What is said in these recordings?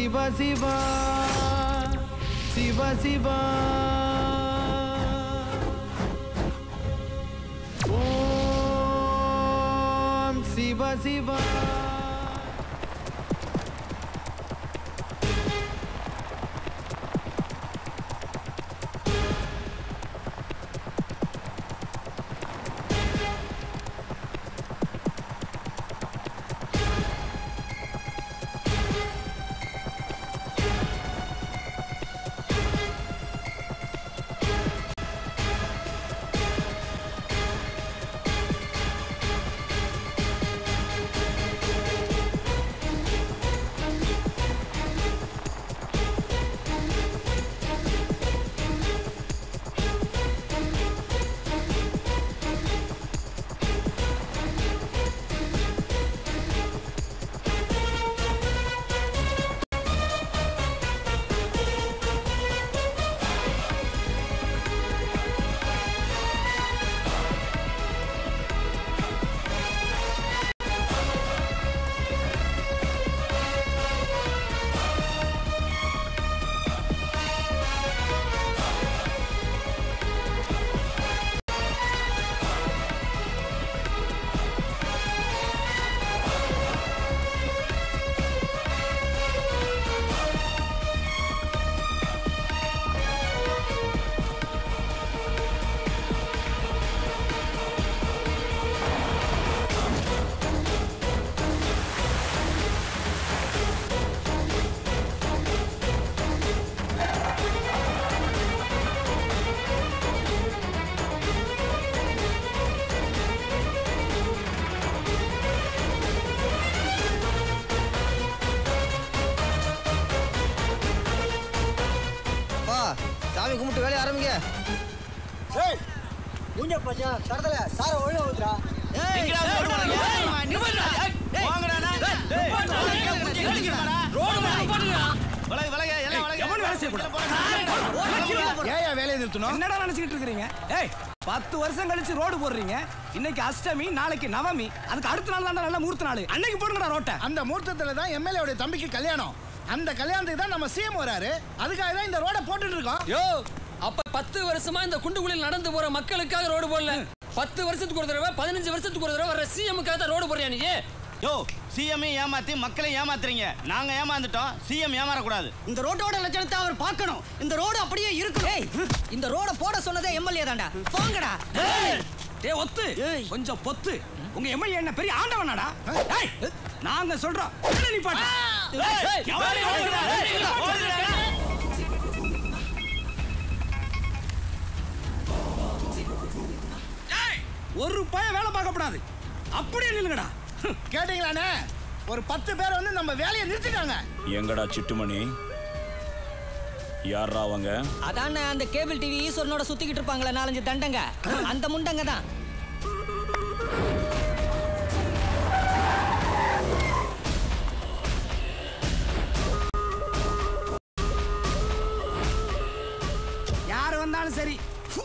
சிவா சிவா சிவா சிவா ஓம் சிவா சிவா பா சாமி கும்பிட்டு வேலையை ஆரம்பிங்க ஏய் மூஞ்ச பாத்தியா தரதல சார ஒழுங்கா ஊத்துறா ஏயா வேலையை நிறுத்தணும் என்னடா நினைச்சிட்டு இருக்கீங்க ஏய் பத்து வருஷம் கழிச்சு ரோடு போடுறீங்க இன்னைக்கு அஷ்டமி நாளைக்கு நவமி அதுக்கு அடுத்த நாள் தான் நல்ல மூர்த்த நாள் அன்னைக்கு போடுங்கடா ரோட்டை அந்த முகூர்த்தத்துல தான் எம்எல்ஏ உடைய தம்பிக்கு கல்யாணம் அந்த கல்யாணத்துக்கு தான் நம்ம சிஎம் வராரு அதுக்காக தான் இந்த ரோட போட்டுட்டு இருக்கோம் யோ அப்ப பத்து வருஷமா இந்த குண்டுக்குழியில் நடந்து போற மக்களுக்காக ரோடு போடல பத்து வருஷத்துக்கு ஒரு தடவை பதினஞ்சு வருஷத்துக்கு ஒரு தடவை வர சிஎம்முக்காக தான் ரோடு போடுறியா நீ யோ சிஎம் ஏமாத்தி மக்களை ஏமாத்துறீங்க நாங்க ஏமாந்துட்டோம் சிஎம் ஏமாறக்கூடாது இந்த ரோட்டோட லட்சணத்தை அவர் பார்க்கணும் இந்த ரோடு அப்படியே இருக்கணும் இந்த ரோட போட சொன்னதே எம்எல்ஏ தான்டா போங்கடா டே ஒத்து கொஞ்சம் பொத்து உங்க எம்எல்ஏ என்ன பெரிய ஆண்டவனாடா ஏய் நாங்க சொல்றோம் வேலை நிப்பாட்டு. ஏய், எவன் ஓடுறா? ஏய், ஒரு பையன் வேலை பார்க்க கூடாது அப்படியே நில்லுங்கடா கேட்டீங்களாண்ணே ஒரு பத்து பேர் வந்து நம்ம வேலையை நிறுத்திட்டாங்க எங்கடா சிட்டுமணி யாரா அவங்க அதானே அந்த கேபிள் டிவி ஈஸ்வரனோட சுத்திக்கிட்டு இருப்பாங்களே நாலஞ்சு தண்டங்க அந்த முண்டங்க தான் யார் வந்தாலும் சரி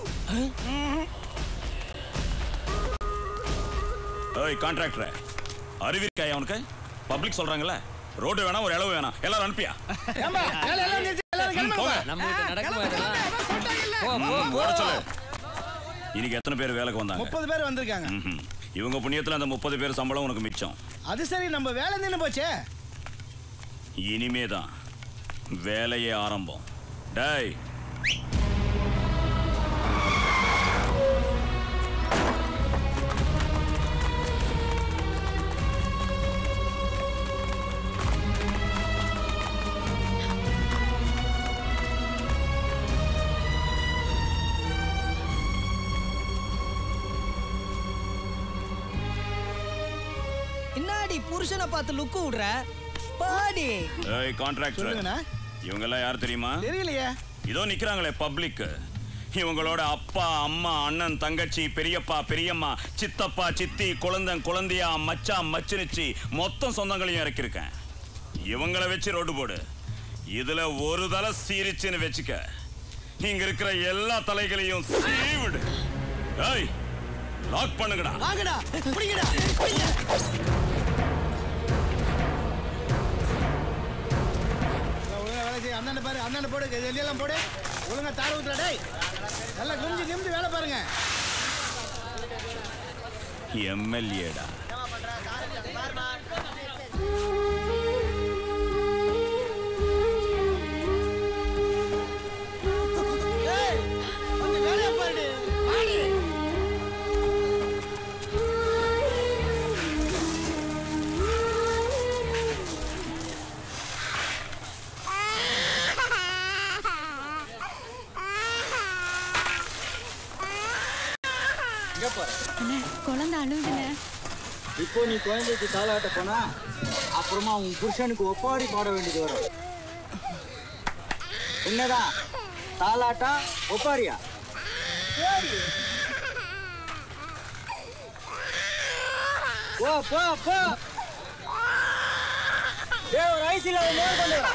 ஏய் கான்ட்ராக்டர் அறிவிருக்காய் அவனுக்கு பப்ளிக் சொல்றாங்கல்ல ரோடு வேணாம் ஒரு இளவு வேணாம் எல்லாரும் அனுப்பியா ஏம்பா வேலையெல்லாம் நிறுத்தி எல்லாரும் கிளம்புங்க நம்மளுக்கு நடக்குமா இதெல்லாம்? போ, போ, போ. வர சொல்லு இன்னைக்கு எத்தனை பேர் வேலைக்கு வந்தாங்க முப்பது பேர் வந்திருக்காங்க ம்ஹும். இவங்க புண்ணியத்துல அந்த முப்பது பேர் சம்பளம் உனக்கு மிச்சம் அது சரி நம்ம வேலை நின்று போச்சே இனிமே தான் வேலையே ஆரம்பம் டேய் பின்னாடி புருஷனை பார்த்து லுக்கு விடுற பாடி ஏய் கான்ட்ராக்டர் சொல்லுங்கண்ணா. இவங்க எல்லாம் யார் தெரியுமா தெரியலையே இதோ நிக்கிறாங்களே பப்ளிக் இவங்களோட அப்பா அம்மா அண்ணன் தங்கச்சி பெரியப்பா பெரியம்மா சித்தப்பா சித்தி குழந்தன் குழந்தையா மச்சான் மச்சினிச்சி மொத்தம் சொந்தங்களையும் இறக்கியிருக்கேன் இவங்கள வச்சு ரோடு போடு இதுல ஒரு தலை சீரிச்சுன்னு வச்சுக்க இங்க இருக்கிற எல்லா தலைகளையும் சீவிடு ஏய் லாக் பண்ணுங்கடா வாங்கடா பிடிங்கடா அந்தாண்ட போடு இது எல்லாம் போடு ஒழுங்கா தார் ஊத்துற டேய் நல்லா குஞ்சு நிமிந்து வேலை பாருங்க எம்எல்ஏடா அந்த வேலையை பாரு பாரு அண்ணே குழந்தை அழுகுதுண்ணே இப்போ நீ குழந்தைக்கு தாளாட்ட போனா அப்புறமா உன் புருஷனுக்கு ஒப்பாரி பாட வேண்டியது வரும் என்னடா தாலாட்டா ஒப்பாரியா போ போ போ டேய், ஒரு ஐசில மேல் கொண்டு வா.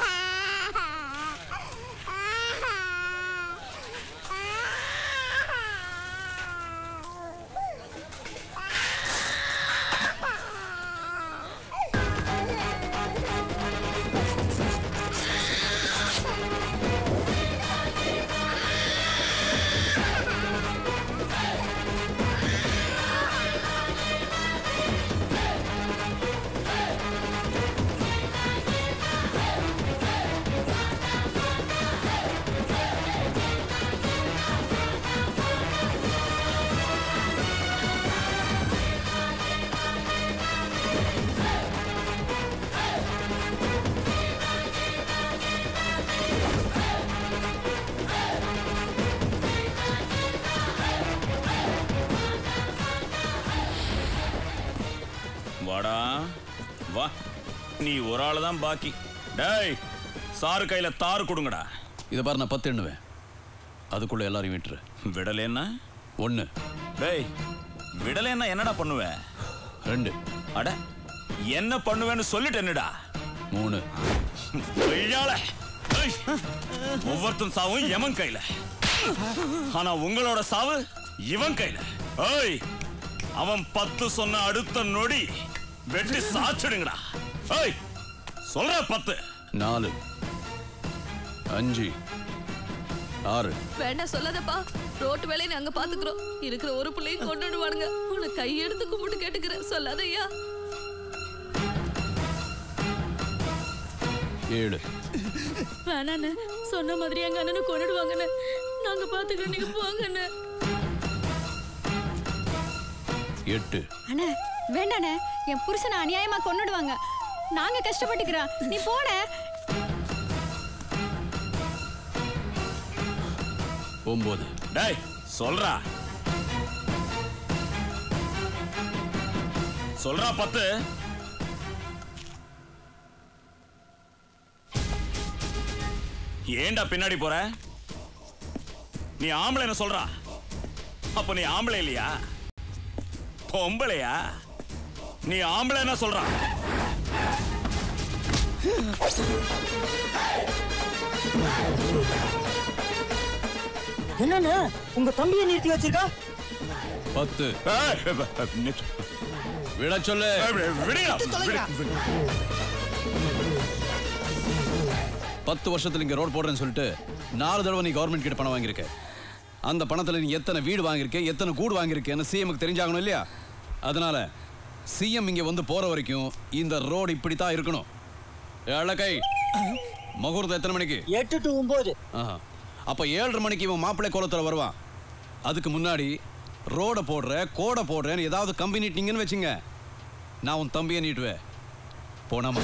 வாடா வா நீ ஒரு ஆளு தான் பாக்கி டேய் சாரு கையில தாறு கொடுங்கடா இதை பாரு நான் பத்து எண்ணுவேன் அதுக்குள்ள எல்லாரையும் விட்டுரு விடலேன்னா ஒன்று டேய் விடலேன்னா என்னடா பண்ணுவ ரெண்டு அட என்ன பண்ணுவேன்னு சொல்லிட்டு என்னடா மூணு ஐயால ஏய், ஒவ்வொருத்தன் சாவும் எமன் கையில ஆனா உங்களோட சாவு இவன் கையில ஏய் அவன் பத்து சொன்ன அடுத்த நொடி வெட்டி சாச்சிடுங்கடா ஏய் சொல்ற பத்து நாலு அஞ்சு ஆறு வேண்டாம் சொல்லாதப்பா ரோட்டு வேலையை நாங்க பாத்துக்கிறோம் இருக்கிற ஒரு பிள்ளையும் கொண்டுடுவானுங்க உன்னை கையெடுத்து கும்பிட்டு கேட்டுக்கிறேன் சொல்லாதய்யா ஏழு வேணாண்ணே சொன்ன மாதிரி எங்க அண்ணனை கொண்டுடுவாங்கண்ணே நாங்க பாத்துக்கிறோம் நீங்க போங்கண்ணே எட்டு அண்ணே வேண்டாண்ணே என் புருஷனை அநியாயமா கொன்னுடுவாங்க நாங்க கஷ்டப்பட்டுக்கிறோம் நீ போன ஒன்பது டேய் சொல்றா சொல்றா பத்து ஏன்டா பின்னாடி போற நீ ஆம்பளை என்ன சொல்றா அப்ப நீ ஆம்பளை இல்லையா பொம்பளையா நீ ஆம்பளை என்ன சொல்றா என்னன்னு உங்க தம்பியை நிறுத்தி வச்சிருக்கா பத்து ஏய், நித்து. விட சொல்லு ஏய், விடுடா, விடு, விடு. பத்து வருஷத்துல இங்க ரோட் போடுறேன்னு சொல்லிட்டு நாலு தடவை நீ கவர்மெண்ட் கிட்ட பணம் வாங்கியிருக்க அந்த பணத்துல நீ எத்தனை வீடு வாங்கியிருக்க எத்தனை கூடு வாங்கியிருக்கேன்னு சிஎம்க்கு தெரிஞ்சாகணும் இல்லையா அதனால சிஎம் இங்க வந்து போற வரைக்கும் இந்த ரோடு இப்படித்தான் இருக்கணும் ஏழக்கை முகூர்த்தம் எத்தனை மணிக்கு எட்டு டு ஒன்பது ஆஹா. அப்ப ஏழரை மணிக்கு இவன் மாப்பிள்ளை கோலத்துல வருவான் அதுக்கு முன்னாடி ரோட போடுற கோடை போடுறேன்னு ஏதாவது கம்பி நீட்டிங்கன்னு வச்சுங்க நான் உன் தம்பியை நீட்டுவேன் போனாமா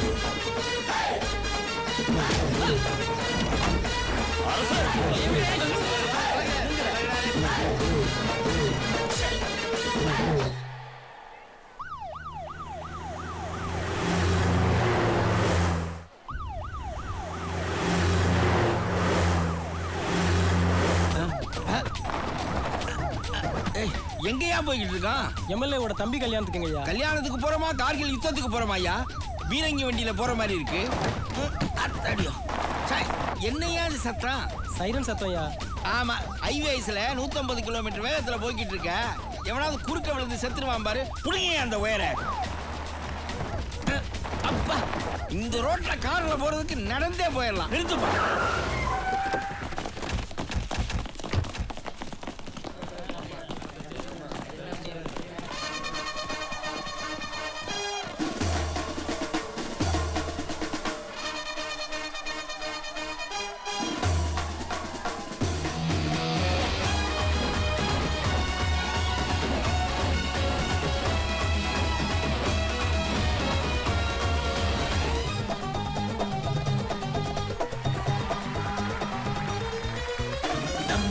எங்கேயா போய்கிட்டு இருக்கான் எம்எல்ஏவோட தம்பி கல்யாணத்துக்குங்க ஐயா கல்யாணத்துக்கு போறோமா கார்கில் யுத்தத்துக்கு போறோமா ஐயா பீரங்கி வண்டியில போற மாதிரி இருக்கு ம், அத்தாடியோ. சை, என்னையா இது சத்தம் சைரன் சத்தம் ஐயா ஆமா ஹைவேஸ்ல 150 கிலோமீட்டர் வேகத்துல போய்கிட்டு இருக்க எவனாவது குறுக்க விழுந்து செத்துருவான் பாரு புடிங்க அந்த உயர அப்பா இந்த ரோட்ல கார்ல போறதுக்கு நடந்தே போயிடலாம் நிறுத்துப்பா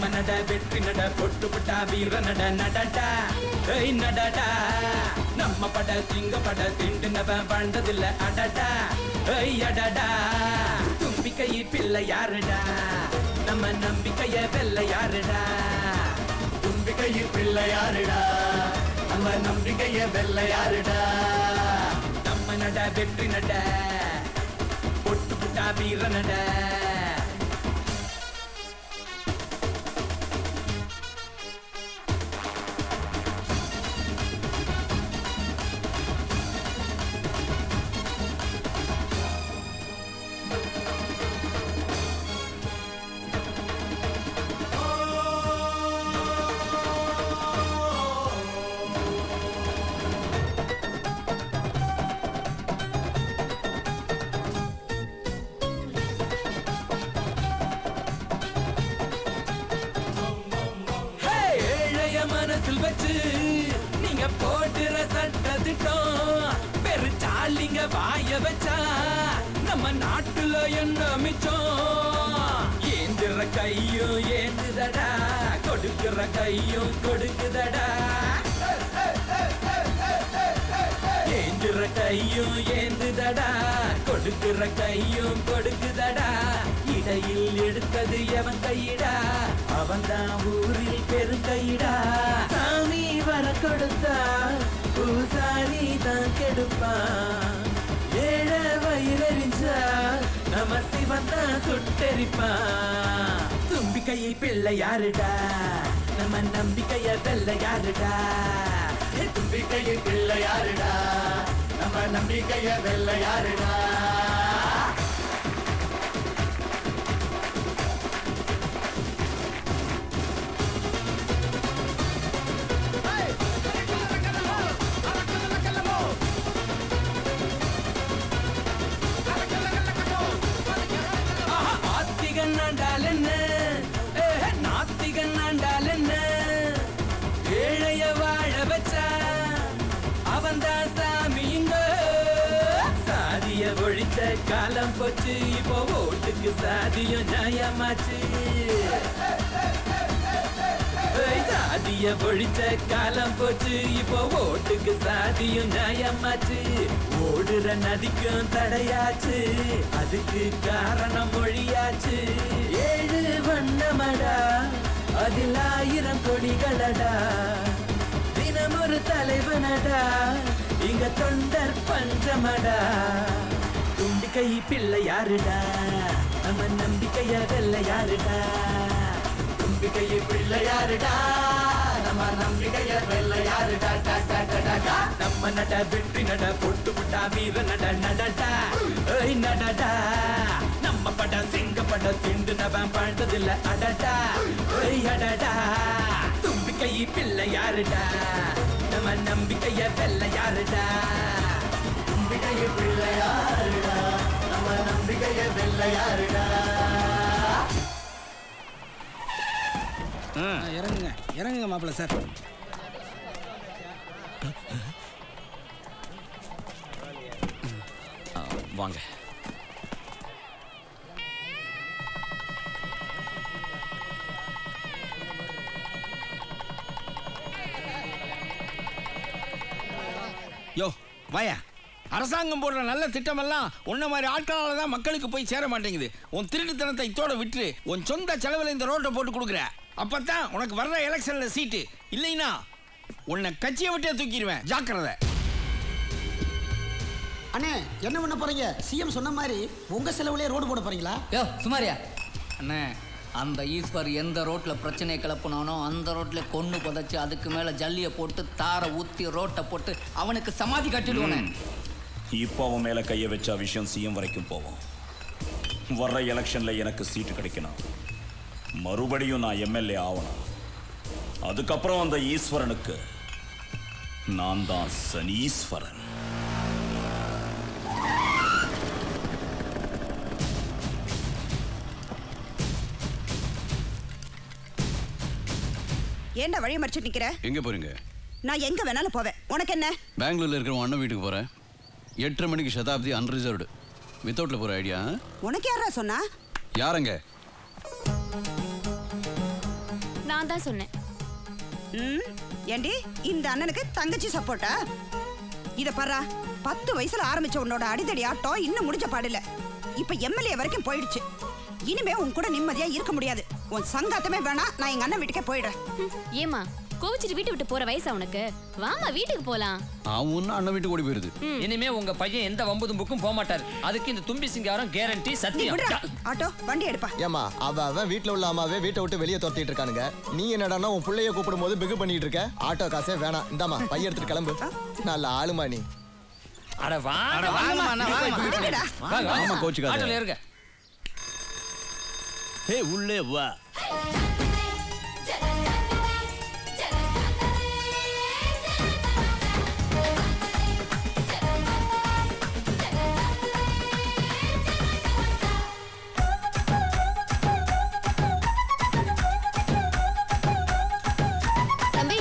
நம்ம நட வெற்றி நட பொட்டு புட்டா வீர நட நடடா ஏய் நடடா நம்ம பட சிங்க பட திண்டு நவ வாழ்ந்ததில்ல அடடா ஏய் அடடா தும்பிக்கை பிள்ளை யாருடா நம்ம நம்பிக்கைய வெல்ல யாருடா தும்பிக்கை பிள்ளை யாருடா நம்ம நம்பிக்கைய வெல்ல யாருடா நம்ம நட வெற்றி நட பொட்டு புட்டா வீர நட ஹே, ஏழைய மனசில் வச்சு நீங்க போட்டுற சட்ட திட்டம் பெருச்சாலிங்க வாய வச்சா நம்ம நாட்டுல என்ன மிச்சம் ஏந்திர கையும் ஏந்துதடா கொடுக்கிற கையும் கொடுக்குதடா ஏந்திர கையும் ஏந்துதடா கொடுக்கிற கையும் கொடுக்குதடா இடையில் எடுத்தது எவன் கையிடா அவன் தான் ஊரில் பெருங்கையிடா சாமி வர கொடுத்தா பூசாரி தான் கெடுப்பான் ஏழ வயிறறிஞ்சா நம்ம சிவன் தான் சுட்டெரிப்பான் தும்பிக்கையை பிள்ளை யாருடா நம்ம நம்பிக்கைய வெல்ல யாருடா தும்பிக்கையை பிள்ளை யாருடா நம்ம நம்பிக்கைய வெல்ல யாருடா ஆஹா, ஆத்திகன் ஆண்டால் என்ன ஏஹே, நாத்திகன் ஆண்டால் என்ன ஏழைய வாழ வச்சா அவன் தான் சாமிங்க சாதிய ஒழிச்ச காலம் போச்சு இப்போ ஓட்டுக்கு சாதியம் நியாயமாச்சு ஏய், சாதிய ஒழிச்ச காலம் போச்சு இப்போ ஓட்டுக்கு சாதியும் நியாயமாச்சு ஓடுற நதிக்கும் தடையாச்சு அதுக்கு காரணம் மொழியாச்சு ஏழு வண்ணமடா அதில் ஆயிரம் கொடிகளடா தினம் ஒரு தலைவனடா இங்க தொண்டர் பஞ்சமடா தும்பிக்கை பிள்ளை யாருடா நம்ம நம்பிக்கைய வெல்ல யாருடா நம்பிக்கையை பிள்ளை யாருடா நம்ம நம்பிக்கைய வெல்ல யாருடா டா, டா, டா, டா, டா. நம்ம நட வெற்றி நட பொட்டு புட்டா வீர நட நடடா ஏய் நடடா நம்ம பட சிங்க பட சிண்டு நவன் பழந்ததில்ல அடடா ஏய் அடடா தும்பிக்கை பிள்ளை யாருடா நம்ம நம்பிக்கைய வெல்ல யாருடா நம்பிக்கைய பிள்ளை யாருடா நம்ம நம்பிக்கைய வெல்ல யாருடா ஆ, இறங்குங்க இறங்குங்க மாப்பிள்ள சார் வாங்க யோ வாயா அரசாங்கம் போடுற நல்ல திட்டமெல்லாம் உன்ன மாதிரி ஆட்களால தான் மக்களுக்கு போய் சேர மாட்டேங்குது உன் திருட்டுத்தனத்தை இத்தோட விட்டு உன் சொந்த செலவில் இந்த ரோட்டை போட்டு கொடுக்குற அப்பதான் உனக்கு வர்ற எலெக்ஷன்ல சீட்டு இல்லைன்னா உன்னை கட்சியை விட்டே தூக்கிடுவேன் ஜாக்கிரதை அண்ணே என்ன பண்ண போறீங்க சிஎம் சொன்ன மாதிரி உங்க செலவுலயே ரோடு போட போறீங்களா யோ சுமாரியா அண்ணே அந்த ஈஸ்வர் எந்த ரோட்ல பிரச்சனையை கிளப்புனானோ அந்த ரோட்ல கொன்னு புதைச்சு அதுக்கு மேல ஜல்லியை போட்டு தாரை ஊத்தி ரோட்டை போட்டு அவனுக்கு சமாதி கட்டிடுவானே இப்போ அவன் மேல கைய வச்சா விஷயம் சிஎம் வரைக்கும் போவோம் வர்ற எலெக்ஷன்ல எனக்கு சீட்டு கிடைக்கணும் மறுபடியும் நான் எம்எல்ஏ ஆகணும் அதுக்கப்புறம் அந்த ஈஸ்வரனுக்கு நான் தான் சனீஸ்வரன் ஏன்டா வழி மறிச்சிட்டு நிக்கிற எங்க போறீங்க நான் எங்க வேணாலும் போவேன் உனக்கு என்ன பெங்களூர்ல இருக்கிற உன் அண்ணன் வீட்டுக்கு போறேன் எட்டரை மணிக்கு சதாப்தி அன்ரிசர்வ்டு வித்தவுட்ல போற ஐடியா உனக்கு யாரா சொன்னா யாரங்க நான் தான் சொன்னேன் ம் ஏண்டி இந்த அண்ணனுக்கு தங்கச்சி சப்போர்ட்டா இத பாரா பத்து வயசுல ஆரம்பிச்ச உன்னோட அடிதடி ஆட்டம் இன்னும் முடிஞ்ச பாடில்ல இப்ப எம்எல்ஏ வரைக்கும் போயிடுச்சு இனிமே உன் கூட நிம்மதியா இருக்க முடியாது உன் சங்காத்தமே வேணாம் நான் எங்க அண்ணன் வீட்டுக்கே போயிடுறேன் ஏமா கோவிச்சிட்டு வீட்டை விட்டு போற வயசா உனக்கு வாமா வீட்டுக்கு போலாம் அவன் அண்ணன் வீட்டுக்கு ஓடி போயிருது இனிமே உங்க பையன் எந்த வம்பு தும்புக்கும் போக மாட்டார் அதுக்கு இந்த தும்பி சிங்காரம் கேரண்டி நீ சத்தியம் விடுறா ஆட்டோ வண்டி எடுப்பா ஏமா அவ அவன் வீட்ல உள்ள அம்மாவே வீட்டை விட்டு வெளியே துரத்திட்டு இருக்கானுங்க நீ என்னடான்னா உன் பிள்ளைய கூப்பிடும் போது பிகு பண்ணிட்டு இருக்க ஆட்டோ காசே வேணாம் இந்தாமா பைய எடுத்துட்டு கிளம்பு நல்ல ஆளுமா நீ அட வா அட வாங்கம்மா, அண்ணா, வாங்கம்மா. விடுங்கடா. வாங்க ஆமா, கோச்சுக்காத. ஆட்டோல இருங்க ஹே உள்ளே வா தம்பி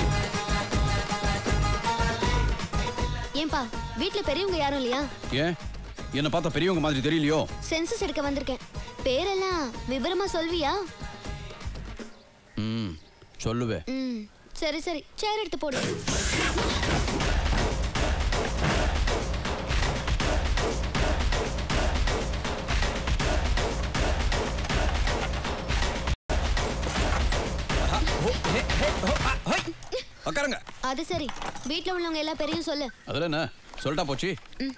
ஏன்பா வீட்ல பெரியவங்க யாரும் இல்லையா ஏன் என்ன பார்த்தா பெரியவங்க மாதிரி தெரியலையோ சென்சஸ் எடுக்க வந்திருக்கேன் பேரெல்லாம் விவரமா சொல்வியா ம் சொல்லுவேன் ம் சரி சரி சேர் எடுத்து போடு உட்காருங்க அது சரி வீட்ல உள்ளவங்க எல்லா பேரையும் சொல்லு அதுல என்ன சொல்லிட்டா போச்சு ம்.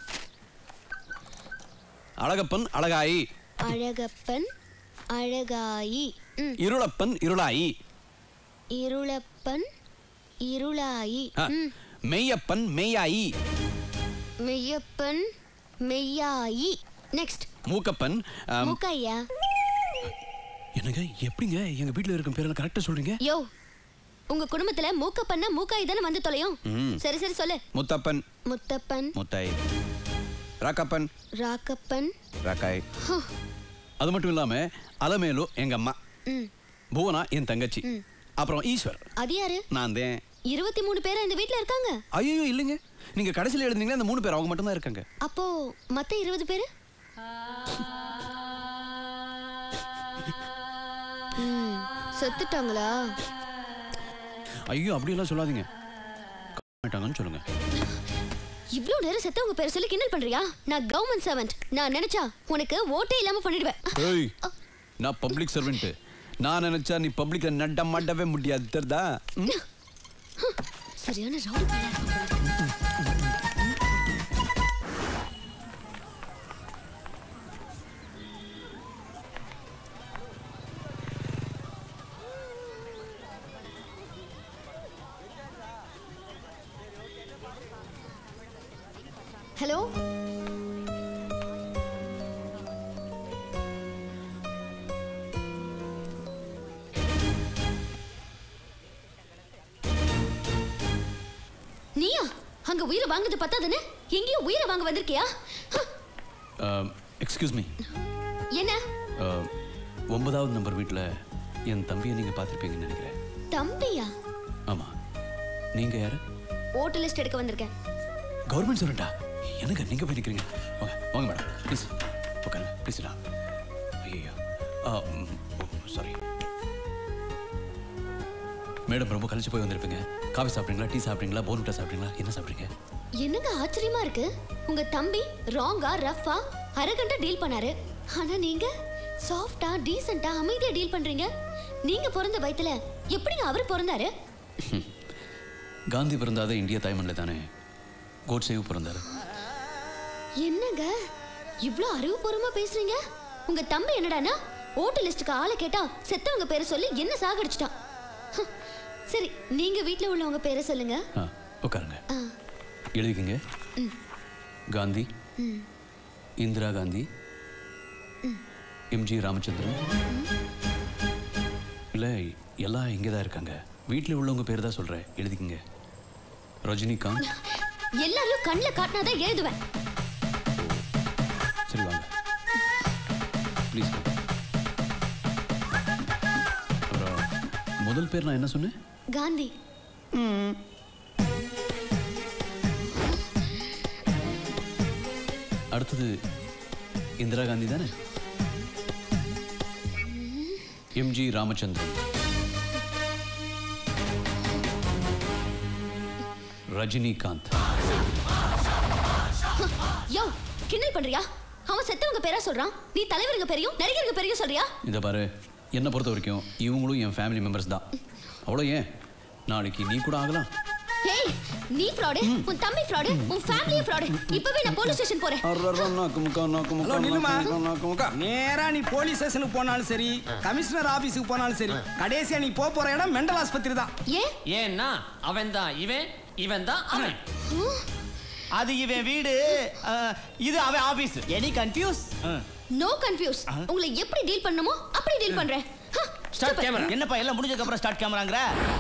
அழகப்பன் அழகாயி அழகப்பன் அழகாயி ம் இருளப்பன் இருளாயி இருளப்பன் இருளாயி ஆ, ம் மெய்யப்பன் மெய்யாயி மெய்யப்பன் மெய்யாயி நெக்ஸ்ட் மூக்கப்பன் ஆம், மூக்கையா என்னங்க எப்படிங்க எங்க வீட்ல இருக்கும் பேரெல்லாம் கரெக்டா சொல்றீங்க யோ உங்க குடும்பத்துல மூக்கப்பன்னா மூக்காய் தானே வந்து தொலையும் ம். சரி சரி சொல்லு முத்தப்பன் முத்தப்பன் முத்தாய் ராக்கப்பன் ராக்கப்பன் ராக்காய் ஹு, அது மட்டும் இல்லாம அலமேலு எங்க அம்மா ம் புவனா என் தங்கச்சி ம். அப்புறம் ஈஸ்வர் அது யாரு நான் தான் இருபத்தி மூணு பேரா இந்த வீட்ல இருக்காங்க ஐயோ இல்லைங்க நீங்க கடைசியில் எழுதுனீங்களா அந்த மூணு பேர் அவங்க மட்டும் தான் இருக்காங்க அப்போ மத்த இருபது பேரு ம், செத்துட்டாங்களா ஐயோ அப்படியெல்லாம் சொல்லாதீங்க மாட்டாங்கன்னு சொல்லுங்க இவ்ளோ நேரம் செத்தவங்க பேர் சொல்லி கிண்டல் பண்றியா நான் கவர்மெண்ட் சர்வெண்ட் நான் நினைச்சா உனக்கு ஓட்டே இல்லாம பண்ணிடுவேன் ஏய் நான் பப்ளிக் சர்வெண்ட் நான் நினைச்சா நீ பப்ளிக்ல நட்ட மாட்டவே முடியாது தெரிதா ம்? சரியான ரவுடி பையனா இருக்கான் போல இருக்கு. ஹலோ நீயா அங்க உயிரை வாங்குறது பத்தாதுன்னு எங்கேயோ உயிரை வாங்க வந்திருக்கியா ஹ, எக்ஸ்கியூஸ் மீ என்ன ஒன்பதாவது நம்பர் வீட்டில் என் தம்பியை நீங்கள் பார்த்துருப்பீங்கன்னு நினைக்கிறேன் தம்பியா ஆமாம் நீங்கள் யாரு ஓட்டு லிஸ்ட் எடுக்க வந்திருக்கேன் கவர்மெண்ட் சர்வெண்டா எனக்கு நீங்கள் போய் நிற்கிறீங்க வாங்க வாங்க மேடம் ப்ளீஸ் உட்காருங்க ப்ளீஸ்டா ஐயோ சாரி மேடம் ரொம்ப கழிச்சு போய் வந்திருப்பீங்க காஃபி சாப்பிட்றீங்களா டீ சாப்பிட்றீங்களா போர்மிட்டா சாப்பிட்றீங்களா என்ன சாப்பிட்றீங்க என்னங்க ஆச்சரியமா இருக்கு உங்க தம்பி ராங்கா ரஃபா அரகண்டா டீல் பண்ணாரு ஆனா நீங்க சாஃப்டா டீசெண்டா அமைதியா டீல் பண்றீங்க நீங்க பிறந்த வயத்துல எப்படிங்க அவர் பிறந்தாரு காந்தி பிறந்தாத இந்திய தாய்மண்ணில் தானே கோட்சேவும் பிறந்தாரு என்னங்க இவ்ளோ அறிவுபூர்வமா பேசுறீங்க உங்க தம்பி என்னடானா ஓட்டு லிஸ்ட்டுக்கு ஆளை கேட்டா செத்தவங்க பேரை சொல்லி என்ன சாகடிச்சிட்டான் ஹ, சரி நீங்க வீட்ல உள்ளவங்க பேரை சொல்லுங்க ஆ உட்காருங்க ஆ, எழுதிக்கங்க ம். காந்தி ம். இந்திரா காந்தி ம். எம்ஜி ராமச்சந்திரன் இல்லை எல்லாம் இங்கே தான் இருக்காங்க வீட்டில் உள்ளவங்க பேர் தான் சொல்கிறேன் எழுதிக்கங்க ரஜினிகாந்த் எல்லாரையும் கண்ணுல காட்டினாதான் எழுதுவேன் சரி வாங்க ப்ளீஸ் அப்புறம் முதல் பேர் நான் என்ன சொன்னேன் காந்தி அடுத்தது இந்திரா காந்தி தானே எம்ஜி ராமச்சந்திரன் ரஜினிகாந்த் யோ கிண்டல் பண்றியா அவன் செத்தவங்க பேரா சொல்றான் நீ தலைவருங்க பேரையும் நடிகருங்க பேரையும் சொல்றியா இதை பாரு என்னை பொறுத்த வரைக்கும் இவங்களும் என் ஃபேமிலி மெம்பர்ஸ் தான் அவ்வளோ ஏன் நாளைக்கு நீ கூட ஆகலாம் ஏய் நீ ஃப்ராடு உன் தம்பி ஃப்ராடு உன் ஃபேமிலி ஃப்ராடு இப்பவே நான் போலீஸ் ஸ்டேஷன் போறேன் ஹலோ நில்லுமா நேரா நீ போலீஸ் ஸ்டேஷனுக்கு போனாலும் சரி கமிஷனர் ஆபீஸுக்கு போனாலும் சரி கடைசியா நீ போக போற இடம் மெண்டல் ஆஸ்பத்திரி தான் ஏன் ஏன்னா அவன் தான் இவன் இவன் தான் அவன் அது இவன் வீடு அஹ், இது அவன் office any confuse no confuse உங்களை எப்படி டீல் பண்ணணுமோ அப்படி டீல் பண்றேன் ஸ்டார்ட் கேமரா என்னப்பா எல்லாம் முடிஞ்சதுக்கு அப்புறம் ஸ்டார்ட் கேமராங்கற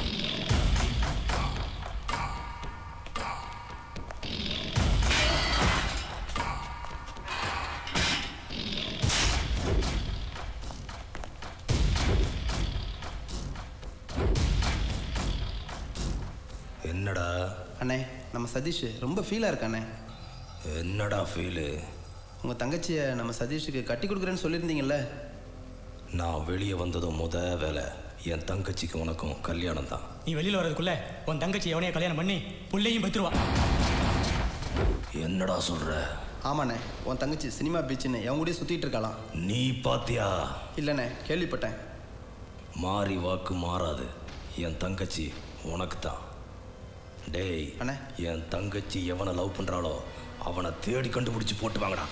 என்னடா அண்ணே நம்ம சதீஷ் ரொம்ப ஃபீலாக இருக்காண்ணே என்னடா ஃபீலு உங்கள் தங்கச்சியை நம்ம சதீஷுக்கு கட்டி கொடுக்குறேன்னு சொல்லியிருந்தீங்கல்ல நான் வெளியே வந்ததும் முத வேலை என் தங்கச்சிக்கு உனக்கும் கல்யாணம் தான் நீ வெளியில வரதுக்குள்ள உன் தங்கச்சி எவனைய கல்யாணம் பண்ணி புள்ளையும் பெற்றுருவா என்னடா சொல்ற ஆமாண்ணே உன் தங்கச்சி சினிமா பீச்சுன்னு எவன் கூடயே சுற்றிட்டு இருக்கலாம் நீ பாத்தியா இல்லைண்ணே கேள்விப்பட்டேன் மாறி வாக்கு மாறாது என் தங்கச்சி உனக்கு தான் டேய் என் தங்கச்சி எவனை லவ் பண்றாளோ அவனை தேடி கண்டுபிடிச்சு போட்டு வாங்கடா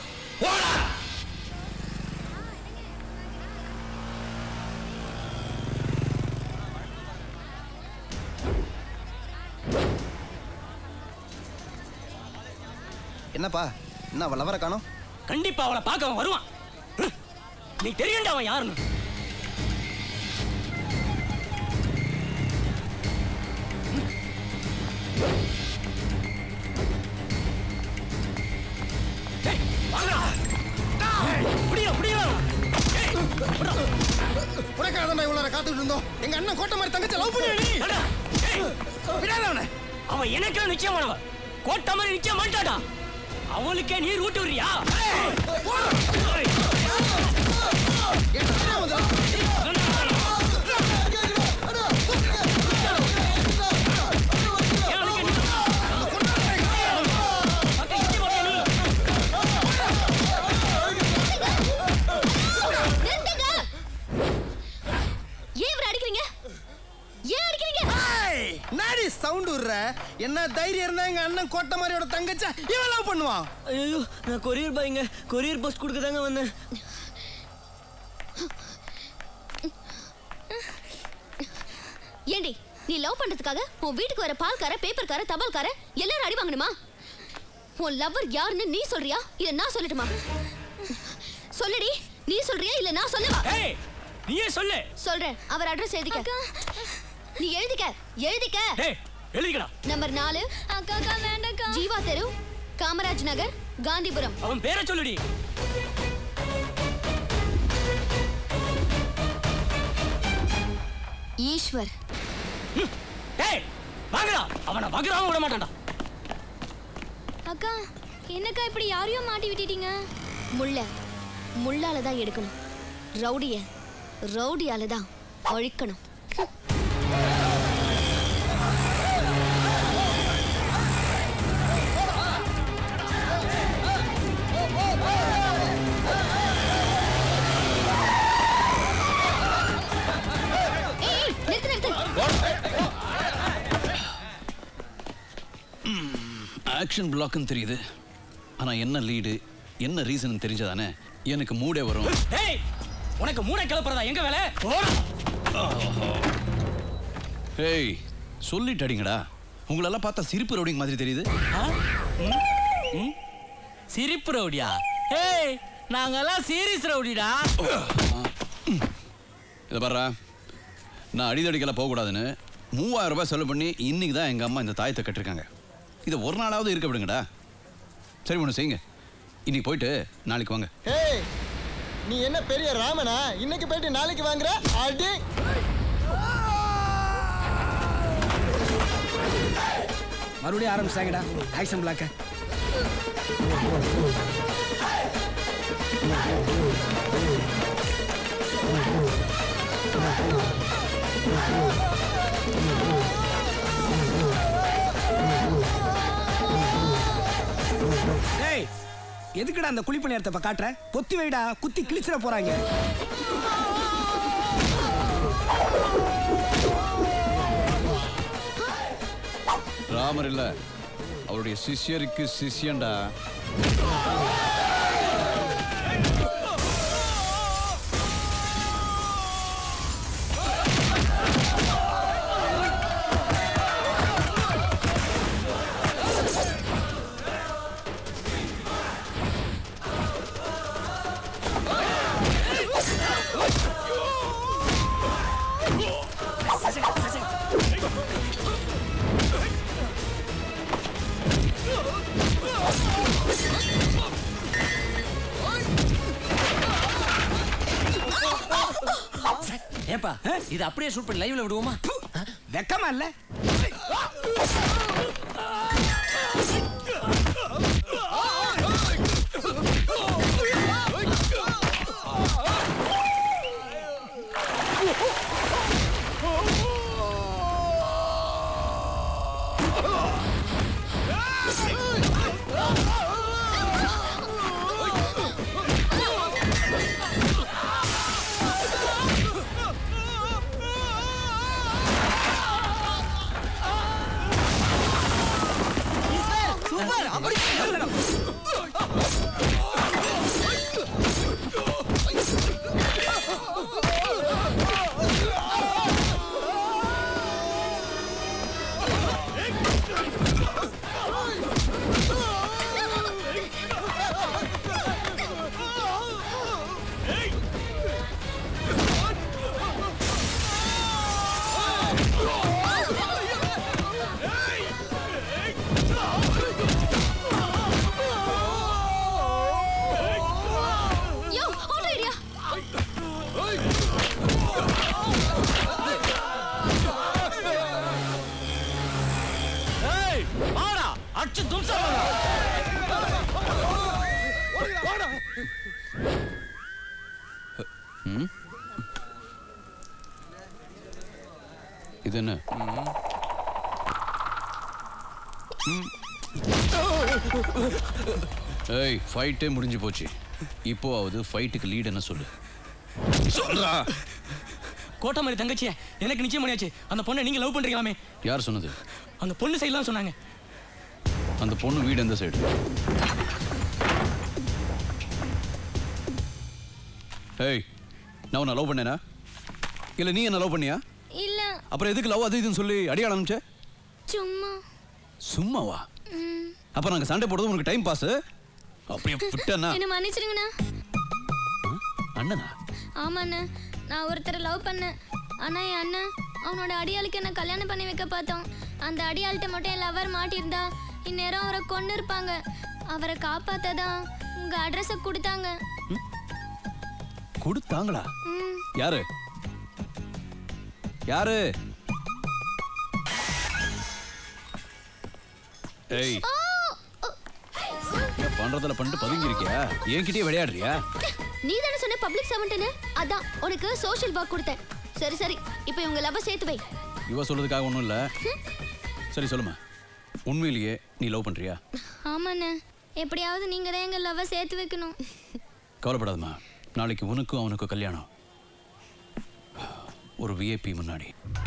என்னப்பா என்ன அவள் லவரை காணோம் கண்டிப்பா அவளை பார்க்க அவன் வருவான் ஹ், நீ தெரியும்டா அவன் யாருன்னு டேய், வாங்கடா. டேய், புடியா, புடியா. உனக்காக தான் இவ்வளோ நேரம் காத்துக்கிட்டு இருந்தோம் எங்க அண்ணன் கோட்டை மாதிரி தங்கச்சி லவ் பண்ணி அடா, டேய், விடாத அவனை. அவன் எனக்கு நிச்சயமானவன் கோட்டை மாதிரி நிச்சயம் மாட்டாடா அவளுக்கே நீ ரூட்டு வரியா நிறுத்துங்க ஏன் இவரை அடிக்கிறீங்க ஏன் அடிக்கிறீங்க நாடி சவுண்ட் விடுற என்ன தைரியம் இருந்தா எங்க அண்ணன் கோட்டை மாதிரியோட தங்கச்சா இவன் லவ் பண்ணுவான் ஐயோ நான் கொரியர் பாய்ங்க கொரியர் போஸ்ட் கொடுக்க தாங்க வந்தேன் ஏண்டி நீ லவ் பண்றதுக்காக உன் வீட்டுக்கு வர பால்கார பேப்பர்கார தபால்கார எல்லாரும் அடி வாங்கணுமா உன் லவ்வர் யாருன்னு நீ சொல்றியா இல்ல நான் சொல்லட்டுமா சொல்லுடி நீ சொல்றியா இல்ல நான் சொல்லவா ஏய் நீயே சொல்லு சொல்றேன் அவர் அட்ரஸ் எழுதிக்க நீ எழுதிக்க எழுதிக்க டேய் எழுதிக்கடா நம்பர் நாலு அக்கா அக்கா வேண்டாக்கா ஜீவா தெரு காமராஜ் நகர் காந்திபுரம் அவன் பேரை சொல்லுடி ஈஸ்வர் டேய் வாங்கடா அவனை வகுறாம விட மாட்டான்டா அக்கா என்னக்கா இப்படி யாரையும் மாட்டி விட்டுட்டீங்க முள்ள முள்ளால தான் எடுக்கணும் ரவுடிய ரவுடியால தான் அழிக்கணும் ஏய், நிறுத்து நிறுத்து ஆக்ஷன் பிளாக்னு தெரியுது ஆனா என்ன லீடு என்ன ரீசன் தெரிஞ்சதானே எனக்கு மூடே வரும் ஏய் உனக்கு மூளை கிளப்புறதா எங்க வேலை போடா ஏய் சொல்லிட்டடிங்கடா உங்களெல்லாம் பார்த்தா சிரிப்பு ரவுடிங் மாதிரி தெரியுது சிரிப்பு ரவுடியா ஏய் நாங்கெல்லாம் சீரியஸ் ரவுடிடா இதை பாரு நான் அடிதடிக்கெல்லாம் போகக்கூடாதுன்னு மூவாயிரம் ரூபாய் செலவு பண்ணி இன்னைக்கு தான் எங்கள் அம்மா இந்த தாயத்தை கட்டிருக்காங்க இதை ஒரு நாளாவது இருக்க விடுங்கடா சரி ஒன்று செய்யுங்க இன்னைக்கு போயிட்டு நாளைக்கு வாங்க ஏய் நீ என்ன பெரிய ராமனா இன்னைக்கு போயிட்டு நாளைக்கு வாங்குற அடி மறுபடியும் ஆரம்பிச்சாங்கடா ஆக்ஷன் பிளாக்க Thank you. எதுக்குடா அந்த குழிப்பு நேரத்தை இப்ப காட்டுற பொத்தி வைடா குத்தி கிழிச்சிட போறாங்க ராமர் இல்ல அவருடைய சிஷ்யருக்கு சிஷ்யன்டா ஏப்பா இது அப்படியே ஷூட் பண்ணி லைவ்ல விடுவோமா வெக்கமா இல்ல சூப்பர் அப்படி யோ ஆட்டோ ஏரியா ஏய் வாடா அடிச்சு தும்சா ம்? இது என்ன ஏய் ஃபைட்டே முடிஞ்சு போச்சு இப்போவாவது ஃபைட்டுக்கு லீட் என்ன சொல்லு சொல்றா கோட்டை மாதிரி தங்கச்சியே எனக்கு நிச்சயம் பண்ணியாச்சு அந்த பொண்ணை நீங்க லவ் பண்றீங்களாமே யார் சொன்னது அந்த பொண்ணு சைடுலாம் சொன்னாங்க அந்த பொண்ணு வீடு எந்த சைடு ஏய் நான் உன்னை லவ் பண்ணேனா இல்ல நீ என்ன லவ் பண்ணியா இல்ல அப்புறம் எதுக்கு லவ் அது இதுன்னு சொல்லி அடியாள அனுப்பிச்ச சும்மா சும்மாவா ம். அப்ப நாங்க சண்டை போடுறது உனக்கு டைம் பாஸ் அப்படியே விட்டனா என்ன மன்னிச்சிருங்கண்ணா அண்ணனா ஆமாண்ணே நான் ஒருத்தரை லவ் பண்ணேன் ஆனா என் அண்ணன் அவனோட அடியாளுக்கு என்ன கல்யாணம் பண்ணி வைக்க பார்த்தோம் அந்த அடியாள்கிட்ட மட்டும் என் லவர் மாட்டியிருந்தா இந்நேரம் அவரை கொண்டு இருப்பாங்க அவரை காப்பாத்ததான் உங்க அட்ரஸை கொடுத்தாங்க கொடுத்தாங்களா ம் யாரு யாரு ஏய் இங்க பண்றதுல பண்ணிட்டு பதுங்கி இருக்கியா என்கிட்டயே விளையாடுறியா நீ தானே சொன்ன பப்ளிக் சர்வெண்ட்னு அதான் உனக்கு சோஷியல் ஒர்க் கொடுத்தேன் சரி சரி இப்போ இவங்க லவ் சேர்த்து வை இவ சொல்றதுக்காக ஒண்ணும் இல்ல சரி சொல்லுமா உண்மையிலேயே நீ லவ் பண்றியா ஆமாண்ணே எப்படியாவது நீங்க தான் எங்க லவ் சேர்த்து வைக்கணும் கவலைப்படாதம்மா நாளைக்கு உனக்கும் அவனுக்கும் கல்யாணம் ஒரு விஐபி முன்னாடி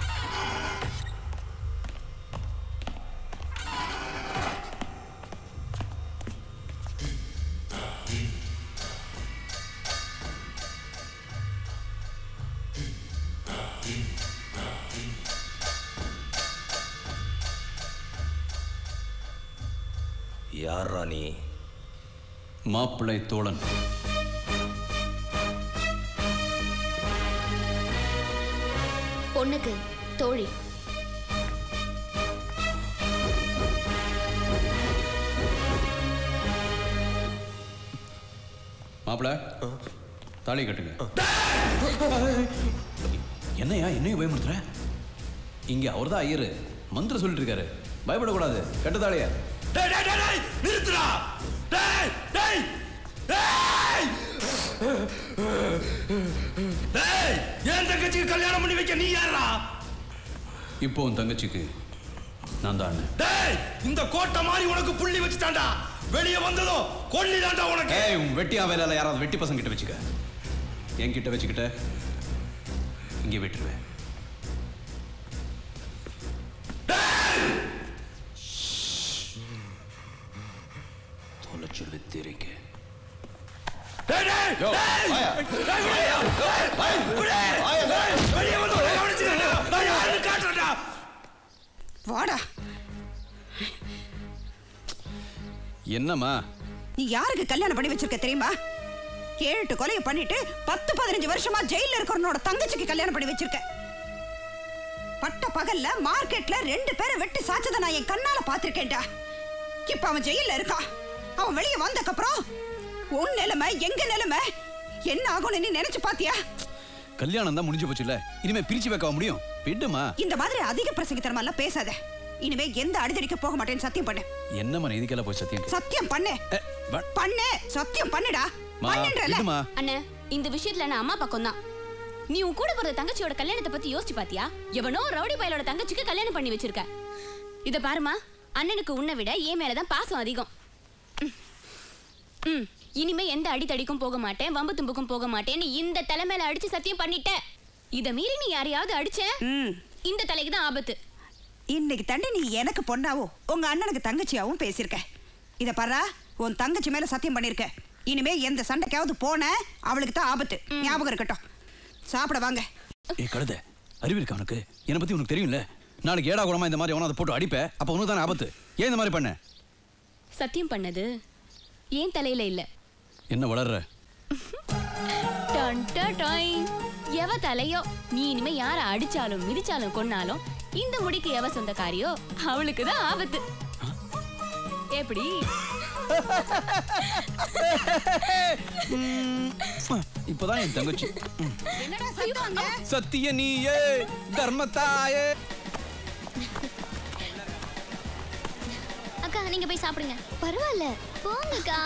யாரா நீ மாப்பிள்ளை தோழன் பொண்ணுக்கு தோழி மாப்பிள்ள தாலி கட்டுங்க என்னையா என்னையும் பயமுறுத்துற இங்க அவர்தான் ஐயரு மந்திரம் சொல்லிட்டு இருக்காரு பயப்படக்கூடாது கட்டு தாலிய டேய் டேய் டேய், டேய் நிறுத்துடா டேய் டேய் டேய் டேய் என் தங்கச்சிக்கு கல்யாணம் பண்ணி வைக்க நீ யாரா இப்போ உன் தங்கச்சிக்கு நான் தான் அண்ணன் டேய் இந்த கோட்டை மாதிரி உனக்கு புள்ளி வச்சுட்டான்டா வெளியே வந்ததும் கொல்லிதாண்டா உனக்கு ஏய் உன் வெட்டியா வேலையில யாராவது வெட்டி பசங்க கிட்ட வச்சுக்க என்கிட்ட வச்சுக்கிட்ட இங்கே விட்டுருவேன் தொலைச்சு வித்திருக்க யோ, வாயா. வெளியே வந்து உன்னை கவனிச்சுக்கடா. நான் யாருன்னு காட்டுறேன்டா. வாடா என்னம்மா நீ யாருக்கு கல்யாணம் பண்ணி வச்சிருக்க தெரியுமா ஏழு எட்டு கொலையை பண்ணிட்டு பத்து பதினஞ்சு வருஷமா ஜெயில இருக்கிறவனோட தங்கச்சிக்கு கல்யாணம் பண்ணி வச்சிருக்க பட்ட பகல்ல மார்க்கெட்ல ரெண்டு பேரை வெட்டி சாச்சதை நான் என் கண்ணால பாத்திருக்கேன்டா இப்ப அவன் ஜெயில இருக்கான் அவன் வெளியே வந்தக்கப்புறம் உன் நிலைமை எங்க நிலைமை என்ன ஆகும்னு நீ நினைச்சு பாத்தியா கல்யாணம் தான் முடிஞ்சு போச்சுல்ல இனிமே பிரிச்சு வைக்க முடியும் விடுமா இந்த மாதிரி அதிக பிரசங்கித்தனமா எல்லாம் பேசாத இனிமே எந்த அடிதடிக்கு போக மாட்டேன்னு சத்தியம் பண்ணு என்னம்மா நீ இதுக்கெல்லாம் போய் சத்தியம் சத்தியம் பண்ணு வ- பண்ணு சத்தியம் பண்ணுடா மா, பண்ணுன்றல விடுமா. அண்ணே இந்த விஷயத்துல நான் அம்மா பக்கம் தான் நீ உன் கூட பிறந்த தங்கச்சியோட கல்யாணத்தை பத்தி யோசிச்சு பாத்தியா எவனோ ரவுடி பயலோட தங்கச்சிக்கு கல்யாணம் பண்ணி வச்சிருக்க இத பாருமா அண்ணனுக்கு உன்னை விட என் மேலதான் பாசம் அதிகம் ம். ம் இனிமே எந்த அடித்தடிக்கும் போக மாட்டேன் வம்பு தும்புக்கும் போக மாட்டேன்னு இந்த தலைமையில அடிச்சு சத்தியம் பண்ணிட்ட இத மீறி நீ யாரையாவது அடிச்ச இந்த தலைக்கு தான் ஆபத்து இன்னைக்கு தண்டி நீ எனக்கு பொண்ணாவும் உங்க அண்ணனுக்கு தங்கச்சியாவும் பேசியிருக்க இத பாரா உன் தங்கச்சி மேல சத்தியம் பண்ணிருக்க இனிமே எந்த சண்டைக்காவது போன அவளுக்கு தான் ஆபத்து ஞாபகம் இருக்கட்டும் சாப்பிட வாங்க ஏய் கழுத அறிவு இருக்கா உனக்கு என்னை பத்தி உனக்கு தெரியும்ல நாளைக்கு ஏடா குணமா இந்த மாதிரி எவனாவது போட்டு அடிப்ப அப்ப உனக்கு தானே ஆபத்து ஏன் இந்த மாதிரி பண்ண சத்தியம் பண்ணது ஏன் தலையில இல்ல என்ன வளர்ற டன் டன் டாய். எவ தலையோ நீ இனிமே யார அடிச்சாலும் மிதிச்சாலும் கொன்னாலும் இந்த முடிக்கு எவ சொந்தக்காரியோ அவளுக்கு தான் ஆபத்து எப்படி இப்பதான் என் தங்கச்சி சத்திய நீயே தர்மத்தாயே அக்கா நீங்க போய் சாப்பிடுங்க பரவாயில்ல போங்கக்கா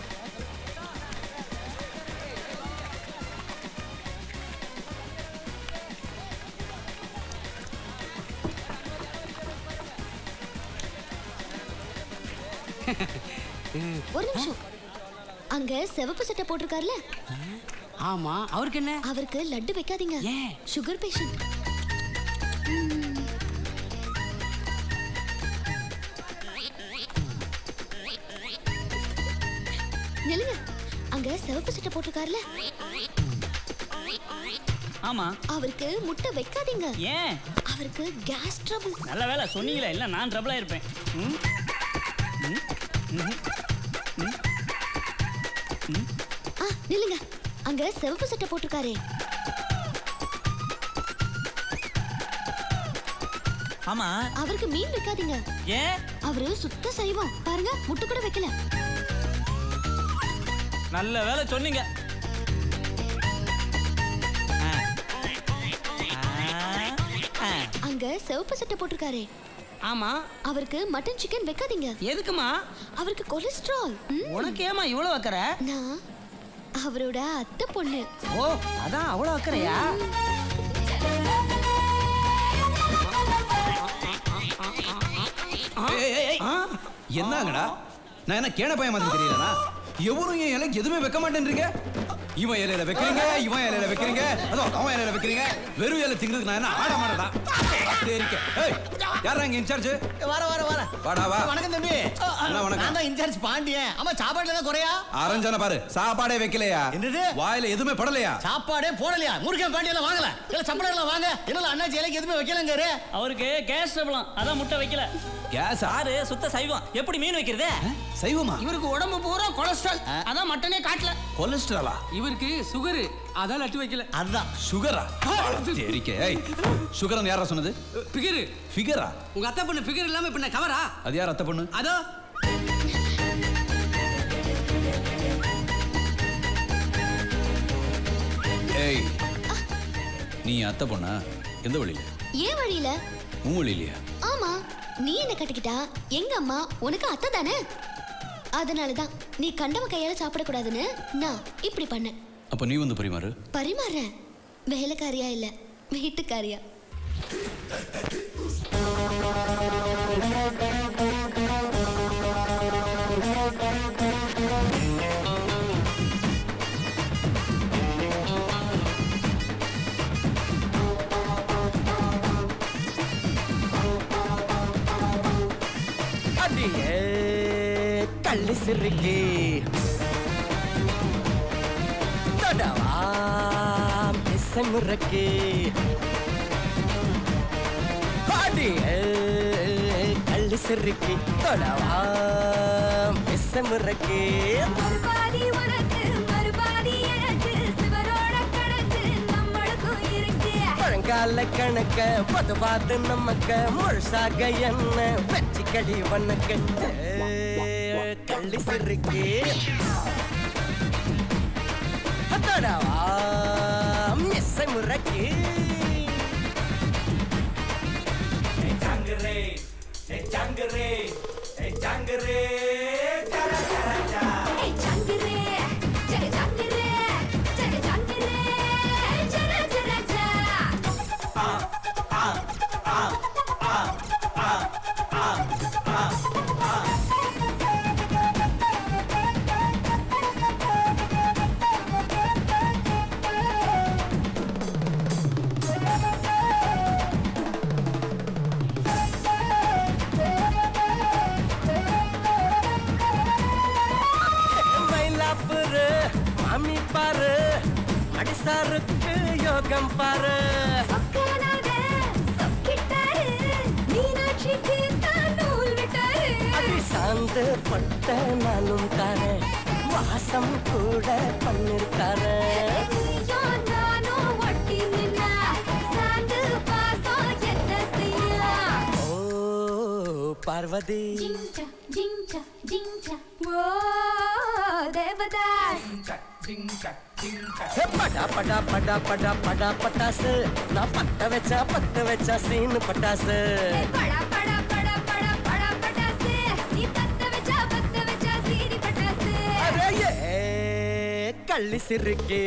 ஒரு நிமிஷம் அங்க சிவப்பு சட்டை போட்டிருக்காருல ஆமா அவருக்கு என்ன அவருக்கு லட்டு வைக்காதீங்க சுகர் பேஷண்ட் நில்லுங்க அங்க சிவப்பு சட்டை போட்டிருக்காருல ஆமா அவருக்கு முட்டை வைக்காதீங்க ஏன் அவருக்கு கேஸ் ட்ரபிள் நல்ல வேலை சொன்னீங்களே இல்ல நான் ட்ரபிளா இருப்பேன் ம்? ம்? ம்? ம்? ஆ நில்லுங்க அங்க சிவப்பு சட்டை போட்டிருக்காரே ஆமா அவருக்கு மீன் வைக்காதீங்க ஏன் அவரு சுத்த சைவம் பாருங்க முட்டை கூட வைக்கல நல்ல வேலை சொன்னீங்க ஆ. ஆ. அங்க சிவப்பு சட்டை போட்டிருக்காரே ஆமா அவருக்கு மட்டன் சிக்கன் வைக்காதீங்க எதுக்குமா அவருக்கு கொலஸ்ட்ரால் ம். உனக்கு ஏமா இவ்வளவு வைக்கிற நான் அவரோட அத்தை பொண்ணு ஓ அதான் அவ்வளவு வைக்கிறையா ஏய், ஏய், ஏய். என்னங்கடா நான் என்ன கேன பையன் மாதிரி தெரியலனா எவரும் என் இலைக்கு எதுவுமே வைக்க மாட்டேன்றீங்க இவன் இலையில வைக்கிறீங்க இவன் இலையில வைக்கிறீங்க அதோ அவன் இலையில வைக்கிறீங்க வெறும் இலை திங்கிறதுக்கு நான் என்ன ஆட மாட்டேடா சரிக்க ஏய் யாரா இங்க இன்சார்ஜ் வர வர வர வாடா வா வணக்கம் தம்பி அண்ணா, வணக்கம். நான் தான் இன்சார்ஜ் பாண்டியன் ஆமா சாப்பாடுல தான் குறையா அரஞ்சன பாரு சாப்பாடே வைக்கலையா என்னது? வாயில எதுவுமே படலையா சாப்பாடே போடலையா முருகன் பாண்டியெல்லாம் வாங்கல இல்ல சம்பளம் வாங்க என்ன அண்ணாச்சி இலைக்கு எதுவுமே வைக்கலங்காரு அவருக்கு கேஸ் ட்ரபிளாம் அதான் முட்டை வைக்கல கேஸ் ஆறு சுத்த சைவம் எப்படி மீன் வைக்கிறது சைவமா இவருக்கு உடம்பு பூரா கொலஸ்ட்ரால் அதான் மட்டனே காட்டல கொலஸ்ட்ராலா இவருக்கு சுகரு அதான் லட்டு வைக்கல அதான் சுகரா சரிக்க ஏய் சுகரன் யாரா சொன்னது ஃபிகரு ஃபிகரா உங்க அத்தை பொண்ணு ஃபிகர் இல்லாம இப்ப நான் கவரா அது யார் அத்தை பொண்ணு அதோ ஏய் நீ அத்தை பொண்ணா எந்த வழியில ஏன் வழியில உன் வழியிலையா ஆமா நீ என்ன கட்டிக்கிட்டா எங்க அம்மா உனக்கு அத்தை தானே அதனாலதான் நீ கண்டவ கையால சாப்பிடக்கூடாதுன்னு நான் இப்படி பண்ணேன் அப்ப நீ வந்து பரிமாறு பரிமாறுறேன் வேலைக்காரியா இல்ல வீட்டுக்காரியா Thank you. கள்ளி சிறுக்கி தொடவா மிசமுறக்கு பாடி கள்ளி சிறுக்கி தொடவா மிசமுறக்கு மறுபாதி உனக்கு மறுபாதி எனக்கு சிவரோட கணக்கு நம்மளுக்கும் இருக்கு பழங்கால கணக்க பது பார்த்து நமக்க முழுசாக என்ன வச்சிக்கடி வண்ணக்கு கள்ளி சிறுக்கி தொடவா மிஸ்ஸை முறக்கு ஜாங்கரே ஏ ஜாங்கரே ஏ ஜாங்கரே ஜரா ஜரா ஜா ஏய் ஜாங்கிரே ஜக ஜாங்கிரே ஜக ஜாங்கிரே ஜர ஜர ஜா மயிலாப்பூரு மாமி பாரு அடிசாருக்கு யோகம் பாரு சொக்கனாக சொக்கிட்டாரு மீனாட்சிக்கு தான் நூல் விட்டாரு அடி சாந்து பட்ட நானும் தாரேன் வாசம் கூட பண்ணிருக்காரு நீயும் நானும் ஒட்டி நின்னா சாந்து பாசம் என்ன செய்ய ஓ பார்வதி ஜிங்சா ஜிங்சா ஜிங்சா ஓ தேவதாஸ் ஹே, படா படா படா படா படா பட்டாசு நான் பத்த வச்சா பத்த வச்சா சீனு பட்டாசு படா படா படா படா படா பட்டாசு நீ பத்த வச்சா பத்த வச்சா சீனி பட்டாசு அரே ஏ கள்ளி சிறுக்கி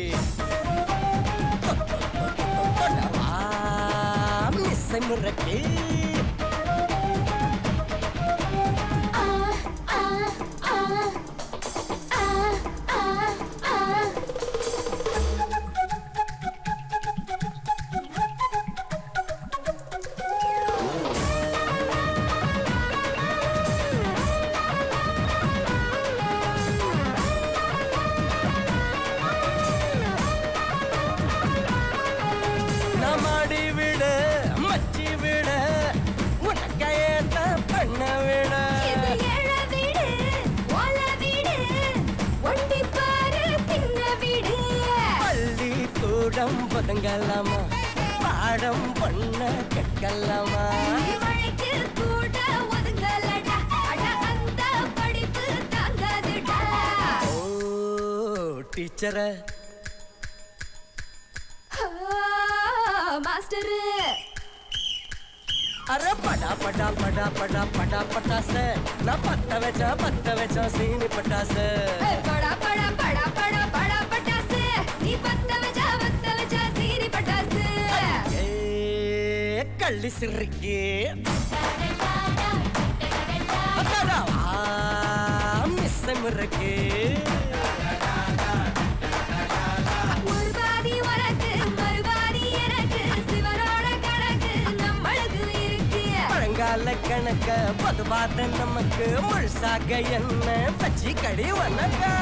தொடவா மிஸ்ஸை முறக்கி ஆ ஆ ஆ ஆ ஆ ஆ நான் மாடி விடு மச்சி விடு உனக்கையேத்த பண்ண விடு இது ஏழ வீடு ஓல வீடு ஒண்டி பாரு தின்ன வீடு பள்ளி கூடம் பதுங்கலாமா பாடம் பண்ண கற்கலாமா நீ மழைக்கு கூட ஒதுங்கலடா அட அந்த படிப்பு தாங்காதுடா ஓ டீச்சர மாஸ்டரு அरे படா படா படா படா படா பட்டாச நான் பத்த வச்சா பத்த வச்சா சீனி பட்டாச படா படா படா படா படா பட்டாசு நீ பத்த வச்சா பத்த வச்சா சீனி பட்டாசு ஏ கள்ளி சிறுக்கி மிஸ் முறுக்கு மறுபாதி உனக்கு மறுபாதி எனக்கு சிவனோட கணக்கு நம்மளுக்கு இருக்கு பழங்கால கணக்க பது பார்த்த நமக்கு முழுசாக என்ன பச்சி கடி வணக்கா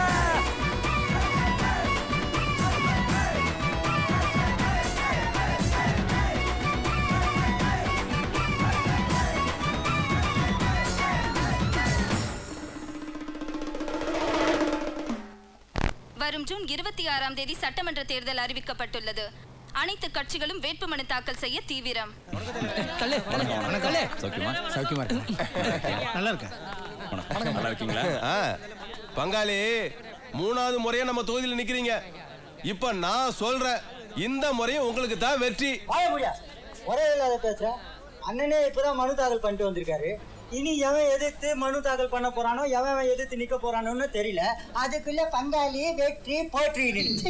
வரும் ஜூன் இருபத்தி ஆறாம் தேதி சட்டமன்ற தேர்தல் அறிவிக்கப்பட்டுள்ளது அனைத்து கட்சிகளும் வேட்புமனு தாக்கல் செய்ய தீவிரம் சௌக்கியமா சௌக்கியமா நல்லா இருக்கேன் நல்லா இருக்கீங்களா ஆ, பங்காளி மூணாவது முறையா நம்ம தொகுதியில் நிக்கிறீங்க இப்ப நான் சொல்றேன் இந்த முறையும் உங்களுக்கு தான் வெற்றி வாய முடியா ஒரே இல்லாத பேசுற அண்ணனே இப்பதான் மனு தாக்கல் பண்ணிட்டு வந்திருக்காரு இனி எவன் எதிர்த்து மனு தாக்கல் பண்ண போறானோ எவன் எவன் எதிர்த்து நிக்க போறானோன்னு தெரியல அதுக்குள்ள பங்காளி வெற்றி போற்றி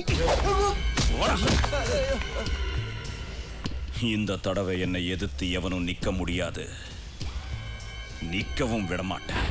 இந்த தடவை என்னை எதிர்த்து எவனும் நிக்க முடியாது நிக்கவும் விடமாட்டேன்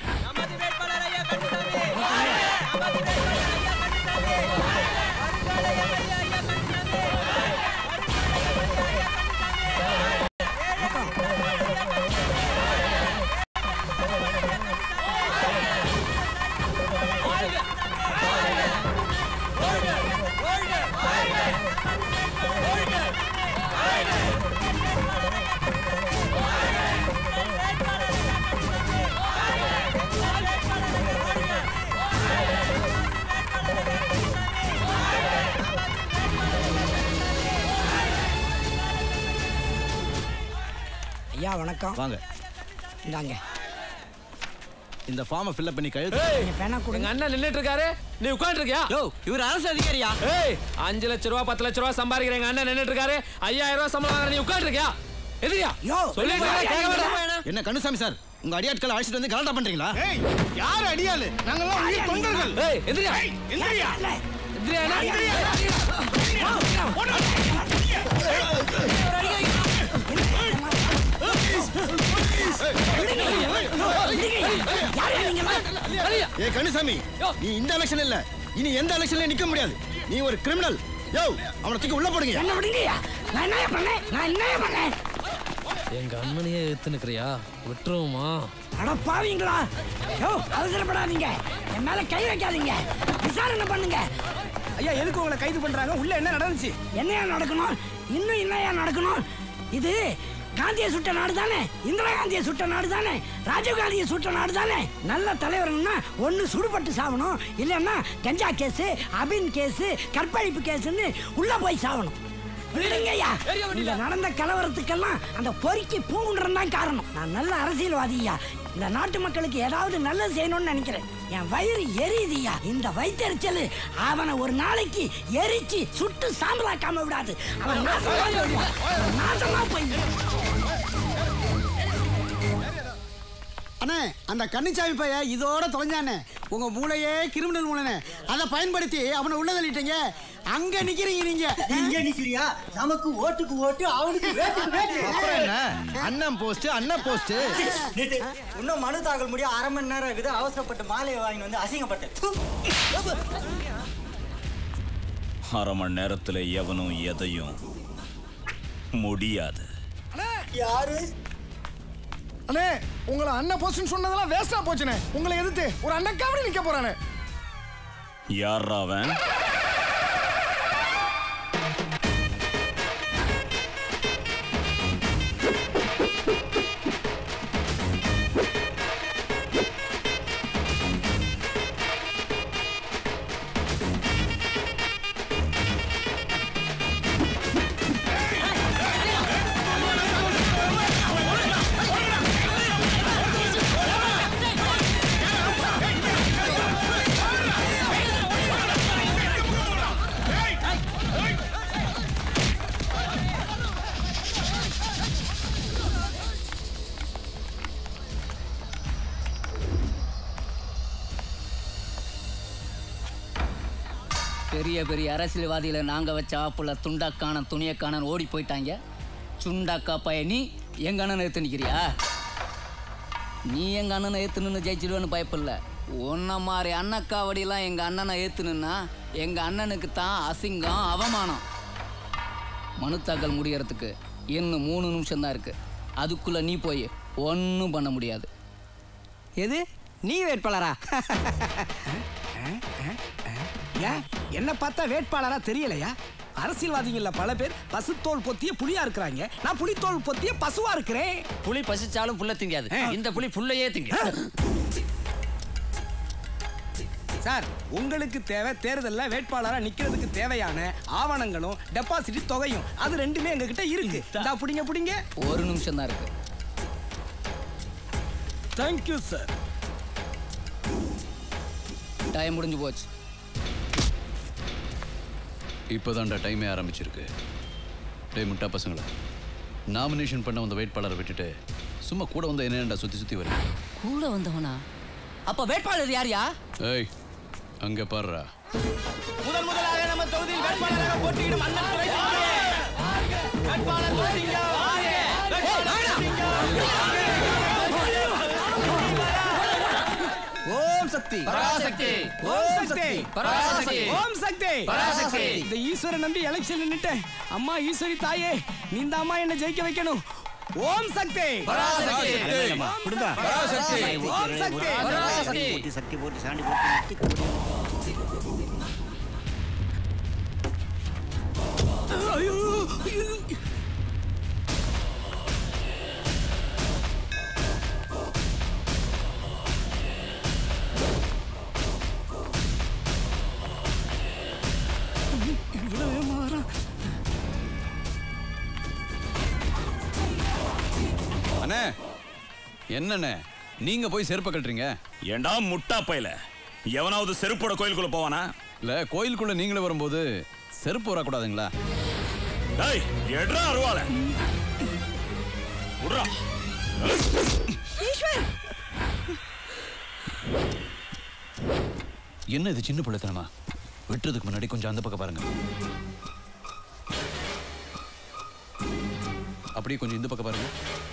ஐயா வணக்கம் வாங்க இந்தாங்க இந்த ஃபார்மை ஃபில்அப் பண்ணி கழுத்து நீங்க பேனா கொடுங்க எங்க அண்ணன் நின்னுட்டு இருக்காரு நீ உட்கார்ந்து இருக்கியா யோ இவர் அரசு அதிகாரியா ஏய் அஞ்சு லட்ச ரூபா பத்து லட்ச ரூபா சம்பாதிக்கிற எங்க அண்ணன் நின்னுட்டு இருக்காரு ஐயாயிரம் ரூபா சம்பளம் வாங்குற நீ உட்கார்ந்து இருக்கியா எதிரியா யோ சொல்லிட்டு இருக்கேன், கேட்க வேண்டாம். என்ன கண்ணுசாமி சார் உங்க அடியாட்களை அழைச்சிட்டு வந்து கலாட்டா பண்றீங்களா ஏய் யார் அடியாளு நாங்கெல்லாம் உயிர் தொண்டர்கள் ஏய் எதிரியா எந்திரியா எதிரியா என்ன? ஏ கண்ணுசாமி நீ இந்த எலெக்ஷன் இல்ல இனி எந்த எலெக்ஷன்ல நிக்க முடியாது நீ ஒரு கிரிமினல் யோ அவனை தூக்கி உள்ள போடுங்க என்ன விடுங்கய்யா நான் என்ன பண்ணேன் நான் என்ன பண்ணேன் எங்க அண்ணனையே எடுத்து நிக்கிறியா விட்டுருவோமா அட பாவீங்களா யோ அவசரப்படாதீங்க என் மேல கை வைக்காதீங்க விசாரணை பண்ணுங்க ஐயா எதுக்கு உங்களை கைது பண்றாங்க உள்ள என்ன நடந்துச்சு என்னையா நடக்கணும் இன்னும் என்னையா நடக்கணும் இது காந்தியை சுட்ட நாடு தானே இந்திரா காந்தியை சுட்ட நாடு தானே ராஜீவ் காந்தியை சுட்ட நாடு தானே நல்ல தலைவர்னா ஒன்னு சுடுபட்டு சாவணும் இல்லைன்னா கஞ்சா கேஸ் அபின் கேஸ் கற்பழிப்பு கேஸ்ன்னு உள்ள போய் சாவணும் விடுங்கய்யா இங்க நடந்த கலவரத்துக்கெல்லாம் அந்த பொறுக்கி பூங்குன்றம் தான் காரணம் நான் நல்ல அரசியல்வாதியா இந்த நாட்டு மக்களுக்கு ஏதாவது நல்லது செய்யணும்னு நினைக்கிறேன் என் வயிறு எரியுதுயா இந்த வயிற்றெரிச்சல் அவனை ஒரு நாளைக்கு எரிச்சு சுட்டு சாம்பலாக்காம விடாது அவன் நாசமா போயிடுவான். அவன் நாசமா போயிடுவான். அண்ணே அந்த கன்னிச்சாமி பைய இதோட தொலைஞ்சானே உங்க மூளையே கிரிமினல் மூளைனே அதை பயன்படுத்தி அவனை உள்ள தள்ளிட்டீங்க அங்க நிக்கிறீங்க நீங்க இங்க நிக்கிறியா நமக்கு ஓட்டுக்கு ஓட்டு அவனுக்கு வேட்டுக்கு வேட்டு அப்புறம் என்ன அண்ணன் போஸ்ட் அண்ணன் போஸ்ட் நிறுத்து. இன்னும் மனு தாக்கல் முடிய அரை மணி நேரம் இருக்குது அவசரப்பட்டு மாலையை வாங்கி வந்து அசிங்கப்பட்டேன் அரை மணி நேரத்துல எவனும் எதையும் முடியாது யாரு அண்ணே உங்களை அண்ணன் போஸ்ட்னு சொன்னதெல்லாம் வேஸ்டா போச்சுனே உங்களை எதிர்த்து ஒரு அண்ணன் காவடி நிக்க போறானே யாரா அவன் பெரிய பெரிய அரசியல்வாதிகளை நாங்கள் வச்ச ஆப்புல துண்டாக்கான துணியக்கான ஓடி போயிட்டாங்க சுண்டாக்கா பைய நீ எங்க அண்ணனை ஏற்று நிற்கிறியா நீ எங்க அண்ணனை ஏற்று நின்று ஜெயிச்சிடுவேன்னு பயப்பில்ல உன்ன மாதிரி அண்ணக்காவடிலாம் எங்க அண்ணனை ஏற்றுனுன்னா எங்க அண்ணனுக்கு தான் அசிங்கம் அவமானம் மனு தாக்கல் முடியறதுக்கு இன்னும் மூணு நிமிஷம் தான் இருக்கு அதுக்குள்ள நீ போய் ஒன்றும் பண்ண முடியாது எது நீ வேட்பாளரா ஏன் என்ன பார்த்தா வேட்பாளரா தெரியலையா அரசியல்வாதிகள்ல பல பேர் பசுத்தோல் பொத்திய புலியா இருக்கிறாங்க நான் புலித்தோல் பொத்திய பசுவா இருக்கிறேன் புலி பசிச்சாலும் புல்ல திங்காது இந்த புலி புல்லையே திங்க சார் உங்களுக்கு தேவை தேர்தல்ல வேட்பாளரா நிக்கிறதுக்கு தேவையான ஆவணங்களும் டெபாசிட் தொகையும் அது ரெண்டுமே எங்க கிட்ட இருக்கு இந்தா புடிங்க புடிங்க ஒரு நிமிஷம் தான் இருக்கு தேங்க்யூ சார் டைம் முடிஞ்சு போச்சு இப்போதான்டா டைமே ஆரம்பிச்சிருக்கு டேய் முட்டா பசங்களா நாமினேஷன் பண்ண வந்த வேட்பாளரை விட்டுட்டு சும்மா கூட வந்த என்னடா சுத்தி சுத்தி வரீங்க கூட வந்தவனா அப்ப வேட்பாளர் யாரியா ஏய் அங்க பாருடா முதன் முதலாக நம்ம தொகுதியில் வேட்பாளராக போட்டியிடும் அண்ணன் துரை வேட்பாளர் துரைசிங்கா ஓம் சக்தி பராசக்தி. ஓம் சக்தி பராசக்தி. ஓம் சக்தி பராசக்தி. இந்த ஈஸ்வரன் நம்பி எலெக்ஷன் நின்னுட்டேன் அம்மா ஈஸ்வரி தாயே நீ இந்த அம்மா என்ன ஜெயிக்க வைக்கணும் ஓம் சக்தி பராசக்தி. கொடுங்க. பராசக்தி. ஓம் சக்தி பராசக்தி. போட்டு சக்தி போட்டு சாண்டி போட்டு ஐயோ இவ்வளவு மாறா அண்ணே என்னண்ணே நீங்க போய் செருப்பை கட்டுறீங்க ஏண்டா முட்டா பையல எவனாவது செருப்போட கோயிலுக்குள்ள போவானா இல்ல கோயிலுக்குள்ள நீங்களே வரும்போது செருப்பு வரக்கூடாதுங்களா டேய் எட்ரா அருவாள விட்றா ஈஸ்வர் என்ன இது சின்ன பிள்ளைத்தனமா வெட்டுறதுக்கு முன்னாடி கொஞ்சம் அந்த பக்கம் பாருங்க அப்படியே கொஞ்சம் இந்த பக்கம் பாருங்க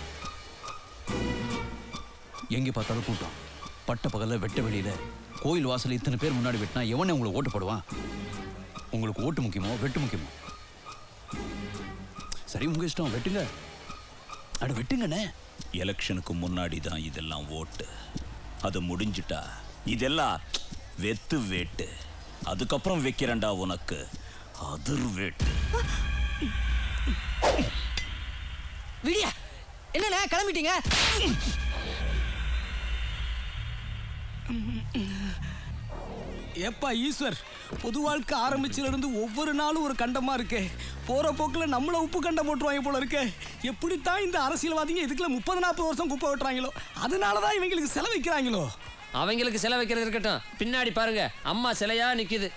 எங்க பார்த்தாலும் கூட்டம் பட்ட பகல்ல வெட்ட வெளியில கோயில் வாசல்ல இத்தனை பேர் முன்னாடி வெட்டினா எவனே உங்களுக்கு ஓட்டு போடுவான் உங்களுக்கு ஓட்டு முக்கியமோ வெட்டு முக்கியமோ சரி உங்க இஷ்டம் வெட்டுங்க அட வெட்டுங்கண்ணே எலெக்ஷனுக்கு முன்னாடி தான் இதெல்லாம் ஓட்டு அது முடிஞ்சிட்டா இதெல்லாம் வெத்து வேட்டு அதுக்கப்புறம் வைக்கிறேன்டா உனக்கு அதிர் வேட்டு விடியா என்னண்ணே கிளம்பிட்டீங்க ஏப்பா ஈஸ்வர் பொது வாழ்க்கை ஆரம்பிச்சதுல இருந்து ஒவ்வொரு நாளும் ஒரு கண்டமா இருக்கு போற போக்குல நம்மள உப்பு கண்டம் போட்டுருவாங்க போல இருக்கு எப்படித்தான் இந்த அரசியல்வாதிங்க இதுக்குள்ள முப்பது நாற்பது வருஷம் குப்பை வெட்டுறாங்களோ அதனாலதான் இவங்களுக்கு செலவைக்கிறாங்களோ அவங்களுக்கு சிலை வைக்கிறது இருக்கட்டும் பின்னாடி பாருங்க அம்மா சிலையா நிக்குது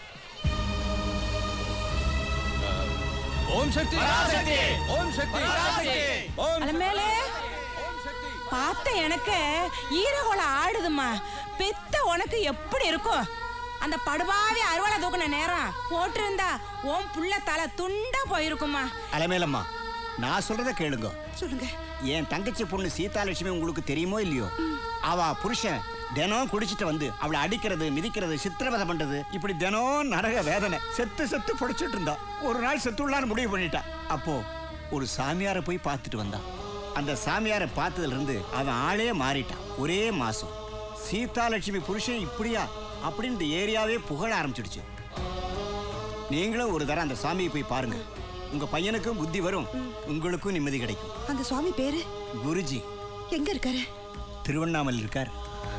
ஓம் சக்தி பராசக்தி! ஓம் சக்தி பராசக்தி! அலமேலே பார்த்த எனக்கு ஈரகோல ஆடுதும்மா பெத்த உனக்கு எப்படி இருக்கும் அந்த படுபாவி அறுவலை தூக்குன நேரம் போட்டிருந்தா உன் புள்ள தலை துண்டா போயிருக்குமா அலமேலம்மா நான் சொல்றத கேளுங்க சொல்லுங்க என் தங்கச்சி பொண்ணு சீதாலட்சுமி உங்களுக்கு தெரியுமோ இல்லையோ அவ புருஷன் தினம் குடிச்சிட்டு வந்து அவளை அடிக்கிறது மிதிக்கிறது சித்திரவதை பண்றது இப்படி தினம் நரக வேதனை செத்து செத்து புடிச்சிட்டு இருந்தா ஒரு நாள் செத்துள்ளான்னு முடிவு பண்ணிட்டா அப்போ ஒரு சாமியாரை போய் பார்த்துட்டு வந்தான் அந்த சாமியாரை பார்த்ததுல இருந்து அவன் ஆளே மாறிட்டான் ஒரே மாசம் சீதாலட்சுமி புருஷன் இப்படியா அப்படின்னு இந்த ஏரியாவே புகழ ஆரம்பிச்சிடுச்சு நீங்களும் ஒரு தடவை அந்த சாமியை போய் பாருங்க உங்க பையனுக்கும் புத்தி வரும் உங்களுக்கும் நிம்மதி கிடைக்கும் அந்த சுவாமி பேரு குருஜி எங்க இருக்காரு திருவண்ணாமலை இருக்கார்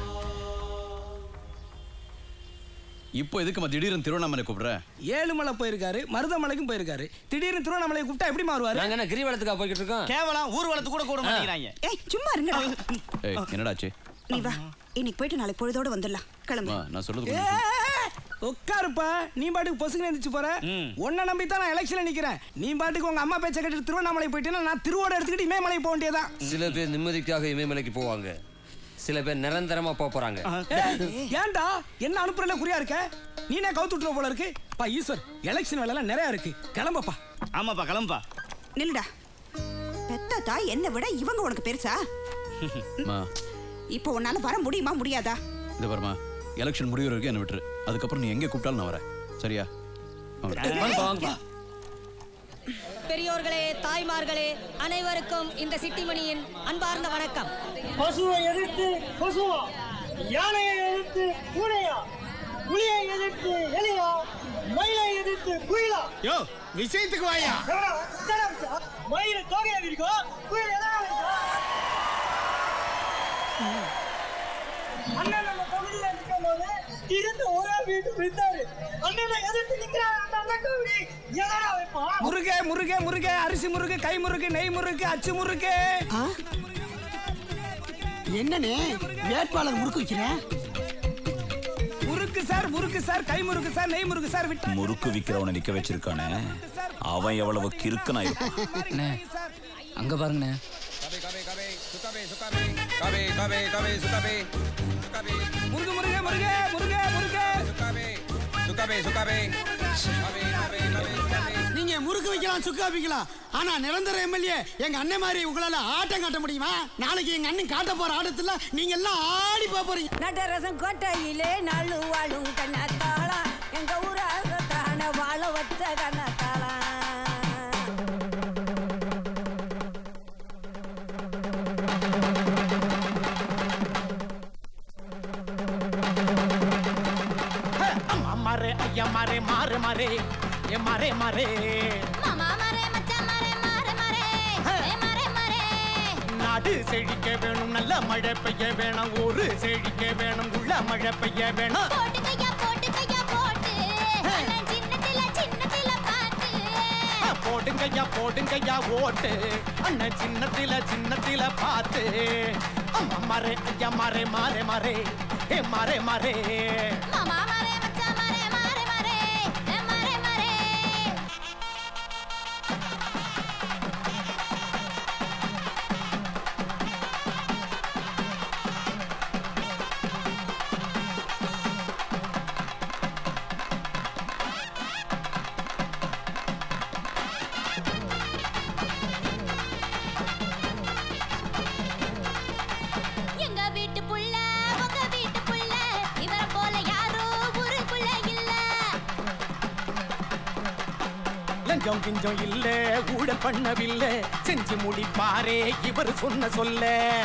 இப்போ எதுக்குமா திடீர்னு திருவண்ணாமலை கூப்பிடுற ஏழுமலை போயிருக்காரு மருதமலைக்கும் போயிருக்காரு திடீர்னு திருவண்ணாமலை கூப்பிட்டா எப்படி மாறுவாரு நாங்க என்ன கிரிவலத்துக்கா போய்கிட்டு இருக்கோம் கேவலம் ஊர்வலத்து கூட கூட மாட்டேங்கிறாங்க ஏய் சும்மா இருங்கடா ஏய் என்னடாச்சு நீ வா இன்னைக்கு போயிட்டு நாளைக்கு பொழுதோட வந்துடலாம் கிளம்பு அம்மா, நான் சொல்றது ஏ, கொஞ்சம் உட்காருப்பா நீ பாட்டுக்கு பொசுக்கு எந்திரிச்சு போற உன்னை நம்பி தான் நான் எலெக்ஷன்ல நிக்கிறேன் நீ பாட்டுக்கு உங்க அம்மா பேச்ச கேட்டு திருவண்ணாமலை போயிட்டேன்னா நான் திருவோட எடுத்துக்கிட்டு இமயமலை போக வேண்டியதான் சில பேர் நிம்மதிக்காக இமயமலைக்கு போவாங்க சில பேர் நிரந்தரமா போக போறாங்க ஏய், ஏன்டா என்ன அனுப்புறல குறியா இருக்க நீனே கவுத்து விட்டுற போல இருக்கு பா ஈஸ்வர் எலெக்ஷன் வேலை எல்லாம் நிறைய இருக்கு கிளம்பப்பா ஆமாப்பா கிளம்பா நில்லுடா பெத்த தாய் என்னை விட இவங்க உனக்கு பெருசா அம்மா, இப்போ உன்னால வர முடியுமா முடியாதா இது பாருமா எலெக்ஷன் முடிவு வரைக்கும் என்ன விட்டுரு அதுக்கப்புறம் நீ எங்கே கூப்பிட்டாலும் நான் வரேன் சரியா வாங்க. பெரியோர்களே தாய்மார்களே அனைவருக்கும் இந்த சிட்டிமணியின் அன்பார்ந்த வணக்கம் பசுவை எதிர்த்து பசுவா யானையை எதிர்த்து பூனையா புலியை எதிர்த்து எலியா மயிலை எதிர்த்து குயிலா யோ விஷயத்துக்கு வாயா மயில தோகையா இருக்கும் குயில் எதா அண்ணன் நம்ம தொகுதியில நிற்கும் போது இருந்து ஒரே வீட்டு வித்தாரு அண்ணனை எதிர்த்து நிக்கிறாரு அந்த அண்ணன் கவுடி எதனா வைப்பான் முருகே முருகே முருகே அரிசி முருகு கை முருகு நெய் முருகு அச்சு முருகு என்னண்ணே வேட்பாளர் முறுக்கு வைக்கிறேன் முறுக்கு சார் முறுக்கு சார் கை முறுக்கு சார் நெய் முறுக்கு சார் விட்டா முறுக்கு விக்கிறவனை நிக்க வச்சிருக்கானே அவன் எவ்வளவு கிறுக்கனா இருப்பான் அங்க பாருங்கண்ணே முருகு முருகே முருகே முருகே முருகே நீங்க முறுக்கு வைக்கலாம் சுக்கா வைக்கலாம் ஆனா நிரந்தர எம்எல்ஏ எங்க அண்ணன் மாதிரி உங்களால ஆட்டம் காட்ட முடியுமா நாளைக்கு எங்க அண்ணன் காட்ட போற ஆட்டத்துல நீங்க எல்லாம் ஆடி போக போறீங்க நடரசம் கோட்டையிலே நாலு வாழும் கண்ணத்தாளா எங்க ஊராக வாழ வச்ச கண்ணத்தாளா மாरे ஐயா மாरे மாறு மாरे ஏ மாरे மாरे நாடு செழிக்க வேணும் நல்ல மழை பெய்ய வேணும் ஊரு செழிக்க வேணும் உள்ள மழை பெய்ய வேணும் போடுங்கய்யா போடுங்கய்யா ஓட்டு அண்ணன் சின்னத்தில சின்னத்தில பார்த்து அம்மா மாறே ஐயா மாறே மாறே மாறே ஏ மாறே மாறே மாமா மாறே மச்சான் மாறே மாறே மாறே ஏ மாறே மாறே எங்க வீட்டு புள்ள உங்க வீட்டு புள்ள இவர போல யாரும் ஊருக்குள்ள இல்ல லஞ்சம் கிஞ்சம் இல்ல ஊழல் பண்ணவில்லை செஞ்சு முடிப்பாரே இவர் சொன்ன சொல்ல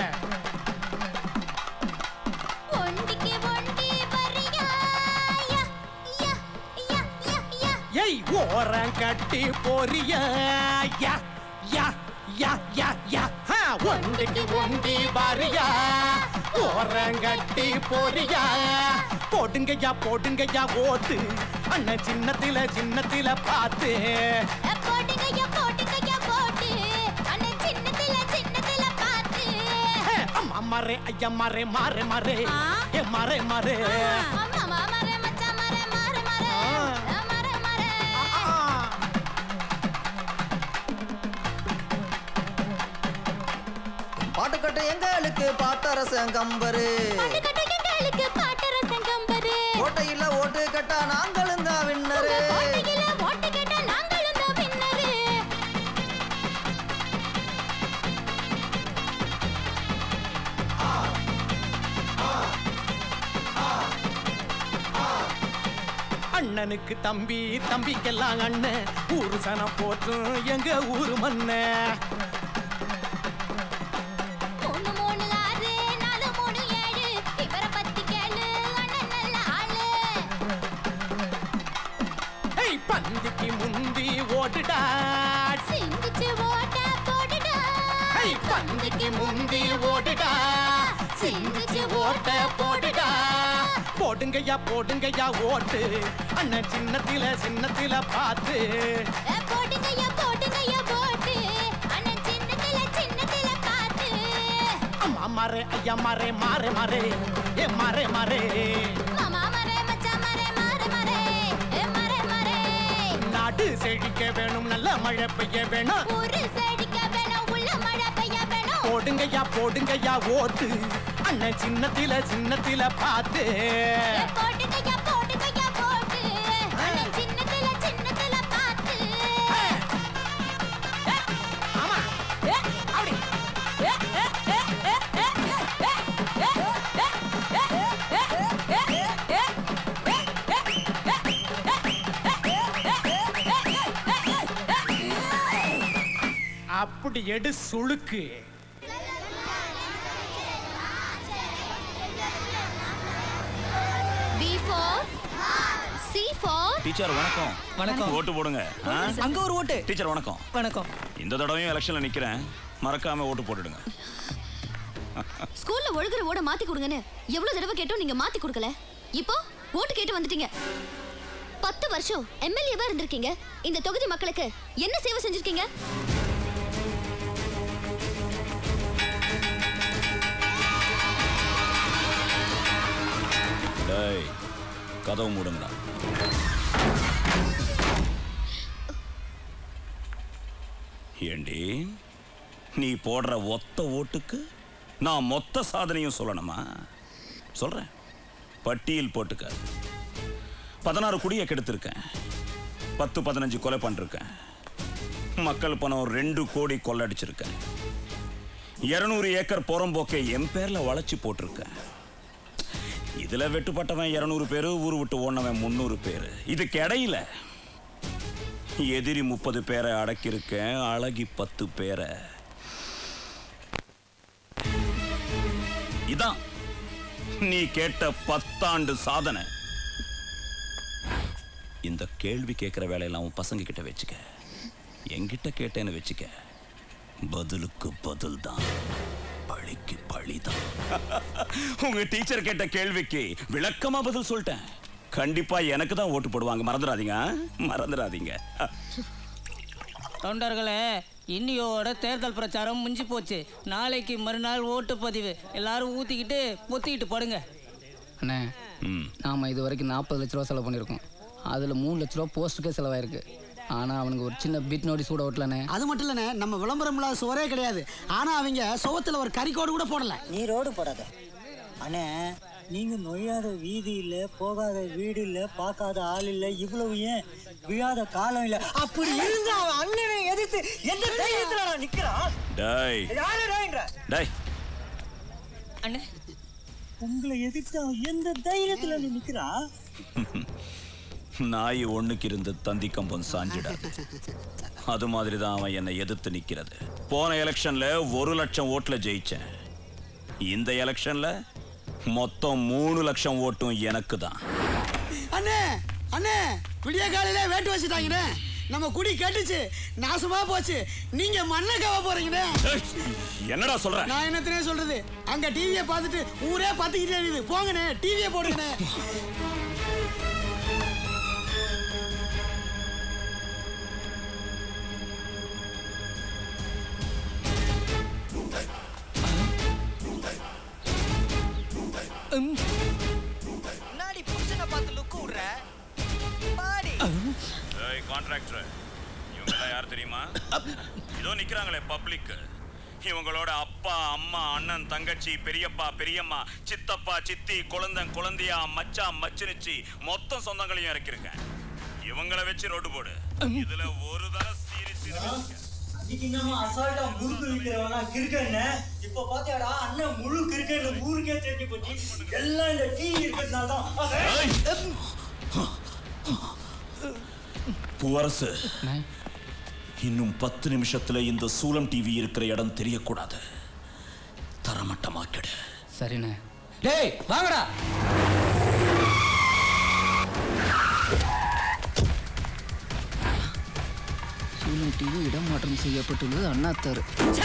ஒண்டிக்கு ஒண்டி வரியா யா, யா, யா, யா, யா. ஏய் ஓரம் கட்டி போறியா யா யா யா யா யா ஹா, ஒண்டிக்கு ஒண்டி வாரியா ஓரம் கட்டி போறியா போடுங்கய்யா போடுங்கய்யா ஓட்டு அண்ணன் சின்னத்தில சின்னத்தில பார்த்து ஏ, போட்டுங்கய்யா போட்டுங்கய்யா போட்டு அண்ணன் சின்னத்தில சின்னத்தில பார்த்து ஹே, அம்மா மாறே ஐயா மாறே மாறே மாறே ஏ மாறே மாறே மாமா மாறே மச்சான் மாறே மாறே மாறே ஏ மாறே மாறே பாட்டுக்கட்டு எங்களுக்கு பாட்டரசன் கம்பரு பாட்டுக்கட்டுகளுக்கு பாட்டரசன் கம்பரு கோட்டையில ஓட்டு கட்டா நாங்களும் தான் வின்னரு கோட்டையில ஓட்டு கேட்டா நாங்களும் தான் வின்னரு அண்ணனுக்கு தம்பி தம்பிக்கெல்லாம் அண்ணன் ஊரு சனம் போற்றும் எங்க ஊரு மண்ண மூணு மூணு ஆறு நாலு மூணு ஏழு இவரை பத்தி கேளு அண்ணன் நல்ல ஆளு ஏய் பந்திக்கு முந்தி ஓடுடா சிந்திச்சு ஓட்ட போடுடா ஏய் பந்திக்கு முந்தி ஓடுடா சிந்திச்சு ஓட்ட போடுடா போடுங்கய்யா போடுங்கய்யா ஓட்டு அண்ணன் சின்னத்தில சின்னத்தில பார்த்து ஏ, போட்டுங்கய்யா போட்டுங்கய்யா போட்டு அண்ணன் சின்னத்தில சின்னத்தில பார்த்து அம்மா மாறே ஐயா மாறே மாறே மாறே ஏ மாறே மாறே மாமா மாறே மச்சான் மாறே மாறே மாறே ஏ மாறே மாறே நாடு செழிக்க வேணும் நல்ல மழை பெய்ய வேணும் ஊரு செழிக்க வேணும் உள்ள மழை பெய்ய வேணும் போடுங்கய்யா போடுங்கய்யா ஓட்டு அண்ணன் சின்னத்தில சின்னத்தில பார்த்து ஏ, போட்டுங்கய்யா போட்டுங்கய்யா போட்டு அண்ணன் சின்னத்தில சின்னத்தில பார்த்து அப்படி எடு சுளுக்கு B for C for teacher வணக்கம் வணக்கம். ஓட்டு போடுங்க ஆ? அங்க ஒரு ஓட்டு டீச்சர் வணக்கம் வணக்கம் இந்த தடவையும் எலெக்ஷன்ல நிக்கிறேன் மறக்காம ஓட்டு போட்டுடுங்க ஸ்கூல்ல ஒழுகுற ஓட மாத்தி கொடுங்கன்னு எவ்வளவு தடவை கேட்டோம் நீங்க மாத்தி கொடுக்கல இப்போ ஓட்டு கேட்டு வந்துட்டீங்க பத்து வருஷம் எம்எல்ஏவா இருந்திருக்கீங்க இந்த தொகுதி மக்களுக்கு என்ன சேவை செஞ்சிருக்கீங்க டேய் கதவு மூடுங்கடா ஏண்டி நீ போடுற ஒத்த ஓட்டுக்கு நான் மொத்த சாதனையும் சொல்லணுமா சொல்றேன் பட்டியல் போட்டுக்க பதினாறு குடியை கெடுத்திருக்கேன் பத்து பதினஞ்சு கொலை பண்ணிருக்கேன் மக்கள் பணம் ரெண்டு கோடி கொள்ளடிச்சிருக்கேன் இருநூறு ஏக்கர் புறம்போக்கை என் பேர்ல வளைச்சு போட்டிருக்கேன் இதுல வெட்டுப்பட்டவன் இருநூறு பேரு ஊரு விட்டு ஓடினவன் முந்நூறு பேரு இதுக்கு இடையில எதிரி முப்பது பேரை அடக்கியிருக்கேன் அழகி பத்து பேரை இதான் நீ கேட்ட பத்தாண்டு சாதனை இந்த கேள்வி கேட்கிற வேலையெல்லாம் உன் பசங்க கிட்ட வச்சுக்க என்கிட்ட கேட்டேன்னு வச்சுக்க பதிலுக்கு பதில் தான் பழிக்கு பழிதான் உங்க டீச்சர் கேட்ட கேள்விக்கு விளக்கமா பதில் சொல்லிட்டேன் கண்டிப்பா எனக்கு தான் ஓட்டு போடுவாங்க மறந்துடாதீங்க ஆ? மறந்துடாதீங்க தொண்டர்களே இன்னியோட தேர்தல் பிரச்சாரம் முடிஞ்சு போச்சு நாளைக்கு மறுநாள் ஓட்டுப்பதிவு எல்லாரும் ஊத்திக்கிட்டு பொத்திக்கிட்டு படுங்க அண்ணே நாம இது வரைக்கும் நாற்பது லட்ச ரூபா செலவு பண்ணியிருக்கோம் அதில் மூணு லட்ச ரூபா போஸ்ட்டுக்கே செலவாயிருக்கு ஆனால் அவனுக்கு ஒரு சின்ன பிட் நோட்டீஸ் கூட ஓட்டலண்ணே அது மட்டும் இல்லைண்ணே நம்ம விளம்பரம் இல்லாத சுவரே கிடையாது ஆனா அவங்க சுவத்துல ஒரு கறிக்கோடு கூட போடல நீ ரோடு போடாத அண்ணே நீங்க நொய்யாத வீதி இல்ல போகாத வீடு இல்ல பார்க்காத ஆள் இல்ல இவ்வளவு ஏன் விழாத காலம் இல்ல அப்படி இருந்து அவன் அண்ணனை எதிர்த்து எந்த தைரியத்துல நான் நிக்கிறான் டேய் யாரு டேய்ன்ற? டேய் அண்ணே உங்களை எதிர்த்து அவன் எந்த தைரியத்துல நீ நிக்கிறான் நாய் ஒண்ணுக்கு இருந்து தந்தி கம்பம் சாஞ்சிடாது அது மாதிரி தான் அவன் என்னை எதிர்த்து நிக்கிறது போன எலெக்ஷன்ல ஒரு லட்சம் ஓட்டுல ஜெயிச்சேன் இந்த எலெக்ஷன்ல மொத்தம் மூணு லட்சம் ஓட்டும் எனக்கு தான் அண்ணே அண்ணே விடிய காலையில வேட்டு வச்சுட்டாங்கண்ணே நம்ம குடி கட்டுச்சு நாசமா போச்சு நீங்க மண்ணை கவ போறீங்கண்ணே என்னடா சொல்ற நான் என்னத்தனே சொல்றது அங்க டிவியை பார்த்துட்டு ஊரே பார்த்துக்கிட்டே இருக்குது போங்கண்ணே டிவியை போடுங்கண்ணே முன்னாடி புருஷனை பார்த்து லுக்கு விடுற பாடி ஏய் கான்ட்ராக்டர் இவங்கெல்லாம் யார் தெரியுமா இதோ நிக்கிறாங்களே பப்ளிக் இவங்களோட அப்பா அம்மா அண்ணன் தங்கச்சி பெரியப்பா பெரியம்மா சித்தப்பா சித்தி குழந்தன் குழந்தையா மச்சான் மச்சினிச்சி மொத்தம் சொந்தங்களையும் இறக்கிருக்கேன் இவங்கள வச்சு ரோடு போடு இதுல ஒரு தர சீரிஸ் அன்னைக்கு நம்ம அசால்ட்டா முறுக்கு விற்கிறவனா கிறுக்கன்னு இப்ப பாத்தியாடா அண்ணன் முழு கிறுக்கன்னு ஊருக்கே தெரிஞ்சு போச்சு எல்லாம் இந்த டிவி இருக்கிறதுனால தான் பூவரசு இன்னும் பத்து நிமிஷத்துல இந்த சூலம் டிவி இருக்கிற இடம் தெரியக்கூடாது தரமட்டமாக்கிடு சரிண்ணே டேய் வாங்கடா சூலம் டிவி இடமாற்றம் செய்யப்பட்டுள்ளது அண்ணாத்தார்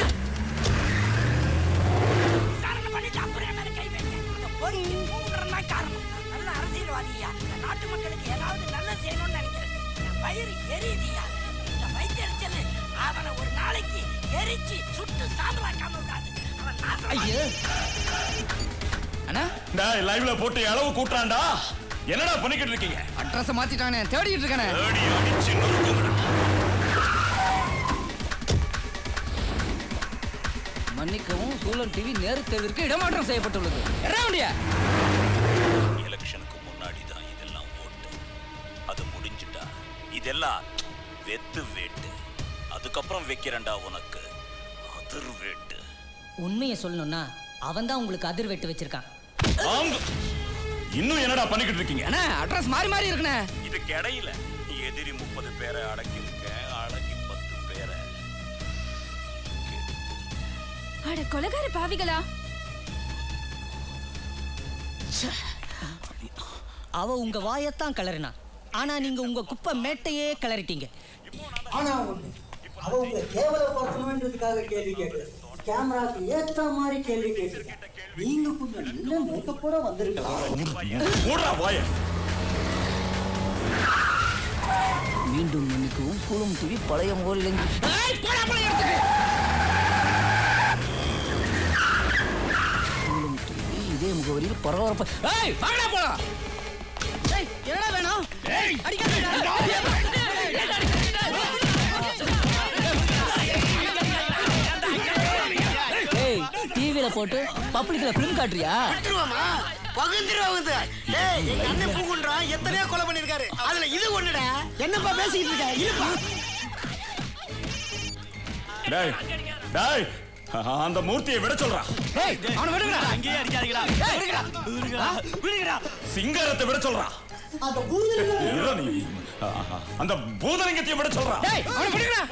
பொறுக்கி மூடுறதுனா காரணம் நான் நல்ல அரசியல்வாதியா இந்த நாட்டு மக்களுக்கு ஏதாவது நல்ல செய்யணும்னு நினைக்கிறேன் என் வயிறு எரியுதியா இந்த வயிற்றெரிச்சல் அவனை ஒரு நாளைக்கு எரிச்சு சுட்டு சாம்பலாக்காம விடாது அவன் நாசமா ஐயோ அண்ணா டேய் லைவ்ல போட்டு அளவு கூட்டுறான்டா என்னடா பண்ணிக்கிட்டு இருக்கீங்க அட்ரஸ் மாத்திட்டானே தேடிட்டு இருக்கானே தேடி அடிச்சு நொறுக்குங்கடா. மன்னிக்கவும் சூலம் டிவி நேரு தேர்விற்கு இடமாற்றம் செய்யப்பட்டுள்ளது எறாவண்டியா எலெக்ஷனுக்கு முன்னாடி தான் இதெல்லாம் ஓட்டு அது முடிஞ்சுட்டா இதெல்லாம் வெத்து வேட்டு அதுக்கப்புறம் வைக்கிறேன்டா உனக்கு அதிர் வேட்டு உண்மையை சொல்லணும்னா அவன் தான் உங்களுக்கு அதிர் வெட்டு வச்சிருக்கான் ஆங்க. இன்னும் என்னடா பண்ணிக்கிட்டு இருக்கீங்க அண்ணா அட்ரஸ் மாறி மாறி இருக்குண்ணே இதுக்கு இடையில எதிரி முப்பது பேரை அடக்கியிருக்கேன் அடக்கி பத்து பேரை அட கொலகார பாவிகளா அவ உங்க வாயத்தான் கிளறினா ஆனா நீங்க உங்க குப்பை மேட்டையே கிளறிட்டீங்க ஆனா ஒண்ணு அவ உங்களை கேவலப்படுத்தணுன்றதுக்காக கேள்வி கேட்கல கேமராக்கு ஏத்த மாதிரி கேள்வி கேட்டிருக்கேன் நீங்க கொஞ்சம் நல்ல மேக்கப்போட வந்திருக்கலாம் மூடுறா வாய மீண்டும் மன்னிக்கவும் சூலம் டிவி பழைய முகலில் சூலம் டிவி இதே முகவரியில் பரபரப்பு ஏய் வாங்கடா போலாம் ஏய், என்னடா வேணும் ஏய் டிவியில போட்டு பப்ளிக்ல ஃபிலிம் காட்டுறியா விட்டுருவாமா பகுந்துருவாங்க டேய் எங்க அண்ணன் பூங்குன்றான் எத்தனையோ கொலை பண்ணிருக்காரு அதுல இது ஒண்ணுடா என்னப்பா பேசிக்கிட்டு இருக்க இருப்பா டேய் டேய் அந்த மூர்த்தியை விட சொல்றா ஏய் அவனை விடுங்கடா அங்கேயே அடிக்காதீங்கடா விடுங்கடா விடுங்கடா சிங்காரத்தை விட சொல்றா அந்த பூதலிங்க இரு நீ. அந்த பூதலிங்கத்தை விட சொல்றா ஏய் அவனை விடுங்கடா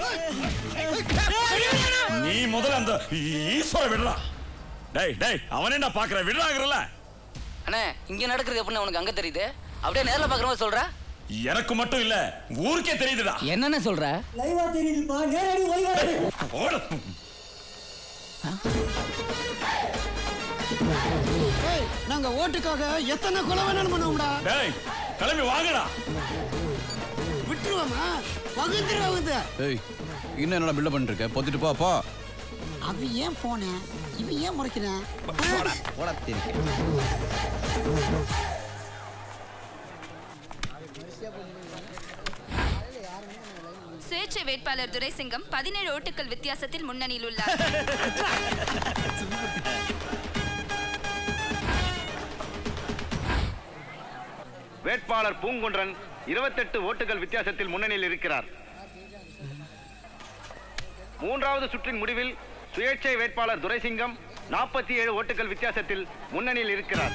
நீ முதல்ல அந்த ஈஸ்வர விடுறா டேய் டேய் அவனே நான் பாக்குற விடுறாங்கறல அண்ணே இங்க நடக்கிறது எப்படின்னு உனக்கு அங்க தெரியுது அப்படியே நேர்ல பாக்குற மாதிரி சொல்ற எனக்கு மட்டும் இல்ல ஊருக்கே தெரியுதுடா என்னென்ன சொல்ற லைவா தெரியுதுப்பா நேரடி ஒய்வாடி ஓடு. ஏய், நாங்க ஓட்டுக்காக எத்தனை கொலை வேணாலும் பண்ணுவோம்டா டேய் கிளம்பி வாங்கடா விட்டுருவோம் பகுந்துருவாமா பகுந்துரு பகுந்து ஏய் இன்னும் என்னடா பில்டப் பண்ணிட்டு இருக்க பொத்திட்டு போ போ அவன் ஏன் போனேன் இவன் ஏன் முறைக்கிறான் சுயேட்சை வேட்பாளர் துரைசிங்கம் பதினேழு ஓட்டுகள் வித்தியாசத்தில் முன்னணியில் உள்ளார் வேட்பாளர் பூங்குன்றன் இருபத்தெட்டு ஓட்டுகள் வித்தியாசத்தில் முன்னணியில் இருக்கிறார் மூன்றாவது சுற்றின் முடிவில் சுயேட்சை வேட்பாளர் துரைசிங்கம் நாற்பத்தி ஏழு ஓட்டுகள் வித்தியாசத்தில் முன்னணியில் இருக்கிறார்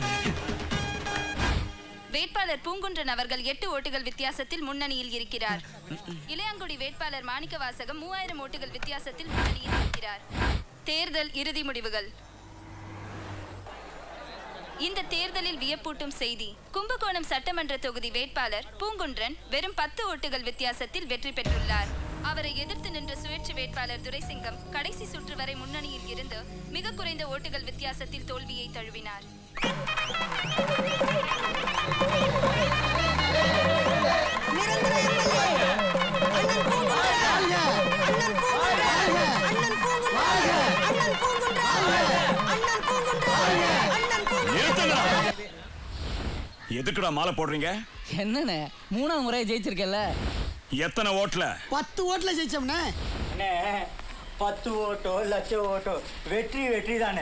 வேட்பாளர் பூங்குன்றன் அவர்கள் எட்டு ஓட்டுகள் வித்தியாசத்தில் முன்னணியில் இருக்கிறார் இளையாங்குடி வேட்பாளர் மாணிக்க வாசகம் மூவாயிரம் ஓட்டுகள் வித்தியாசத்தில் முன்னணியில் இருக்கிறார் தேர்தல் இறுதி முடிவுகள் இந்த தேர்தலில் வியப்பூட்டும் செய்தி கும்பகோணம் சட்டமன்ற தொகுதி வேட்பாளர் பூங்குன்றன் வெறும் பத்து ஓட்டுகள் வித்தியாசத்தில் வெற்றி பெற்றுள்ளார் அவரை எதிர்த்து நின்ற சுயேட்சை வேட்பாளர் துரைசிங்கம் கடைசி சுற்று வரை முன்னணியில் இருந்து மிக குறைந்த ஓட்டுகள் வித்தியாசத்தில் தோல்வியை தழுவினார் நிறுத்துங்கடா. எதுக்குடா மாலை போடுறீங்க என்னண்ணே மூணாவது முறையை ஜெயிச்சிருக்கேல்ல எத்தனை ஓட்டுல பத்து ஓட்டுல ஜெயிச்சோம்னே அண்ணே பத்து ஓட்டோ லட்சம் ஓட்டோ வெற்றி வெற்றி தானே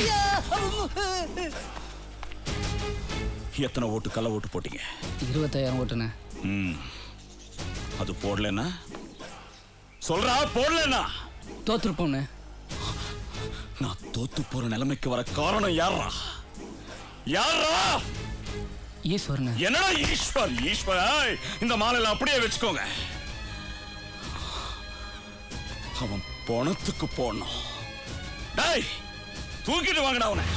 எத்தனை ஓட்டு கள்ள ஓட்டு போட்டீங்க இருபத்தாயிரம் ஓட்டுண்ணே ம் அது போடலன்னா சொல்றா போடலன்னா தோத்துருப்போண்ணே நான் தோத்து போற நிலைமைக்கு வர காரணம் யாரா யாரா ஈஸ்வரண்ணே என்னடா ஈஸ்வர் ஈஸ்வர் ஏய், இந்த மாலையில அப்படியே வச்சுக்கோங்க அவன் பணத்துக்கு போடணும் டேய் தூக்கிட்டு வாங்கடா அவனை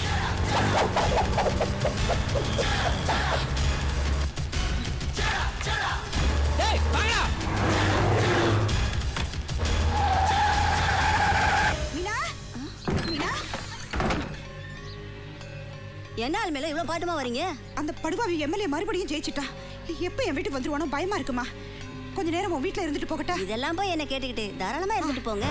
டேய் வாங்கடா மீனா மீனா என்ன ஆள் மேல இவ்வளவு பாட்டுமா வரீங்க அந்த படுபாவி எம்எல்ஏ மறுபடியும் ஜெயிச்சிட்டா எப்ப என் வீட்டுக்கு வந்துருவானோ பயமா இருக்குமா கொஞ்ச நேரம் உன் வீட்ல இருந்துட்டு போகட்டா இதெல்லாம் போய் என்ன கேட்டுக்கிட்டு தாராளமா இருந்துட்டு போங்க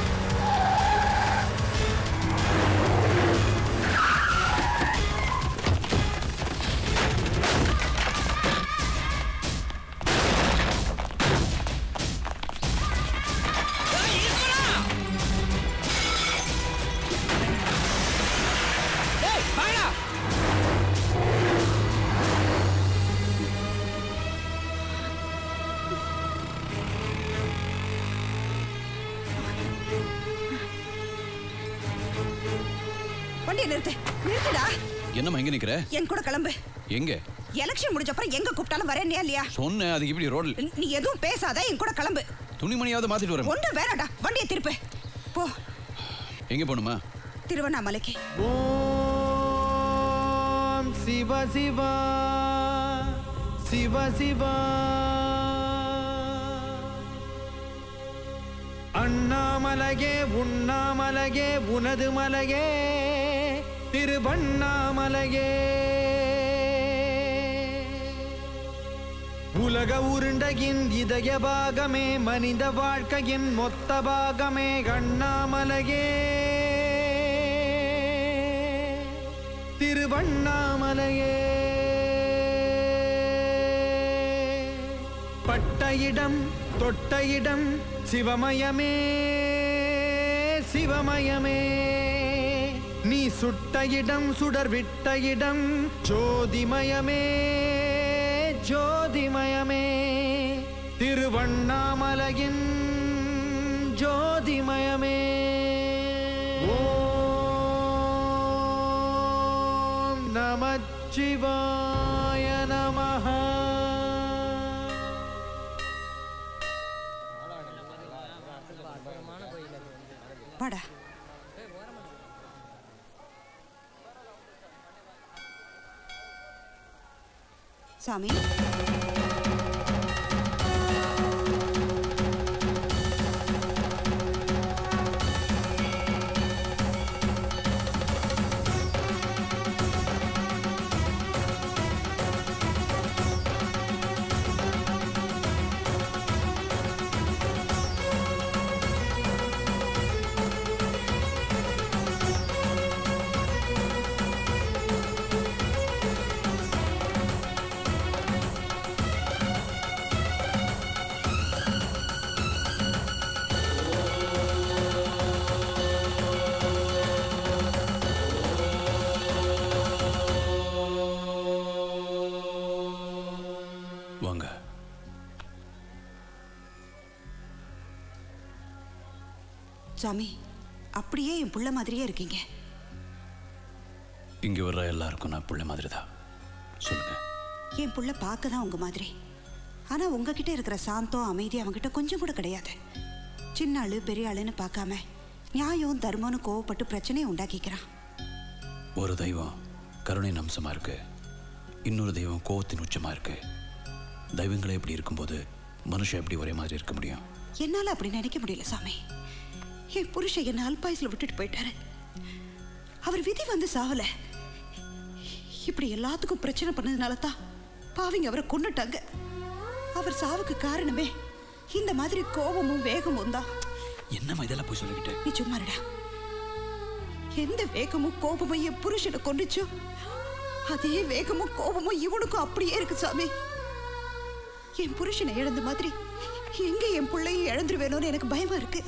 டேய் வாங்கடா வண்டியை நிறுத்து நிறுத்துடா என்னம்மா எங்க நிக்கிற என் கூட கிளம்பு எங்க எலெக்ஷன் முடிஞ்ச அப்புறம் எங்க கூப்பிட்டாலும் வரேன்யா இல்லையா சொன்னேன் அதுக்கு இப்படி ரோட்ல நீ எதுவும் பேசாத என் கூட கிளம்பு துணிமணியாவது மாத்திட்டு வரேன் ஒன்றும் வேணாடா வண்டியை திருப்பு போ எங்க போகணுமா திருவண்ணாமலைக்கு ஓம் சிவ சிவா சிவ சிவா அண்ணாமலையே உண்ணாமலையே உனது மலையே திருவண்ணாமலையே உலக உருண்டையின் இதய பாகமே மனித வாழ்க்கையின் மொத்த பாகமே அண்ணாமலையே திருவண்ணாமலையே பட்ட இடம் தொட்ட இடம் சிவமயமே சிவமயமே நீ சுட்ட இடம் சுடர் விட்ட இடம் ஜோதிமயமே ஜோதிமயமே திருவண்ணாமலையின் ஜோதிமயமே ஓம் நமச்சிவாய நமஹ வாடா சாமி சாமி அப்படியே என் புள்ள மாதிரியே இருக்கீங்க இங்க வர்ற எல்லாருக்கும் நான் பிள்ளை மாதிரி தான் சொல்லுங்க என் புள்ள பார்க்க தான் உங்க மாதிரி ஆனா உங்ககிட்ட இருக்கிற சாந்தம் அமைதி அவங்கிட்ட கொஞ்சம் கூட கிடையாது சின்ன ஆளு பெரிய ஆளுன்னு பார்க்காம நியாயம் தர்மம்னு கோவப்பட்டு பிரச்சனையை உண்டாக்கிக்கிறான் ஒரு தெய்வம் கருணையின் அம்சமா இருக்கு இன்னொரு தெய்வம் கோவத்தின் உச்சமா இருக்கு தெய்வங்களே இப்படி இருக்கும்போது மனுஷன் எப்படி ஒரே மாதிரி இருக்க முடியும் என்னால அப்படி நினைக்க முடியல சாமி என் புருஷன் என்ன அல்பாயுசுல விட்டுட்டு போயிட்டாரு அவர் விதி வந்து சாவல இப்படி எல்லாத்துக்கும் பிரச்சனை பண்ணதுனால தான் பாவிங்க அவரை கொன்னுட்டாங்க அவர் சாவுக்கு காரணமே இந்த மாதிரி கோபமும் வேகமும் தான் என்னம்மா இதெல்லாம் போய் சொல்லிக்கிட்டு நீ சும்மா இருடா எந்த வேகமும் கோபமும் என் புருஷனை கொண்டுச்சோ அதே வேகமும் கோபமும் இவனுக்கும் அப்படியே இருக்கு சாமி என் புருஷனை இழந்த மாதிரி எங்க என் பிள்ளையும் இழந்துருவேணும்னு எனக்கு பயமா இருக்கு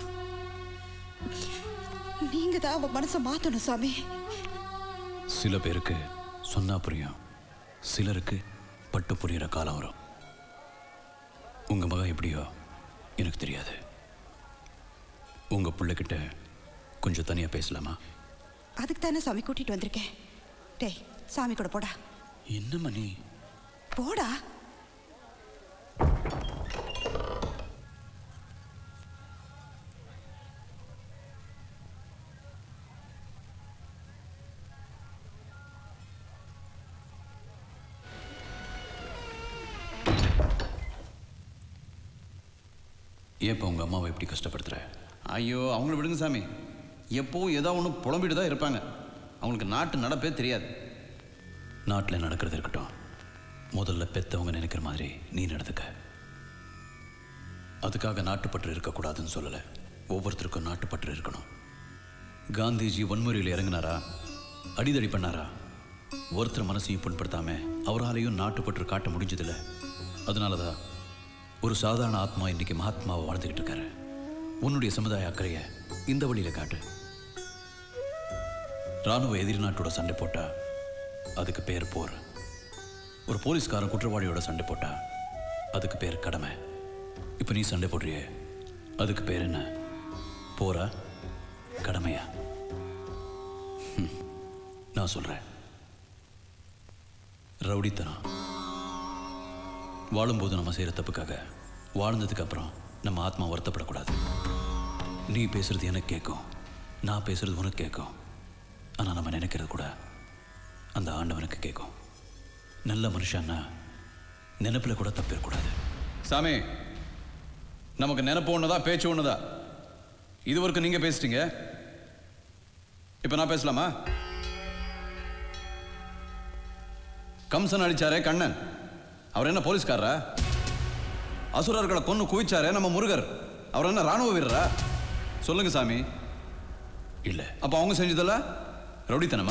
நீங்க தான் அவன் மனசை மாத்தணும் சாமி சில பேருக்கு சொன்னா புரியும் சிலருக்கு பட்டு புரியுற காலம் வரும் உங்க மகன் எப்படியோ எனக்கு தெரியாது உங்க பிள்ளைகிட்ட கொஞ்சம் தனியா பேசலாமா அதுக்கு தானே சாமி கூட்டிட்டு வந்திருக்கேன் டேய் சாமி கூட போடா என்னம்மா நீ போடா ஏன் இப்போ உங்க அம்மாவை எப்படி கஷ்டப்படுத்துற ஐயோ அவங்கள விடுங்க சாமி எப்போவும் ஏதோ ஒன்று புலம்பிட்டு தான் இருப்பாங்க அவங்களுக்கு நாட்டு நடப்பே தெரியாது நாட்டில் நடக்கிறது இருக்கட்டும் முதல்ல பெத்தவங்க நினைக்கிற மாதிரி நீ நடந்துக்க அதுக்காக நாட்டுப்பற்று இருக்கக்கூடாதுன்னு சொல்லலை ஒவ்வொருத்தருக்கும் நாட்டுப்பற்று இருக்கணும் காந்திஜி வன்முறையில் இறங்கினாரா அடிதடி பண்ணாரா ஒருத்தர் மனசையும் புண்படுத்தாம அவராலையும் நாட்டுப்பற்று காட்ட முடிஞ்சதில்ல அதனால தான் ஒரு சாதாரண ஆத்மா இன்னைக்கு மகாத்மாவை வாழ்ந்துகிட்டு இருக்காரு உன்னுடைய சமுதாய அக்கறைய இந்த வழியில காட்டு ராணுவ எதிரி நாட்டோட சண்டை போட்டா அதுக்கு பேர் போர் ஒரு போலீஸ்காரன் குற்றவாளியோட சண்டை போட்டா அதுக்கு பேர் கடமை இப்போ நீ சண்டை போடுறியே அதுக்கு பேர் என்ன போரா கடமையா ஹம், நான் சொல்றேன் ரவுடித்தனம் வாழும்போது நம்ம செய்கிற தப்புக்காக வாழ்ந்ததுக்கு அப்புறம் நம்ம ஆத்மா வருத்தப்படக்கூடாது நீ பேசுறது எனக்கு கேட்கும் நான் பேசுறது உனக்கு கேட்கும் ஆனால் நம்ம நினைக்கிறது கூட அந்த ஆண்டவனுக்கு கேட்கும் நல்ல மனுஷன்னா நினைப்பில் கூட தப்பு இருக்கக்கூடாது சாமி நமக்கு நினைப்பு ஒண்ணுதா பேச்சு ஒண்ணுதா இது வரைக்கும் நீங்க பேசிட்டீங்க இப்ப நான் பேசலாமா கம்சன் அடிச்சாரே கண்ணன் அவர் என்ன போலீஸ்காரரா அசுரர்களை கொன்னு குவிச்சாரே நம்ம முருகர் அவர் என்ன ராணுவ வீரரா சொல்லுங்க சாமி இல்ல அப்ப அவங்க செஞ்சதல்ல ரவுடித்தனமா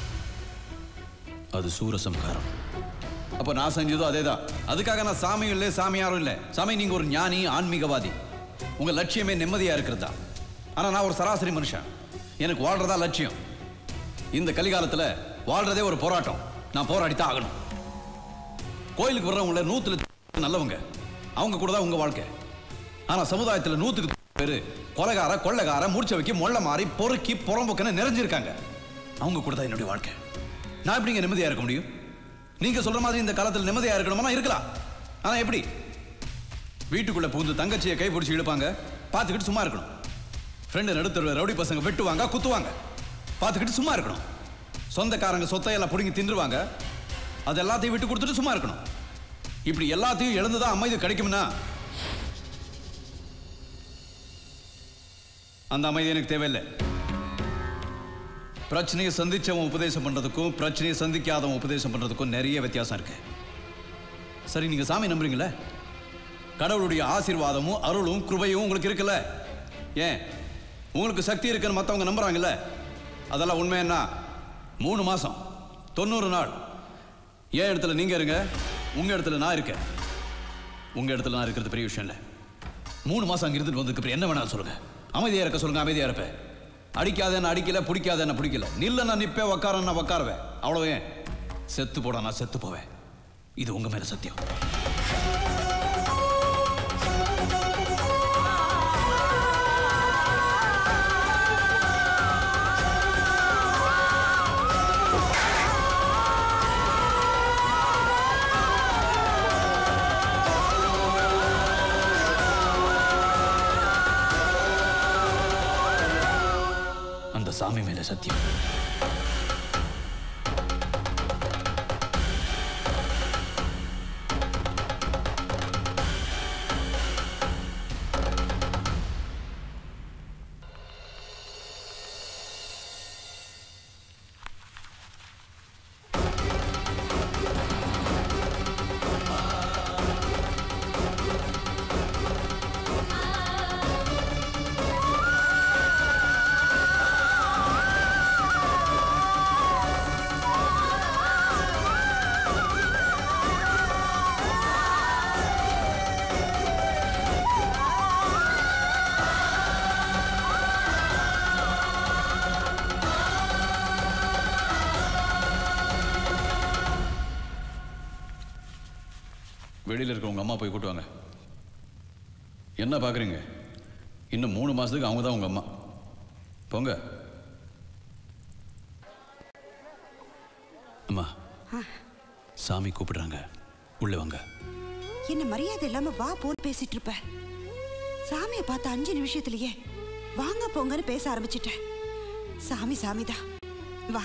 அது சூரசம்காரம் அப்ப நான் செஞ்சதும் அதேதான் அதுக்காக நான் சாமியும் இல்லை சாமியாரும் இல்லை சாமி நீங்க ஒரு ஞானி ஆன்மீகவாதி உங்க லட்சியமே நிம்மதியா இருக்கிறதா ஆனா நான் ஒரு சராசரி மனுஷன் எனக்கு வாழ்றதா லட்சியம் இந்த கலிகாலத்துல வாழ்றதே ஒரு போராட்டம் நான் போராடித்தான் ஆகணும் கோயிலுக்கு வர்றவங்கள நூத்துல நல்லவங்க அவங்க கூட தான் உங்க வாழ்க்கை ஆனா சமுதாயத்துல நூத்துக்கு பேரு கொலைகார கொள்ளைகார முடிச்ச வைக்க மொள்ள மாறி பொறுக்கி புறம்போக்குன்னு நிறைஞ்சிருக்காங்க அவங்க கூட தான் என்னுடைய வாழ்க்கை நான் எப்படி இங்க நிம்மதியா இருக்க முடியும் நீங்க சொல்ற மாதிரி இந்த காலத்துல நிம்மதியா இருக்கணுமா இருக்கலாம் ஆனா எப்படி வீட்டுக்குள்ள புகுந்து தங்கச்சியை கை பிடிச்சி இழுப்பாங்க பார்த்துக்கிட்டு சும்மா இருக்கணும் ஃப்ரெண்டு நடுத்தருவில் ரவுடி பசங்க வெட்டுவாங்க குத்துவாங்க பார்த்துக்கிட்டு சும்மா இருக்கணும் சொந்தக்காரங்க சொத்தையெல்லாம் பிடுங்கி தின்றுவாங்க அது எல்லாத்தையும் விட்டு கொடுத்துட்டு சும்மா இருக்கணும் இப்படி எல்லாத்தையும் இழந்துதான் அமைதி கிடைக்கும்னா அந்த அமைதி எனக்கு தேவையில்லை பிரச்சனையை சந்திச்சவன் உபதேசம் பண்றதுக்கும் பிரச்சனையை சந்திக்காதவன் உபதேசம் பண்றதுக்கும் நிறைய வித்தியாசம் இருக்கு சரி நீங்க சாமி நம்புறீங்களே கடவுளுடைய ஆசீர்வாதமும் அருளும் கிருபையும் உங்களுக்கு இருக்குல்ல ஏன் உங்களுக்கு சக்தி இருக்குன்னு மற்றவங்க நம்புறாங்கல்ல அதெல்லாம் உண்மை என்ன மூணு மாசம் தொண்ணூறு நாள் ஏன் இடத்துல நீங்க இருங்க உங்க இடத்துல நான் இருக்கேன் உங்க இடத்துல நான் இருக்கிறது பெரிய விஷயம் இல்லை மூணு மாசம் அங்க இருந்துட்டு வந்ததுக்கு அப்புறம் என்ன வேணாலும் சொல்லுங்க அமைதியா இருக்க சொல்லுங்க அமைதியா இருப்பேன் அடிக்காத என்ன அடிக்கல பிடிக்காத என்ன பிடிக்கல நில்ல நான் நிப்பேன் உக்கார நான் உக்காருவேன் அவ்வளவு ஏன் செத்து போட நான் செத்து போவேன் இது உங்க மேல சத்தியம் சாமி மேல சத்தியம் வெளியில இருக்க உங்க அம்மா போய் கூட்டு வாங்க என்ன பாக்குறீங்க இன்னும் மூணு மாசத்துக்கு அவங்க தான் உங்க அம்மா போங்க அம்மா சாமி கூப்பிடுறாங்க உள்ள வாங்க என்ன மரியாதை இல்லாம வா போன் பேசிட்டு இருப்ப சாமியை பார்த்த அஞ்சு நிமிஷத்துலயே வாங்க போங்கன்னு பேச ஆரம்பிச்சிட்டேன் சாமி சாமிதான் வா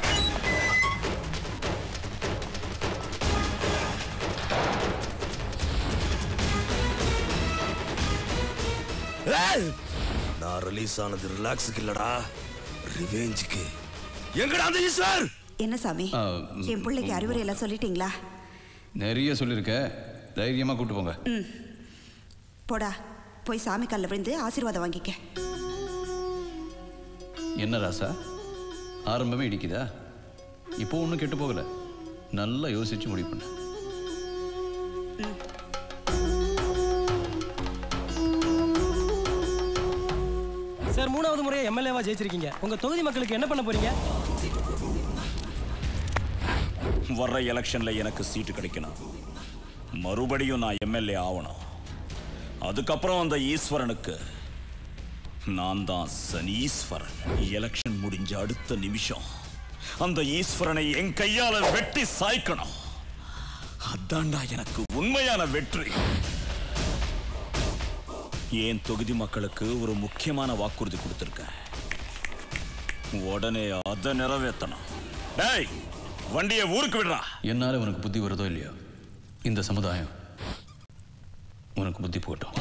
ஏய்! நான் ரிலீஸ் ஆனது ரிலாக்ஸுக்கு இல்லடா ரிவேஞ்சுக்கு எங்கடா அந்த ஈஸ்வர் என்ன சாமி ஆ, என் பிள்ளைக்கு அறிவுரை எல்லாம் சொல்லிட்டீங்களா நிறைய சொல்லியிருக்க தைரியமா கூட்டு போங்க ம் போடா போய் சாமி காலில் விழுந்து ஆசீர்வாதம் வாங்கிக்க என்ன ராசா ஆரம்பமே இடிக்குதா இப்போ ஒன்றும் கெட்டு போகல நல்லா யோசிச்சு முடிவு பண்ண சார் மூணாவது முறையா எம்எல்ஏவா ஜெயிச்சிருக்கீங்க உங்க தொகுதி மக்களுக்கு என்ன பண்ண போறீங்க வர்ற எலெக்ஷன்ல எனக்கு சீட்டு கிடைக்கணும் மறுபடியும் நான் எம்எல்ஏ ஆகணும் அதுக்கப்புறம் அந்த ஈஸ்வரனுக்கு நான் தான் சனீஸ்வரன் எலெக்ஷன் முடிஞ்ச அடுத்த நிமிஷம் அந்த ஈஸ்வரனை என் கையால வெட்டி சாய்க்கணும் அதான்டா எனக்கு உண்மையான வெற்றி என் தொகுதி மக்களுக்கு ஒரு முக்கியமான வாக்குறுதி கொடுத்திருக்கேன் உடனே அதை நிறைவேற்றணும் டேய் வண்டியை ஊருக்கு விடுறா என்னால உனக்கு புத்தி வருதோ இல்லையோ இந்த சமுதாயம் உனக்கு புத்தி போட்டோம்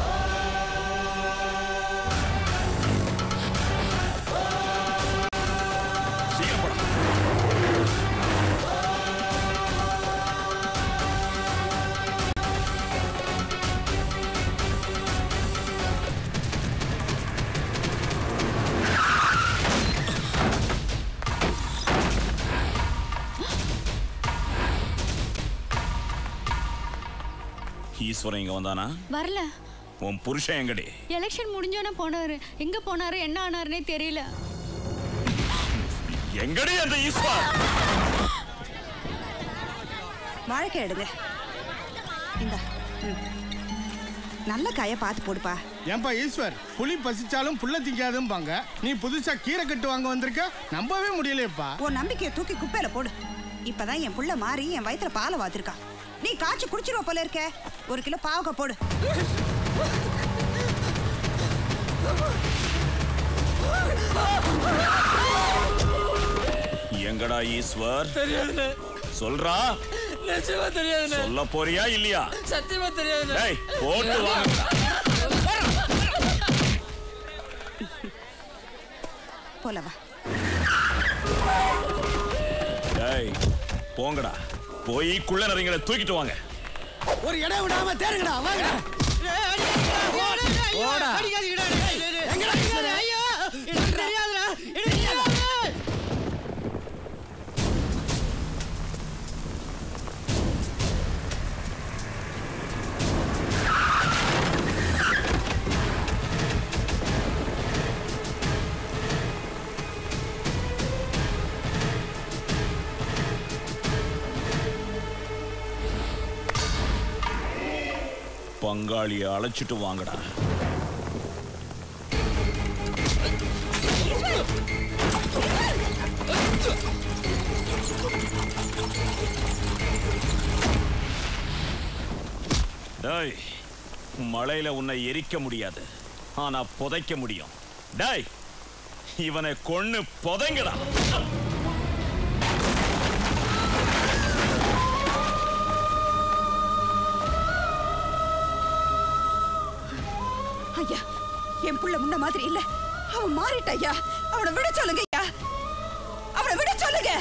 ஈஸ்வரன் இங்க வந்தானா வரல உன் புருஷன் எங்கடி எலெக்ஷன் முடிஞ்சோன்னே போனாரு எங்க போனாரு என்ன ஆனாருன்னே தெரியல எங்கடி அந்த ஈஸ்வர் வாழைக்காய் எடுங்க இந்த நல்ல காயை பார்த்து போடுப்பா ஏன்பா ஈஸ்வர் புலி பசிச்சாலும் புல்ல திங்காதும்பாங்க நீ புதுசா கீரை கட்டு வாங்க வந்திருக்க நம்பவே முடியலையேப்பா உன் நம்பிக்கையை தூக்கி குப்பையில போடு இப்பதான் என் புள்ள மாறி என் வயித்துல பாலை வாத்திருக்கான் நீ காய்ச்சி குடிச்சிருவ போல இருக்க ஒரு கிலோ பாவக்காய் போடு எங்கடா ஈஸ்வர் தெரியாதுண்ணே சொல்றா நிச்சயமா தெரியாதுண்ணே சொல்ல போறியா இல்லையா சத்தியமா தெரியாதுண்ணே டேய் போட்டு வாங்கடா போல வா டேய் போங்கடா போய் குள்ள நிறைங்களை தூக்கிட்டு வாங்க ஒரு இடம் விடாம தேருங்கடா வாங்க ஓடா. எங்கடா ஈஸ்வரன்? எனக்கு தெரியாதுடா எனக்கு தெரியாது பங்காளியை அழைச்சிட்டு வாங்கடா டேய் மழையில உன்னை எரிக்க முடியாது ஆனா புதைக்க முடியும் டேய் இவனை கொன்னு புதைங்கடா ஐயா என் புள்ள முன்ன மாதிரி இல்ல அவன் மாறிட்ட ஐயா அவனை விட சொல்லுங்க ஐயா அவனை விட சொல்லுங்க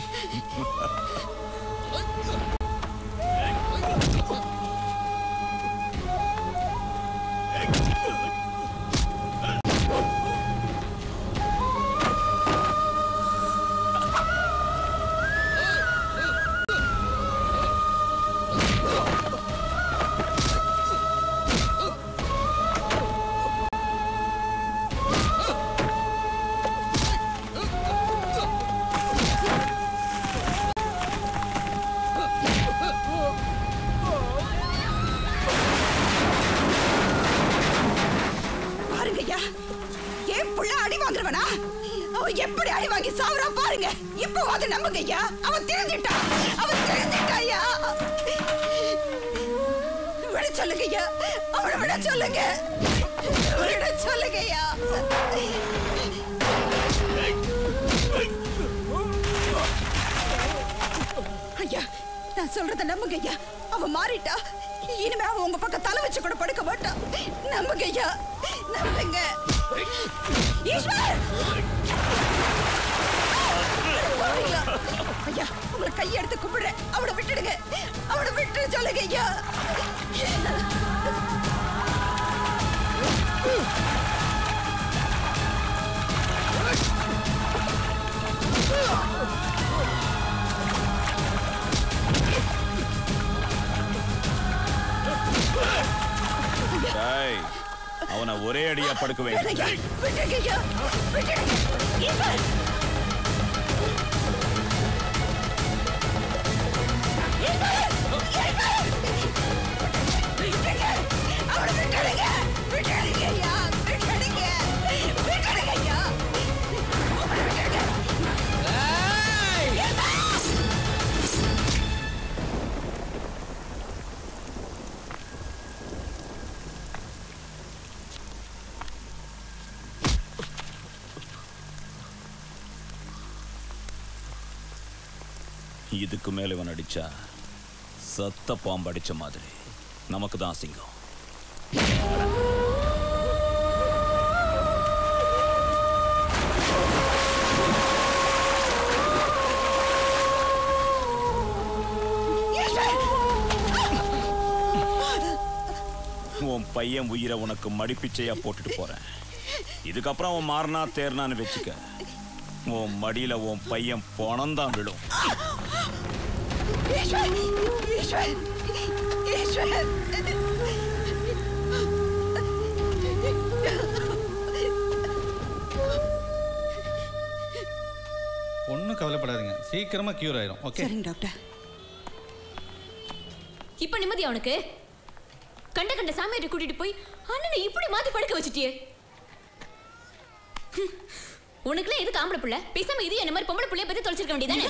பாருங்க ஐயா என் புள்ள அடி வாங்குறவனா அவன் எப்படி அடி வாங்கி சாவுறான் பாருங்க இப்போ அதை நம்புங்க ஐயா அவன் திருந்திட்டான் அவன் திருந்திட்டான் ஐயா விட சொல்லுங்க ஐயா அவனை விட சொல்லுங்க விட சொல்லுங்க ஐயா ஐயா நான் சொல்றத நம்புங்க ஐயா அவன் மாறிட்டா இனிமே அவன் உங்க பக்கம் தலை வச்சு கூட படுக்க மாட்டான் நம்புங்க ஐயா நம்புங்க ஈஸ்வர் போறீங்களா? ஐயா உங்களை கையெடுத்து கும்பிடுறேன் அவனை விட்டுடுங்க அவனை விட்டு சொல்லுங்க ஐயா டேய், அவனை ஒரே அடியா படுக்க வைங்க விடுங்க விட்டுடுங்க ஐயா விட்டுடுங்க ஈஸ்வர் விட்டுடுங்க அவனை விட்டுடுங்க விட்டுடுங்க ஐயா விட்டுடுங்க விட்டுடுங்க ஐயா அவனை விட்டுடுங்க இதுக்கு மேல இவன் அடிச்சா சத்த பாம்பு அடிச்ச மாதிரி நமக்கு தான் அசிங்கம் உன் பையன் உயிரை உனக்கு மடிப்பிச்சையா போட்டுட்டு போறேன் இதுக்கப்புறம் அவன் மாறினா தேர்னான்னு வச்சுக்க உன் மடியில உன் பையன் பணம் விழும் ஈஸ்வர் ஈஸ்வர் ஈஸ்வர் ஒன்றும் கவலைப்படாதீங்க சீக்கிரமா கியூர் ஆயிரும் ஓகே சரிங்க டாக்டர் இப்ப நிம்மதி அவனுக்கு கண்ட கண்ட சாமியாரை கூட்டிட்டு போய் அண்ணனை இப்படி மாத்தி படுக்க வச்சுட்டியே ஹம். உனக்குலாம் எதுக்கு ஆம்பளை புள்ள பேசாம இது என்ன மாதிரி பொம்பளை புள்ளைய பத்தி தொலைச்சிருக்க வேண்டியதானே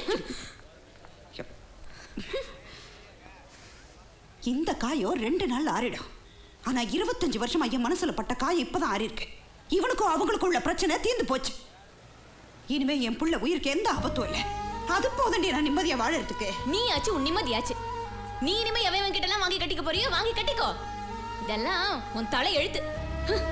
இந்த காயம் ரெண்டு நாள் ஆறிடும் ஆனா இருபத்தஞ்சு வருஷமா என் மனசுல பட்ட காயம் இப்பதான் ஆறிருக்கு இவனுக்கும் அவங்களுக்கும் உள்ள பிரச்சனை தீர்ந்து போச்சு இனிமே என் புள்ள உயிருக்கு எந்த ஆபத்தும் இல்லை அது போதண்டி நான் நிம்மதியா வாழறதுக்கு நீ ஆச்சு உன் நிம்மதியாச்சு நீ இனிமே எவன் கிட்ட எல்லாம் வாங்கி கட்டிக்க போறியோ வாங்கி கட்டிக்கோ இதெல்லாம் உன் தலை எழுத்து ஹம்.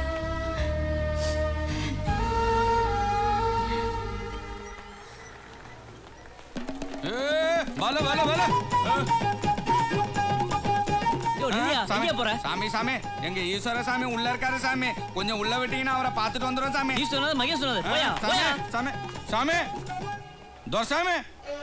வல வல வல நித்யா, எங்க போற? சாமி சாமி எங்க ஈஸ்வர சாமி உள்ள இருக்காரு சாமி கொஞ்சம் உள்ள விட்டீங்கன்னா அவரை பார்த்துட்டு வந்துடும் சாமி நீ சொன்னது மகேஷ் சொன்னது ஆ, போயா சாமி, போயா சாமி சாமி தோ சாமி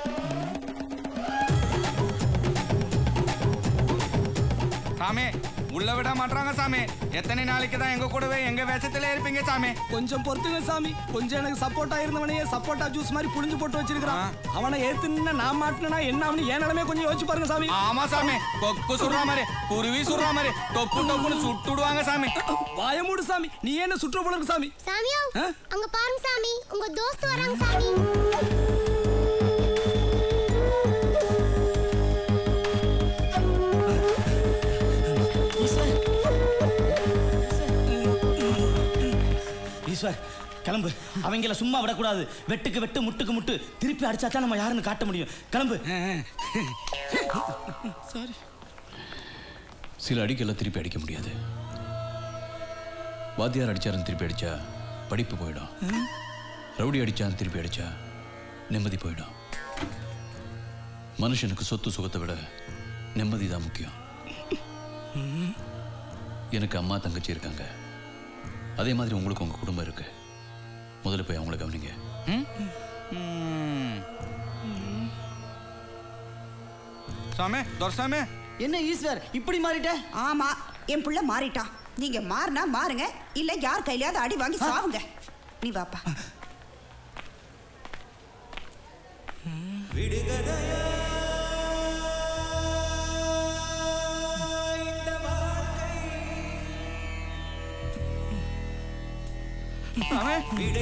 சாமி உள்ள விட மாட்டாங்க சாமி எத்தனை நாளைக்கு தான் எங்க கூடவே எங்க வேஷத்துல இருப்பீங்க சாமி கொஞ்சம் பொறுத்துங்க சாமி கொஞ்சம் எனக்கு சப்போர்ட்டா இருந்தவனையே சப்போர்ட்டா ஜூஸ் மாதிரி புளிஞ்சு போட்டு வச்சிருக்கான் அவனை ஏத்துனா நான் மாட்டினா என்ன அவனு ஏன் நிலைமை கொஞ்சம் யோசிச்சு பாருங்க சாமி ஆமா சாமி கொக்கு சுடுற மாதிரி குருவி சுடுற மாதிரி தொப்பு தொப்புன்னு சுட்டுடுவாங்க சாமி வாய மூடு சாமி நீ என்ன சுற்ற போல இருக்கு சாமி சாமியோ ஆ? அங்க பாருங்க சாமி உங்க தோஸ்து வராங்க சாமி ஈஸ்வர் கிளம்பு அவங்கள சும்மா விடக்கூடாது வெட்டுக்கு வெட்டு முட்டுக்கு முட்டு திருப்பி அடிச்சா தான் நம்ம யாருன்னு காட்ட முடியும் கிளம்பு சாரி சில அடிக்கெல்லாம் திருப்பி அடிக்க முடியாது வாத்தியார் அடிச்சாருன்னு திருப்பி அடிச்சா படிப்பு போயிடும் ரவுடி அடிச்சான்னு திருப்பி அடிச்சா நிம்மதி போயிடும் மனுஷனுக்கு சொத்து சுகத்தை விட நிம்மதி தான் முக்கியம் எனக்கு அம்மா தங்கச்சி இருக்காங்க அதே மாதிரி உங்களுக்கு உங்க குடும்பம் இருக்கு முதல்ல போய் அவங்கள கவனிங்க சாமே துரசாமே என்ன ஈஸ்வர் இப்படி மாறிட்ட ஆமா என் புள்ள மாறிட்டான் நீங்க மாறினா மாறுங்க இல்ல யார் கையிலயாவது அடி வாங்கி சாவுங்க நீ வாப்பா சாமே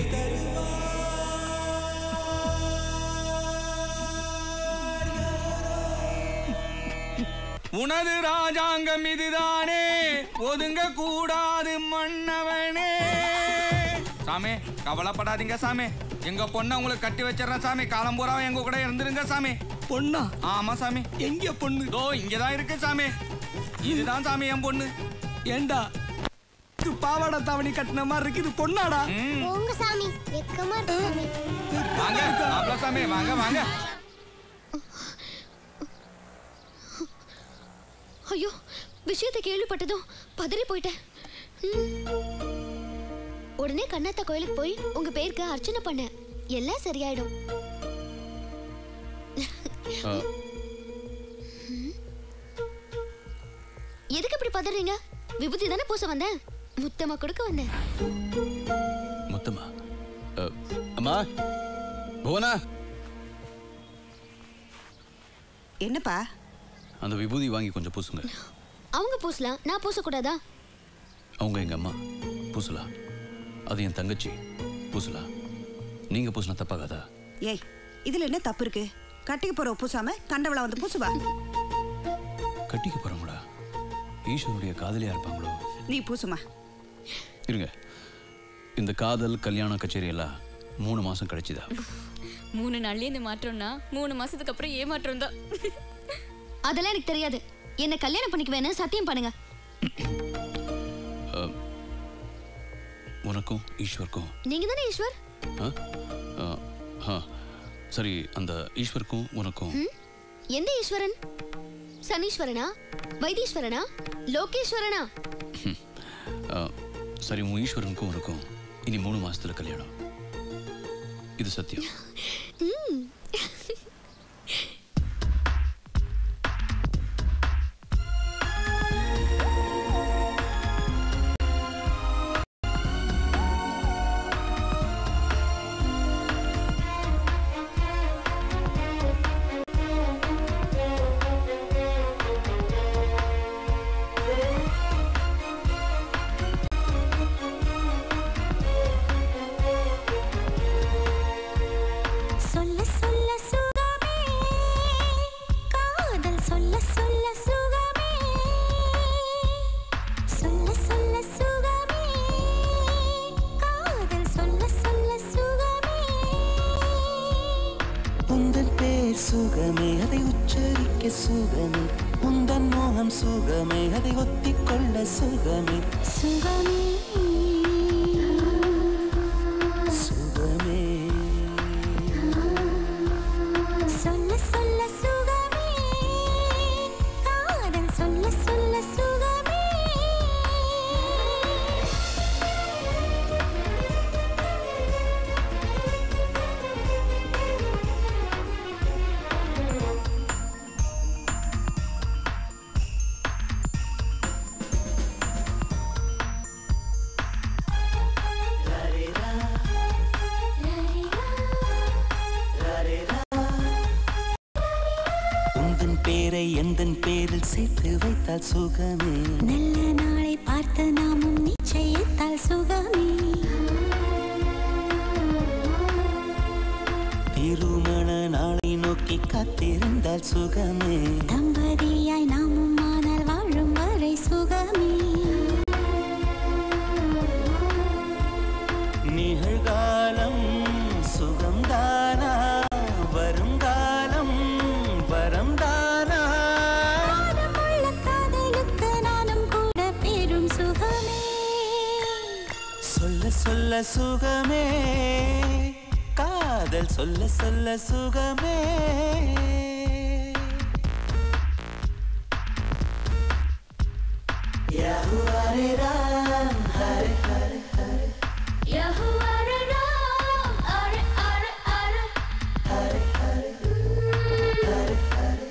உனது ராஜாங்கம் இதுதானே ஒதுங்க கூடாது மன்னவனே சாமி கவலைப்படாதீங்க சாமி எங்க பொண்ணை உங்களுக்கு கட்டி வச்சிடறேன் சாமி காலம் பூரா எங்க கூட இருந்துருங்க சாமி பொண்ணா ஆமா சாமி எங்க பொண்ணு தோ இங்கதான் இருக்கு சாமி இதுதான் சாமி என் பொண்ணு ஏண்டா இது பாவாடை தாவணி கட்டின மாதிரி இருக்கு இது பொண்ணாடா போங்க சாமி வெக்கமா இருக்கு சாமி வாங்க மாப்பிள சாமி வாங்க வாங்க ஐயோ விஷயத்தை கேள்விப்பட்டதும் பதறி போயிட்டேன் ம். உடனே கண்ணாத்தா கோயிலுக்கு போய் உங்க பேருக்கு அர்ச்சனை பண்ணேன் எல்லாம் சரியாயிடும் அஹ், எதுக்கு இப்படி பதறீங்க விபூதி தானே பூச வந்தேன் முத்தமா கொடுக்க வந்தேன் முத்தம்மா அஹ், அம்மா புவனா என்னப்பா அந்த விபூதி வாங்கி கொஞ்சம் பூசுங்க அவங்க பூசலாம் நான் பூசக்கூடாதா அவங்க எங்க அம்மா பூசலாம் அது என் தங்கச்சி பூசலாம் நீங்க பூசினா தப்பாகாதா ஏய் இதுல என்ன தப்பு இருக்கு கட்டிக்கு போற பூசாம கண்டவள வந்து பூசுவா கட்டிக்க போறவங்களா ஈஸ்வருடைய காதலியா இருப்பாங்களோ நீ பூசுமா இருங்க இந்த காதல் கல்யாண கச்சேரி எல்லாம் மூணு மாசம் கழிச்சுதா மூணு நாள்லயே இந்த மாற்றம்னா மூணு மாசத்துக்கு அப்புறம் ஏமாற்றம் தான் அதெல்லாம் எனக்கு தெரியாது என்ன கல்யாணம் பண்ணிக்குவேன்னு சத்தியம் பண்ணுங்க அஹ், உனக்கும் ஈஸ்வருக்கும் நீங்க தானே ஈஸ்வர் ஆ? ஆ, ஆ. சரி அந்த ஈஸ்வருக்கும் உனக்கும் ம்? எந்த ஈஸ்வரன் சனீஸ்வரனா வைத்தீஸ்வரனா லோகேஸ்வரனா ஆ, சரி உன் ஈஸ்வரனுக்கும் உனக்கும் இனி மூணு மாசத்துல கல்யாணம் இது சத்தியம் ம். சொல்ல சொல்ல சுகமே காதல் சொல்ல சொல்ல சுகமே சொல்ல சொல்ல சுகமே காதல் சொல்ல சொல்ல சுகமே உந்தன் பேர் சுகமே அதை உச்சரிக்க சுகமே உந்தன் மோகம் சுகமே அதை ஒத்திக்கொள்ள சுகமே சுகமே சுகமே சொல்ல சொல்ல சுகமே காதல் சொல்ல சொல்ல சுகமே உந்தன் பேரை எந்தன் பேரில் சேர்த்து வைத்தால் சுகமே நல்ல நாளை பார்த்து நாமும் நிச்சயித்தால் சுகமே திருமண நாளை நோக்கி காத்திருந்தால் சுகமே தம்பதியாய் நாமும் ஆனால் வாழும் வரை சுகமே நீ நிகழ்காலம் சுகம்தானா வருங்காலம் வரம்தானா உள்ள காதலுக்கு நானும் கூட பெரும் சுகமே சொல்ல சொல்ல சுகமே காதல் சொல்ல சொல்ல சுகமே யாஹுவாரே ராம் ஹரே ஹரே ஹரே ஹரே ஹரே ஹரே ஹரே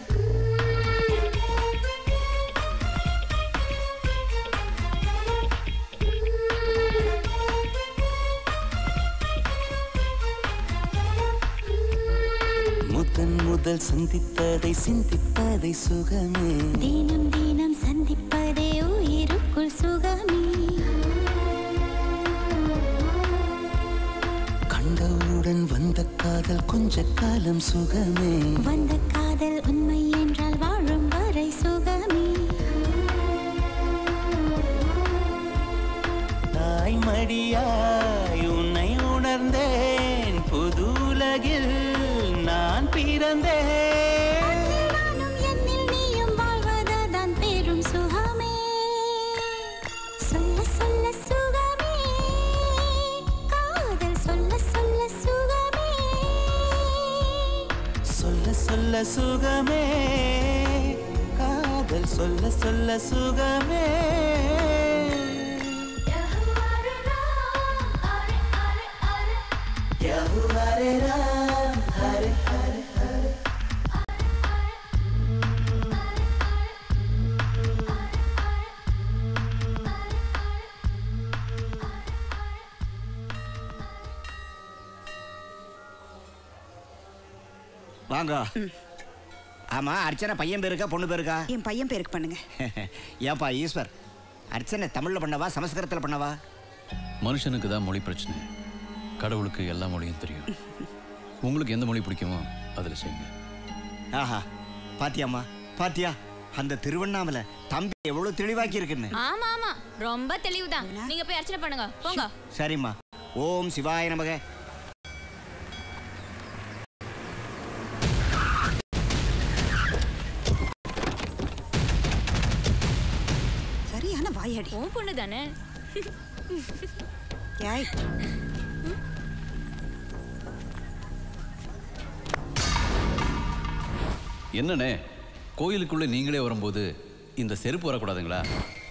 முதன் முதல் சந்தித்ததை சிந்திப்பதை சுகமே தினம் தினம் சந்திப்பதே உயிருக்குள் சுகமே கண்டவுடன் வந்த காதல் கொஞ்ச காலம் சுகமே வந்த காதல் உண்மை என்றால் வாழும் வரை சுகமே தாய்மடியாய் உன்னை உணர்ந்தேன் புது உலகில் நான் பிறந்தேன் நானும் என்னில் நீயும் வாழ்வதுதான் பெரும் சுகமே சொல்ல சொல்ல சுகமே காதல் சொல்ல சொல்ல சுகமே சொல்ல சொல்ல சுகமே காதல் சொல்ல சொல்ல சுகமே யாஹுவாரே ராம் ஹரே ஹரே ஹரே வாங்க ஆமா அர்ச்சனை பையன் பேருக்கா பொண்ணு பேருக்கா என் பையன் பேருக்கு பண்ணுங்க ஏப்பா ஈஸ்வர் அர்ச்சனை தமிழ்ல பண்ணவா சமஸ்கிருதத்துல பண்ணவா மனுஷனுக்கு தான் மொழி பிரச்சனை கடவுளுக்கு எல்லா மொழியும் தெரியும் உங்களுக்கு எந்த மொழி பிடிக்குமோ அதில் செய்யுங்க ஆஹா பாத்தியாம்மா பாத்தியா அந்த திருவண்ணாமலை தம்பி எவ்வளவு தெளிவாக்கி இருக்குன்னு ஆமா ஆமா ரொம்ப தெளிவுதான் நீங்க போய் அர்ச்சனை பண்ணுங்க போங்க சரிம்மா ஓம் சிவாய நமக சரியான வாயாடி உன் பொண்ணு தானே ஏய் என்னண்ணே கோயிலுக்குள்ளே நீங்களே வரும்போது இந்த செருப்பு வரக்கூடாதுங்களா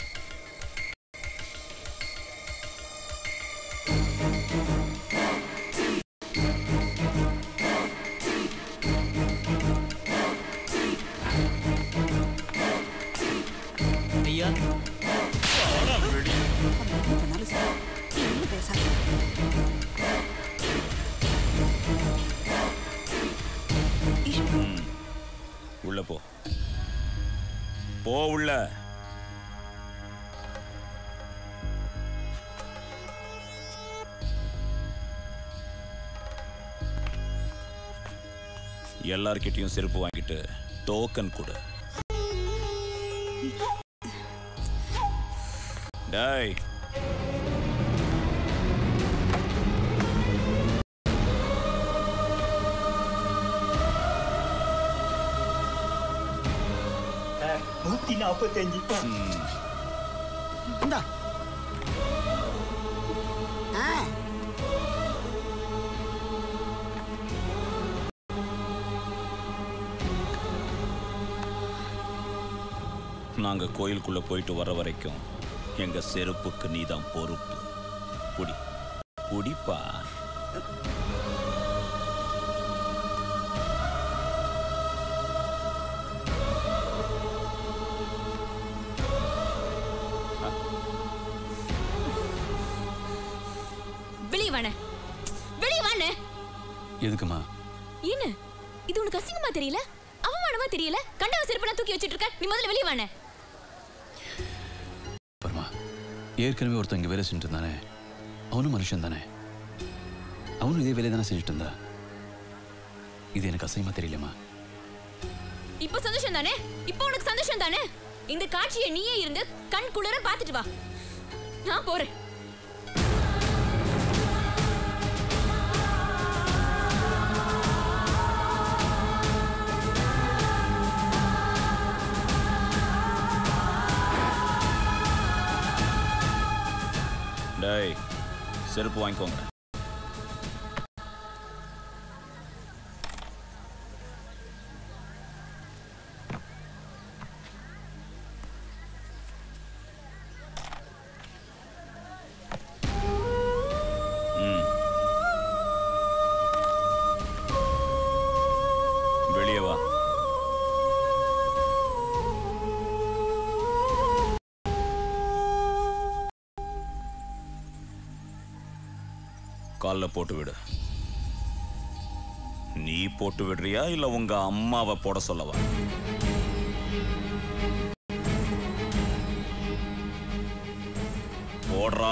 ஐயா ம். உள்ள போ போ உள்ள எல்லார்கிட்டயும் செருப்பு வாங்கிட்டு டோக்கன் கொடு டேய் நூத்தி நாற்பத்தஞ்சு இந்தா ஆ நாங்க கோயிலுக்குள்ள போயிட்டு வர வரைக்கும் எங்க செருப்புக்கு நீதான் பொறுப்பு புடி புடிப்பா வெளியே வாணே வெளியே வாணே எதுக்குமா என்ன இது உனக்கு அசிங்கமா தெரியல அவமானமா தெரியல கண்டவ செருப்பெல்லாம் தூக்கி வச்சிட்டு இருக்க நீ முதல்ல வெளியே வாணே பரமா ஏற்கனவே ஒருத்தன் இங்கே வேலை செஞ்சுட்டு இருந்தானே அவனும் மனுஷன் தானே அவனும் இதே வேலையை தானே செஞ்சுட்டு இருந்தா இது எனக்கு அசையமா தெரியலம்மா இப்போ சந்தோஷம் தானே இப்போ உனக்கு சந்தோஷம் தானே இந்த காட்சியை நீயே இருந்து கண் குளிர பார்த்துட்டு வா நான் போறேன் செருப்பு வாங்கிக்கோங்க ம். வெளியே வா கால்ல போட்டு விடு நீ போட்டு விடுறியா இல்ல உங்க அம்மாவை போட சொல்லவா போடுறா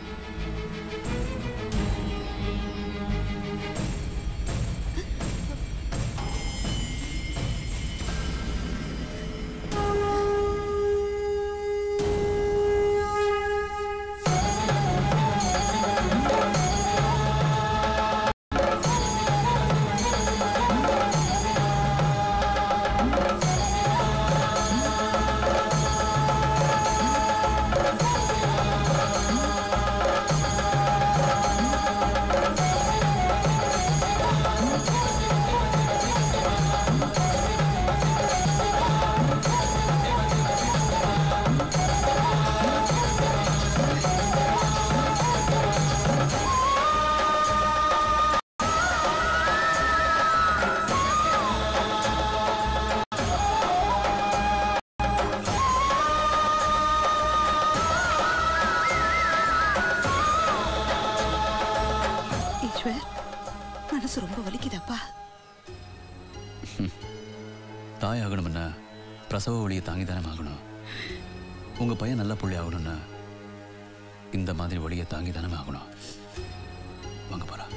ஈஸ்வர் மனசு ரொம்ப வலிக்குதப்பா தாய் ஆகணும்னா பிரசவ வழியை தாங்கி தானே ஆகணும் உங்க பையன் நல்ல புள்ளி ஆகணும்னா இந்த மாதிரி வழியை தாங்கி தானே ஆகணும் வாங்க போறா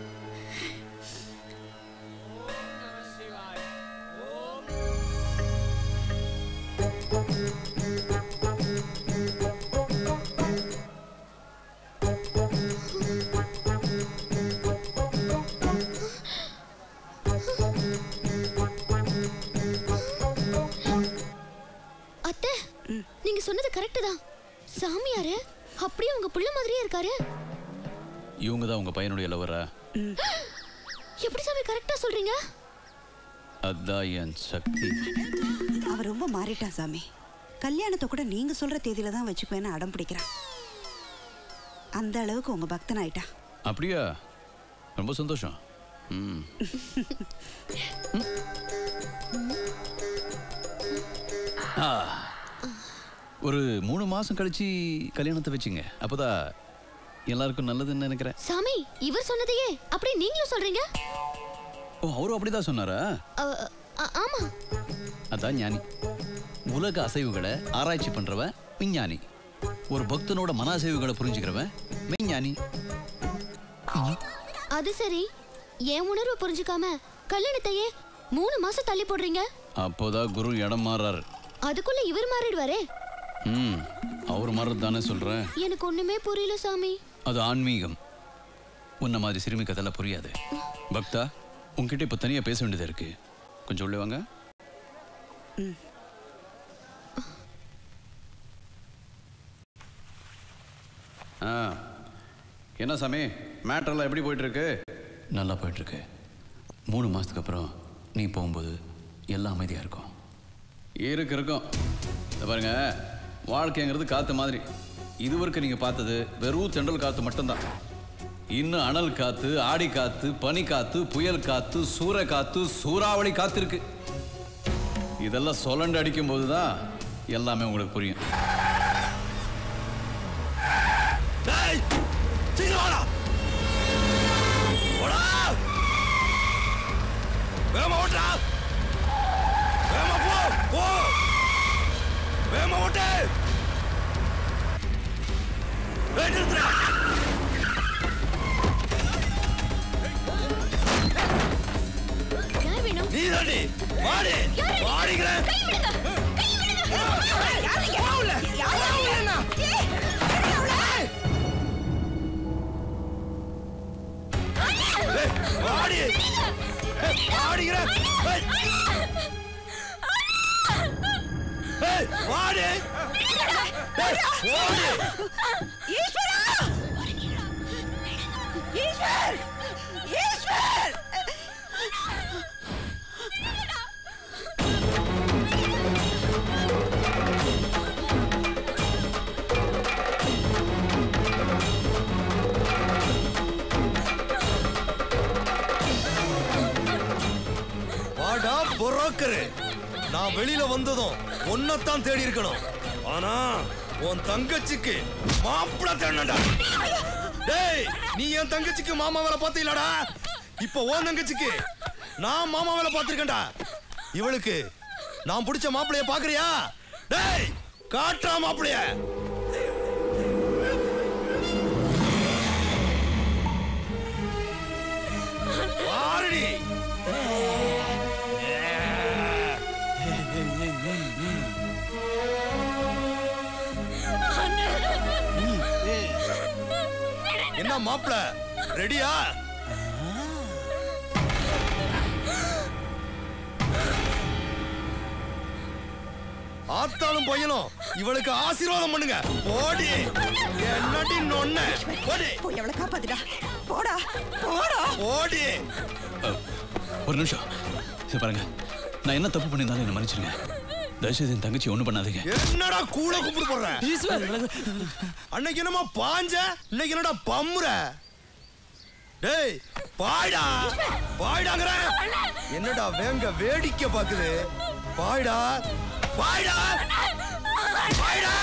அத்தை நீங்க சொன்னது கரெக்ட் தான் சாமியாரு அப்படியே உங்க புள்ள மாதிரியே இருக்காரு இவங்க தான் உங்க பையனுடைய லவரா எப்படி சாமி கரெக்டா சொல்றீங்க அதான் என் சக்தி அவன் ரொம்ப மாறிட்டான் சாமி கல்யாணத்தை கூட நீங்க சொல்ற தேதியில தான் வச்சுக்குவேன்னு அடம் பிடிக்கிறான் அந்த அளவுக்கு உங்க பக்தன் ஆயிட்டான் அப்படியா ரொம்ப சந்தோஷம் ம் ஆ, ஒரு மூணு மாசம் கழிச்சு கல்யாணத்தை வச்சுங்க அப்போதான் எல்லாருக்கும் நல்லதுன்னு நினைக்கிறேன் சாமி இவர் சொன்னதையே அப்படியே நீங்களும் சொல்றீங்க ஓ அவரும் அப்படிதான் சொன்னாரா அ, அ, ஆமா அதான் ஞானி உலக அசைவுகளை ஆராய்ச்சி பண்றவன் விஞ்ஞானி ஒரு பக்தனோட மன அசைவுகளை புரிஞ்சுக்கிறவன் மெய்ஞானி அது சரி என் உணர்வு புரிஞ்சுக்காம கல்யாணத்தையே மூணு மாசம் தள்ளி போடுறீங்க அப்போதான் குரு இடம் மாறாரு அதுக்குள்ள இவர் மாறிடுவாரே ம் அவர் மாறது தானே சொல்றேன் எனக்கு ஒண்ணுமே புரியல சாமி அது ஆன்மீகம் உன்ன மாதிரி சிறுமி கதையெல்லாம் புரியாது பக்தா உன்கிட்ட இப்ப தனியா பேச வேண்டியது இருக்கு கொஞ்சம் உள்ளே வாங்க ஆ என்ன சாமி மேட்டர்லாம் எப்படி போயிட்டு இருக்கு நல்லா போயிட்டு இருக்கு மூணு மாசத்துக்கு அப்புறம் நீ போகும்போது எல்லாம் அமைதியா இருக்கும் இருக்கு இருக்கும் இதை பாருங்க வாழ்க்கைங்கிறது காத்து மாதிரி இதுவரைக்கும் நீங்க பார்த்தது வெறும் தென்றல் காத்து மட்டும்தான் இன்னும் அனல் காத்து ஆடி காத்து பனி காத்து புயல் காத்து சூற காத்து சூறாவளி காத்து இருக்கு இதெல்லாம் சொலண்டு அடிக்கும் போது தான் எல்லாமே உங்களுக்கு புரியும் சீக்கிரம் வாடா ஓடா வேகமா ஓட்டுடா வேகமா போ போ வேகமா ஓட்டு ஏய், நிறுத்துடா யார் வேணும் நீ தாண்டி வாடி வாடிக்கிறேன் வாடி ஏய், வாடிக்கிறேன் ஏய். ஏய், வாடி ஏய், வாடி ஈஸ்வர் ஈஸ்வர் வாடா புரோக்கரு நான் வெளியில வந்ததும் ஒன்னத்தான் தேடி இருக்கணும் ஆனா உன் தங்கச்சிக்கு மாப்பிள்ள தேடணும்டா டேய் நீ என் தங்கச்சிக்கு மாமா வேலை பார்த்தீங்களாடா இப்ப உன் தங்கச்சிக்கு நான் மாமா வேலை பார்த்திருக்கேன்டா இவளுக்கு நான் பிடிச்ச மாப்பிளைய பாக்குறியா டேய் காட்டுறா மாப்பிளைய பாருடி என்ன மாப்பிள ரெடியா ஆத்தாளும் பையனும் இவளுக்கு ஆசீர்வாதம் பண்ணுங்க ஓடி என்னடி நொன்ன ஓடி போய் அவளை காப்பாத்துடா போடா போடா ஓடி ஒரு நிமிஷம் இது பாருங்க நான் என்ன தப்பு பண்ணியிருந்தாலும் என்ன மன்னிச்சிருங்க தயவுசெய்து என் தங்கச்சி ஒண்ணும் பண்ணாதீங்க என்னடா கூட கூப்பிட்டு போடுற அன்னைக்கு என்னமா பாஞ்ச இன்னைக்கு என்னடா பம்முற டேய் பாய்டா பாய்டாங்கற என்னடா வேங்க வேடிக்கை பாக்குது பாய்டா பாய்டா பாய்டா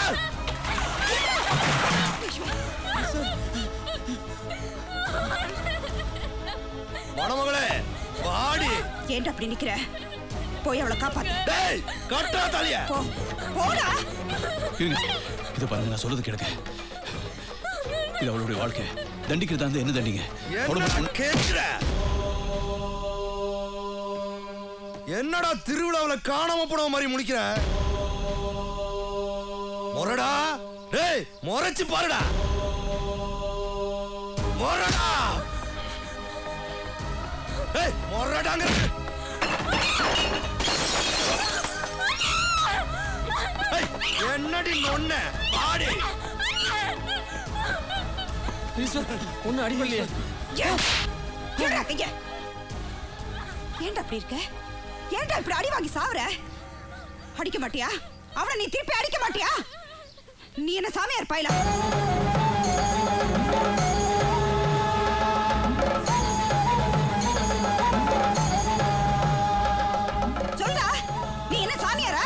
மணமகளே பாடி ஏன்டா அப்படி நிக்கிற போய் அவளை காப்பாத்து டேய் கட்டா தலைய போ போடா இருங்க இது பாருங்க நான் சொல்றது கேளுங்க இது அவளுடைய வாழ்க்கை தண்டிக்கிறதா இருந்தா என்ன தண்டிங்க அவளை என்னடா கேக்குற என்னடா திருவிழாவுல காணாம போன மாதிரி முடிக்கிற முறடா டேய் முறைச்சு பாருடா முறடா டேய் முறடாங்க என்னடி நொன்ன பாடி ஒன்னும் அடிபடலையே ஏன்டா கைய ஏன்டா அப்படி இருக்க ஏன்டா இப்படி அடி வாங்கி சாவுற அடிக்க மாட்டியா அவனை நீ திருப்பி அடிக்க மாட்டியா நீ என்ன சாமியார் பாயிலா சொல்றா நீ என்ன சாமியாரா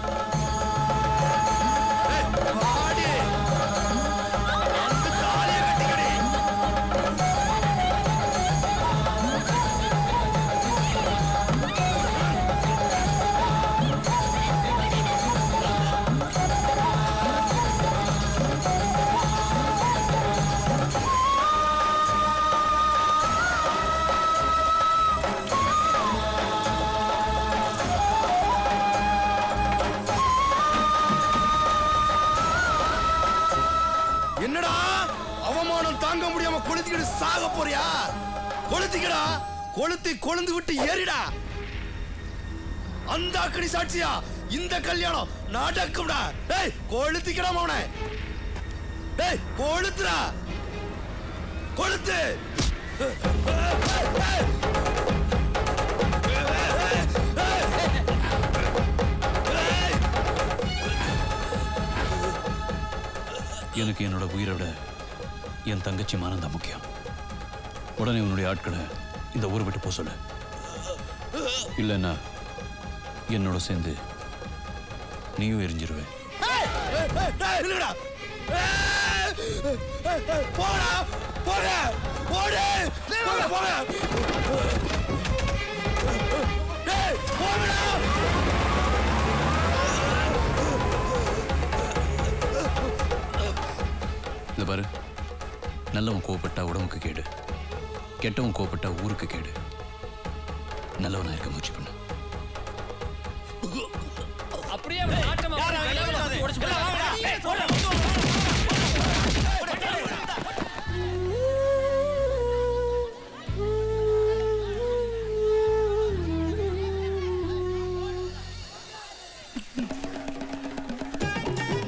என்னடா அவமானம் தாங்க முடியாம கொளுத்திக்கிட்டு சாக போறியா கொளுத்திக்கடா கொளுத்தி கொழுந்து விட்டு ஏறிடா அந்த அக்கடி சாட்சியா இந்த கல்யாணம் நடக்கும்டா டேய் கொளுத்திக்கடா மவனே டேய் கொளுத்துடா கொளுத்து எனக்கு என்னோட உயிரை விட என் தங்கச்சி மானம் தான் முக்கியம் உடனே உன்னுடைய ஆட்களை இந்த ஊரை விட்டு போக சொல்லு இல்லைன்னா என்னோட சேர்ந்து நீயும் எரிஞ்சிருவேன் இல்லடா போடா போட போடு போட போட டேய் போடா இந்த பாரு நல்லவன் கோவப்பட்டா உடம்புக்கு கேடு கெட்டவன் கோவப்பட்டா ஊருக்கு கேடு நல்லவனா இருக்க முயற்சி பண்ணு அப்படியே அவன் நாட்டமா உடைச்சு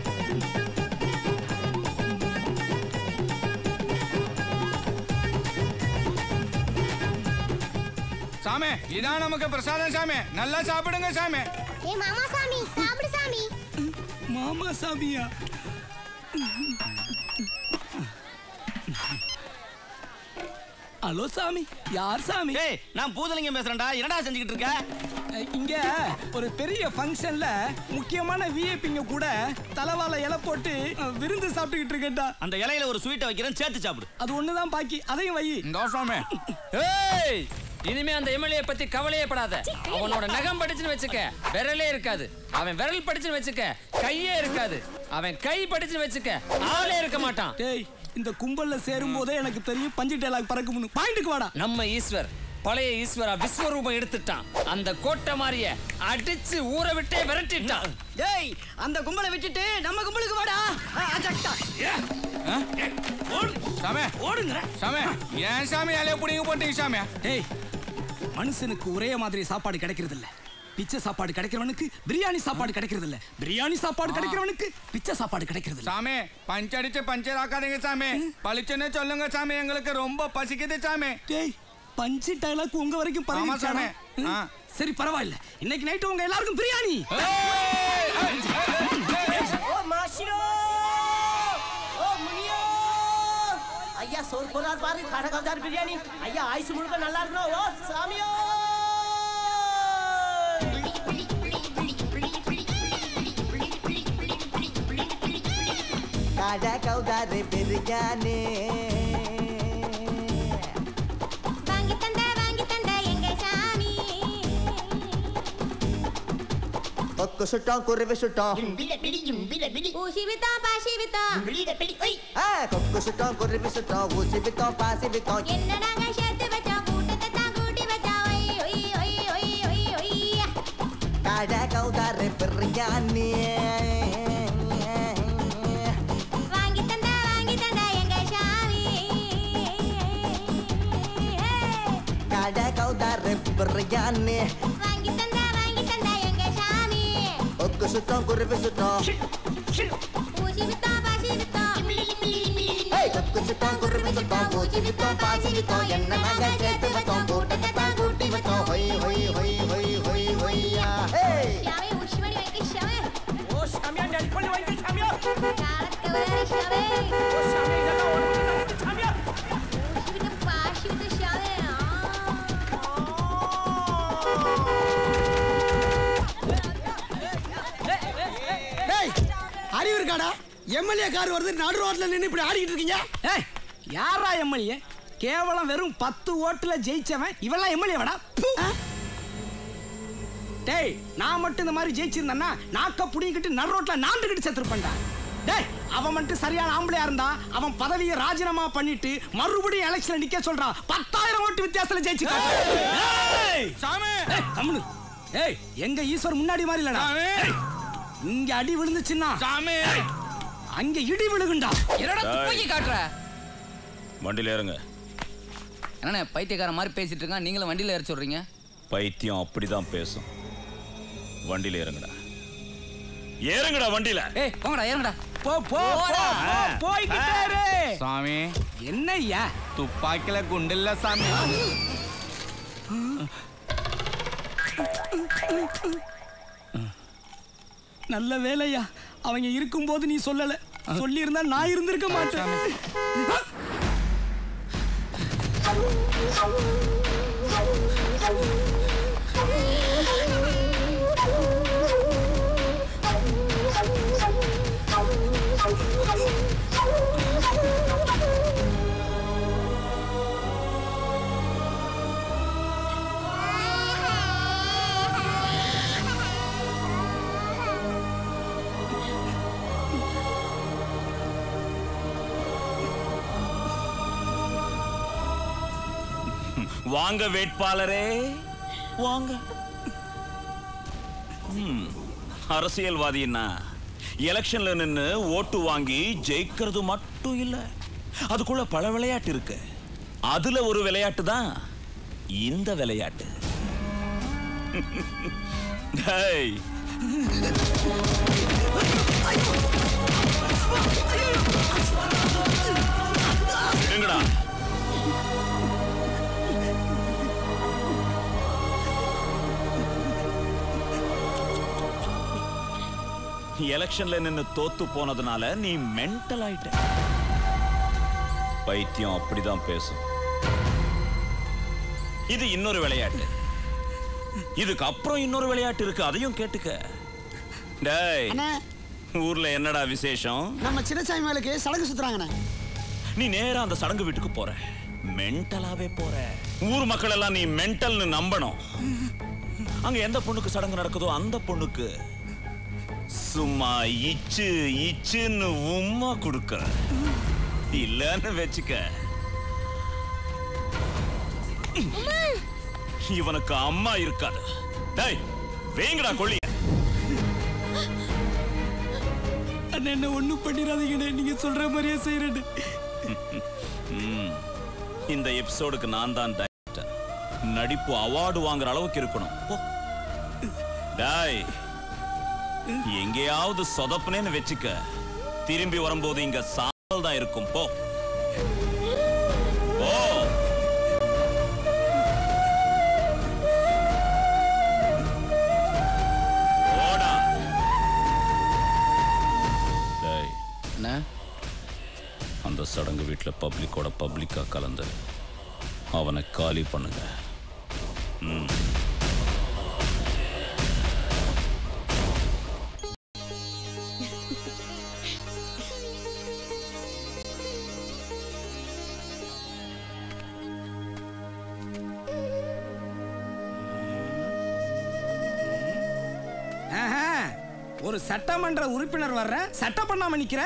ஏய் சாமி இதான் நமக்கு பிரசாதம் சாமி நல்லா சாப்பிடுங்க சாமி ஏ மாமா சாமி சாப்பிடு சாமி மாமா சாமியா ஹலோ சாமி யார் சாமி ஏய் நான் பூதலிங்கம் பேசுறேன்டா என்னடா செஞ்சுக்கிட்டு இருக்க இங்க ஒரு பெரிய ஃபங்க்ஷன்ல முக்கியமான விஐபிங்க கூட தலவால இலை போட்டு அஹ், விருந்து சாப்பிட்டுக்கிட்டு இருக்கேன்டா அந்த இலையில ஒரு ஸ்வீட்டை வைக்கிறேன் சேர்த்து சாப்பிடு அது ஒண்ணுதான் பாக்கி அதையும் வை சாமி ஏய் இனிமே அந்த எம்எல்ஏ பத்தி கவலையே படாத அவனோட நகம் படிச்சுன்னு வச்சுக்க விரலே இருக்காது அவன் விரல் படிச்சுன்னு வச்சுக்க கையே இருக்காது அவன் கை படிச்சுன்னு வச்சுக்க ஆளே இருக்க மாட்டான் டேய் இந்த கும்பல்ல சேரும் போதே எனக்கு தெரியும் பஞ்சு டைலாக் பறக்கும்னு பாயிண்ட்டுக்கு வாடா நம்ம ஈஸ்வர் பழைய ஈஸ்வரா விஸ்வரூபம் எடுத்துட்டான் அந்த கோட்டை மாறிய அடிச்சு ஊற விட்டே விரட்டிட்டான் டேய் அந்த கும்பலை விட்டுட்டு நம்ம கும்பலுக்கு வாடா ஆ, அஜக்டா சாமி ஓடுங்க சாமி ஏன் சாமி இலைய புடிங்க போட்டீங்க சாமி டேய் மனுஷனுக்கு ஒரே மாதிரி சாப்பாடு கிடைக்கிறது இல்ல பிச்சை சாப்பாடு கிடைக்கிறவனுக்கு பிரியாணி சாப்பாடு கிடைக்கிறது இல்ல பிரியாணி சாப்பாடு கிடைக்கிறவனுக்கு பிச்சை சாப்பாடு கிடைக்கிறது இல்ல சாமி பஞ்சடிச்சு பஞ்சர் ஆக்காதீங்க சாமி பளிச்சுன்னு சொல்லுங்க சாமி எங்களுக்கு ரொம்ப பசிக்குது சாமி டேய் பஞ்சு டைலாக் உங்க வரைக்கும் ஆமா சாமி. பரவாயில்ல ஆ. சரி பரவாயில்ல இன்னைக்கு நைட்டு உங்க எல்லாருக்கும் பிரியாணி ஓ மாஷிரோ ஓ முனியோ ஐயா சோறு போறார் பாரு கடகவுதார் பிரியாணி ஐயா ஆயுசு முழுக்க நல்லா இருக்கணும் ஓ சாமியோ கடகவுதார் பிரியாணி வாங்கி தந்த வாங்கி தந்த எங்க சாமி கொக்கு சுட்டோம் குருவி சுட்டோம் ஊசி வித்தோம் பாசி வித்தோம் ஆ, கொக்கு சுட்டோம் குருவி சுட்டோம் ஊசி வித்தோம் பாசி வித்தோம் என்ன நாங்க சேர்த்து வச்சோம் கூட்டத்தை தான் கூட்டி வச்சோம் why why why why why why கடகவுதார் பிரியாணி வாங்கி தந்த வாங்கி தந்த எங்க சாமி கடகவுதார் பிரியாணி வாங்கி தந்த வாங்கி தந்த எங்க சாமி கொக்கு சுட்டோம் குருவி சுட்டோம் ஊசி வித்தோம் பாசி வித்தோம் ஏய், கொக்கு சுட்டோம் குருவி சுட்டோம் ஊசி வித்தோம் பாசி வித்தோம் என்ன நாங்க சேர்த்து வச்சோம் கூட்டத்தை தான் கூட்டி வச்சோம் ஹொய் ஹொய் ஹொய் ஹொய் ஹொய் ஹொய்யா ஏய் சாமி ஊசி மணி வைக்க சாமி ஓ சாமியா டெலிட் பண்ணி வைங்க சாமியா காலத்துக்கு வர சாமி ஓ சாமியா இதெல்லாம் ஓடுது சாமியா ஊசி வித்து பாசி வித்து சாமி டேய் அறிவு இருக்காடா எம்எல்ஏ கார் வருது நடு ரோட்ல நின்று இப்படி ஆடிக்கிட்டு இருக்கீங்க ஏய் யாரா எம்எல்ஏ கேவலம் வெறும் பத்து ஓட்டுல ஜெயிச்சவன் இவெல்லாம் எம்எல்ஏ வாடா டேய் நான் மட்டும் இந்த மாதிரி ஜெயிச்சிருந்தேன்னா நாக்க புடிங்கிட்டு நடு ரோட்ல நாண்டுகிட்டு செத்துருப்பேன்டா டேய் அவன் மட்டும் சரியான ஆம்பளையா இருந்தா அவன் பதவியை ராஜினாமா பண்ணிட்டு மறுபடியும் எலெக்ஷன்ல நிக்க சொல்றான் பத்தாயிரம் ஓட்டு வித்தியாசத்துல ஜெயிச்சுட்டான் ஏய் சாமி ஏய் கம்முனு ஏய் எங்க ஈஸ்வர் முன்னாடி மாதிரி இல்லடா ஏய், இங்க அடி விழுந்துச்சுன்னா சாமி அங்க இடி விழுகுண்டா என்னடா துப்பாக்கி காட்டுற வண்டியில ஏறுங்க என்னண்ணே பைத்தியக்கார மாதிரி பேசிட்டு இருக்கான் நீங்களும் வண்டியில ஏற சொல்றீங்க பைத்தியம் அப்படிதான் பேசும் வண்டியில ஏறுங்கடா ஏறுங்கடா வண்டியில ஏய் போங்கடா ஏறுங்கடா போ போ போ, போ, போய்கிட்டே இரு. சாமி என்னய்யா துப்பாக்கில குண்டில்ல சாமி நல்ல வேலையா அவங்க இருக்கும்போது நீ சொல்லல சொல்லி இருந்தா நான் இருந்திருக்க மாட்டேன் வாங்க வேட்பாளரே வாங்க ம், அரசியல்வாதின்னா எலெக்ஷன்ல நின்னு ஓட்டு வாங்கி ஜெயிக்கிறது மட்டும் இல்ல அதுக்குள்ள பல விளையாட்டு இருக்கு அதுல ஒரு விளையாட்டு தான் இந்த விளையாட்டு டேய், எங்கடா எலெக்ஷன்ல நின்னு தோத்து போனதுனால நீ மென்டல் ஆயிட்ட பைத்தியம் அப்படிதான் பேசும் இது இன்னொரு விளையாட்டு இதுக்கு அப்புறம் இன்னொரு விளையாட்டு இருக்கு அதையும் கேட்டுக்க டேய் அண்ணே ஊர்ல என்னடா விசேஷம் நம்ம சின்னசாமி மேலுக்கு சடங்கு சுத்துறாங்கண்ணே நீ நேரா அந்த சடங்கு வீட்டுக்கு போற மென்டலாவே போற ஊர் மக்கள் எல்லாம் நீ மென்டல்னு நம்பணும் அங்க எந்த பொண்ணுக்கு சடங்கு நடக்குதோ அந்த பொண்ணுக்கு சும்மா இச்சு இச்சுன்னு உம்மா கொடுக்க இல்லன்னு வச்சுக்க இவனுக்கு அம்மா இருக்காது டேய் வேங்கடா கொள்ளி அண்ணா என்ன ஒண்ணும் பண்ணிடாதீங்கண்ணே நீங்க சொல்ற மாதிரியே செய்யறேன்னு ம். இந்த எபிசோடுக்கு நான் தான் டைரக்டர் நடிப்பு அவார்டு வாங்குற அளவுக்கு இருக்கணும் போ டாய் எங்கேயாவது சொதப்புனேன்னு வச்சுக்க திரும்பி வரும்போது இங்க சாம்பல் தான் இருக்கும் போ போ போடா டேய் அந்த சடங்கு வீட்டில் பப்ளிக்கோட பப்ளிக்கா கலந்து அவனை காலி பண்ணுங்க ம் ஆஹா, ஒரு சட்டமன்ற உறுப்பினர் வர்ற சட்டம் பண்ணாம நிக்கிற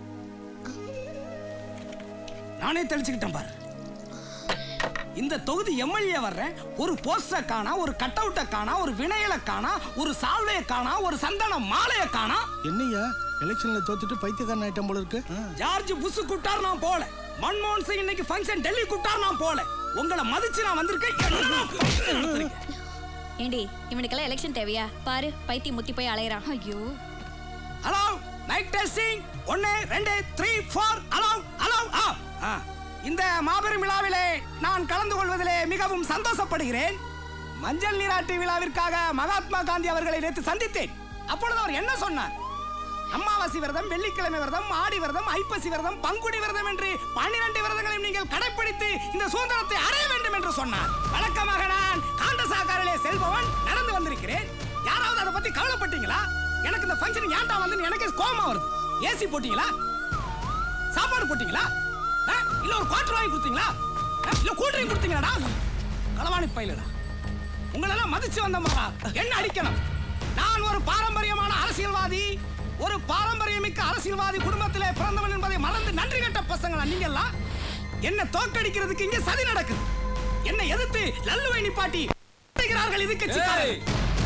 நானே தெளிச்சுக்கிட்டேன் பாரு இந்த தொகுதி எம்எல்ஏ வர்றேன் ஒரு போஸ்டரை காணா ஒரு கட் அவுட்டை காணா ஒரு வினையலை காணா ஒரு சால்வையை காணா ஒரு சந்தன மாலையை காணா என்னய்யா எலெக்ஷன்ல தோத்துட்டு பைத்தியக்காரன் ஐட்டம் போல இருக்கு ஜார்ஜ் புஷ் கூட்டார் நான் போல மன்மோகன் சிங் இன்னைக்கு ஃபங்க்ஷன் டெல்லி கூட்டார் நான் போல உங்களை மதிச்சு நான் வந்திருக்கேன் என்ன function நடத்துறீங்க? ஏண்டி இவனுக்கெல்லாம் எலெக்ஷன் தேவையா பாரு பைத்தியம் முத்தி போய் அலையறான் ஐயோ ஹலோ மைக் டெஸ்டிங் ஒன்னு ரெண்டு த்ரீ ஃபோர் ஹலோ ஹலோ ஆ ஆ. இந்த மாபெரும் விழாவிலே நான் கலந்து கொள்வதிலே மிகவும் சந்தோஷப்படுகிறேன் மஞ்சள் நீராட்டு விழாவிற்காக மகாத்மா காந்தி அவர்களை நேற்று சந்தித்தேன் அப்பொழுது அவர் என்ன சொன்னார் அமாவாசை விரதம் வெள்ளிக்கிழமை விரதம் ஆடி விரதம் ஐப்பசி விரதம் பங்குனி விரதம் என்று பன்னிரண்டு விரதங்களையும் நீங்கள் கடைப்பிடித்து இந்த சுதந்திரத்தை அடைய வேண்டும் என்று சொன்னார் வழக்கமாக நான் காண்டசாக்காரிலே செல்பவன் நடந்து வந்திருக்கிறேன் யாராவது அதை பத்தி கவலைப்பட்டீங்களா எனக்கு இந்த ஃபங்க்ஷன் ஏன்டா வந்து எனக்கு கோவமா வருது ஏசி போட்டீங்களா சாப்பாடு போட்டீங்களா ஆ? இல்ல ஒரு குவார்டர் வாங்கி கொடுத்தீங்களா ஆ? இல்ல கூல் ட்ரிங்க் கொடுத்தீங்களாடா களவாணி பயிலடா உங்களெல்லாம் மதிச்சு வந்த மாறா என்ன அடிக்கணும் நான் ஒரு பாரம்பரியமான அரசியல்வாதி ஒரு பாரம்பரியமிக்க அரசியல்வாதி குடும்பத்திலே பிறந்தவன் என்பதை மறந்து நன்றி கட்ட பசங்களா நீங்க எல்லாம் என்ன தோக்கடிக்கிறதுக்கு இங்க சதி நடக்குது என்னை எதிர்த்து லல்லுவை நிப்பாட்டி செய்கிறார்கள் இது கட்சிக்காரர்கள்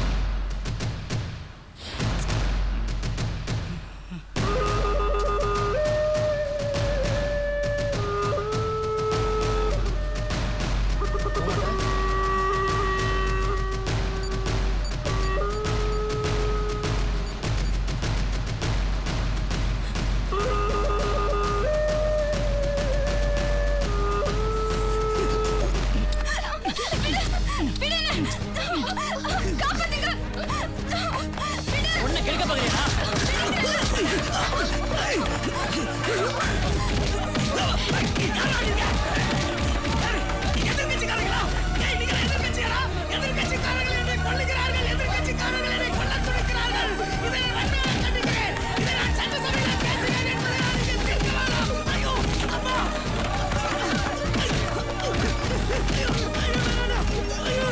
ஒண்ணு கெடுக்க பாக்குறியா எதிர்க்கட்சிக்காரங்களா ஏய் நீங்கள் எதிர்க்கட்சியாரா எதிர்க்கட்சிக்காரர்கள் என்னை கொல்லுகிறார்கள் எதிர்க்கட்சிக்காரர்கள் என்னை கொல்லத் துடிக்கிறார்கள் இதை நான் வன்மையாக கண்டிக்கிறேன் இதை நான் சட்டசபையில் பேசுகிறேன் என்பதை நான் இங்கே தீர்க்க வேண்டாம் ஐயோ அம்மா ஐயோ ஐயோ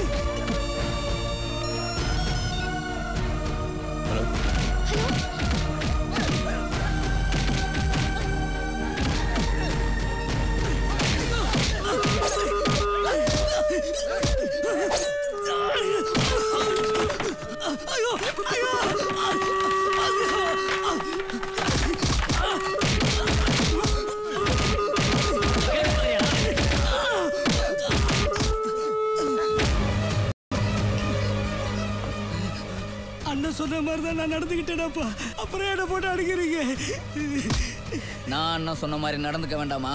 ஐயோ ஐயோ அண்ணன் சொன்ன மாதிரி தான் நான் நடந்துக்கிட்டேனப்பா அப்புறம் என்ன போட்டு அடிக்கிறீங்க நான் அண்ணன் சொன்ன மாதிரி நடந்துக்க வேண்டாமா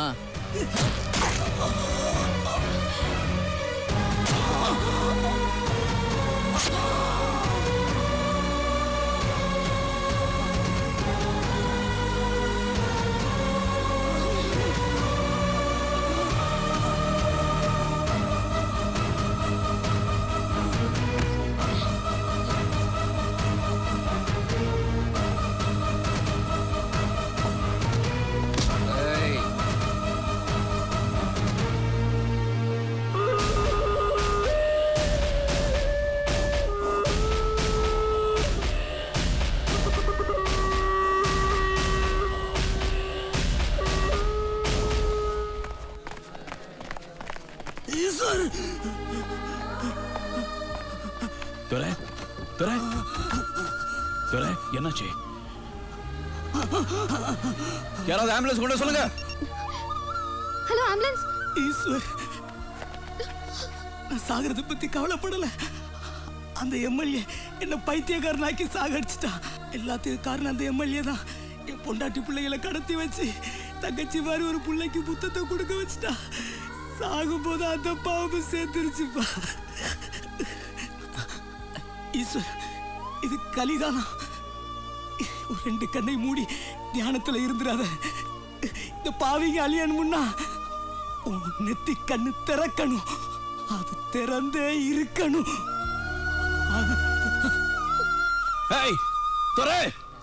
ஈஸ்வர் துரை துரை துரை என்னாச்சு யாராவது ஆம்புலன்ஸ் கொண்டு வர சொல்லுங்க ஹலோ ஆம்புலன்ஸ் ஈஸ்வர் நான் சாகிறத பத்தி கவலைப்படல அந்த எம்எல்ஏ என்ன பைத்தியக்காரனாக்கி சாகடிச்சிட்டான் எல்லாத்துக்கும் காரணம் அந்த எம்எல்ஏ தான் என் பொண்டாட்டி பிள்ளைகளை கடத்தி வச்சு தங்கச்சி மாதிரி ஒரு பிள்ளைக்கு புத்தத்தை கொடுக்க வச்சுட்டா சாகும்போது அந்த பாவம் சேர்த்துருச்சுப்பா ஈஸ்வர் இது கலிகாலம் ஒரு ரெண்டு கண்ணை மூடி தியானத்துல இருந்துடாத இந்த பாவிங்க அழியன் முன்னா உன் நெத்தி கண்ணு திறக்கணும் அது திறந்தே இருக்கணும் அது ஏய் துரை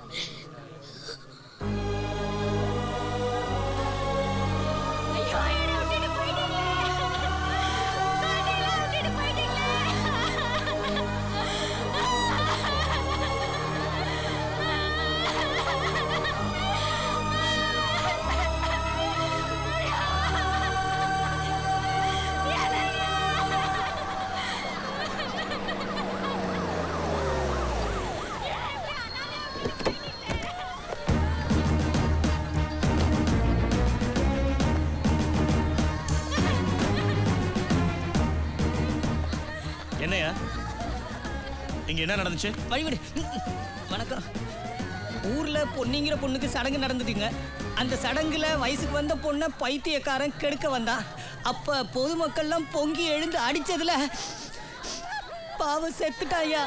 என்னையா இங்க என்ன நடந்துச்சு வழிவிடு வணக்கம் ஊர்ல பொன்னிங்கிற பொண்ணுக்கு சடங்கு நடந்துட்டுங்க அந்த சடங்குல வயசுக்கு வந்த பொண்ணை பைத்தியக்காரன் கெடுக்க வந்தான் அப்ப பொதுமக்கள்லாம் பொங்கி எழுந்து அடிச்சதுல பாவம் செத்துட்டாயா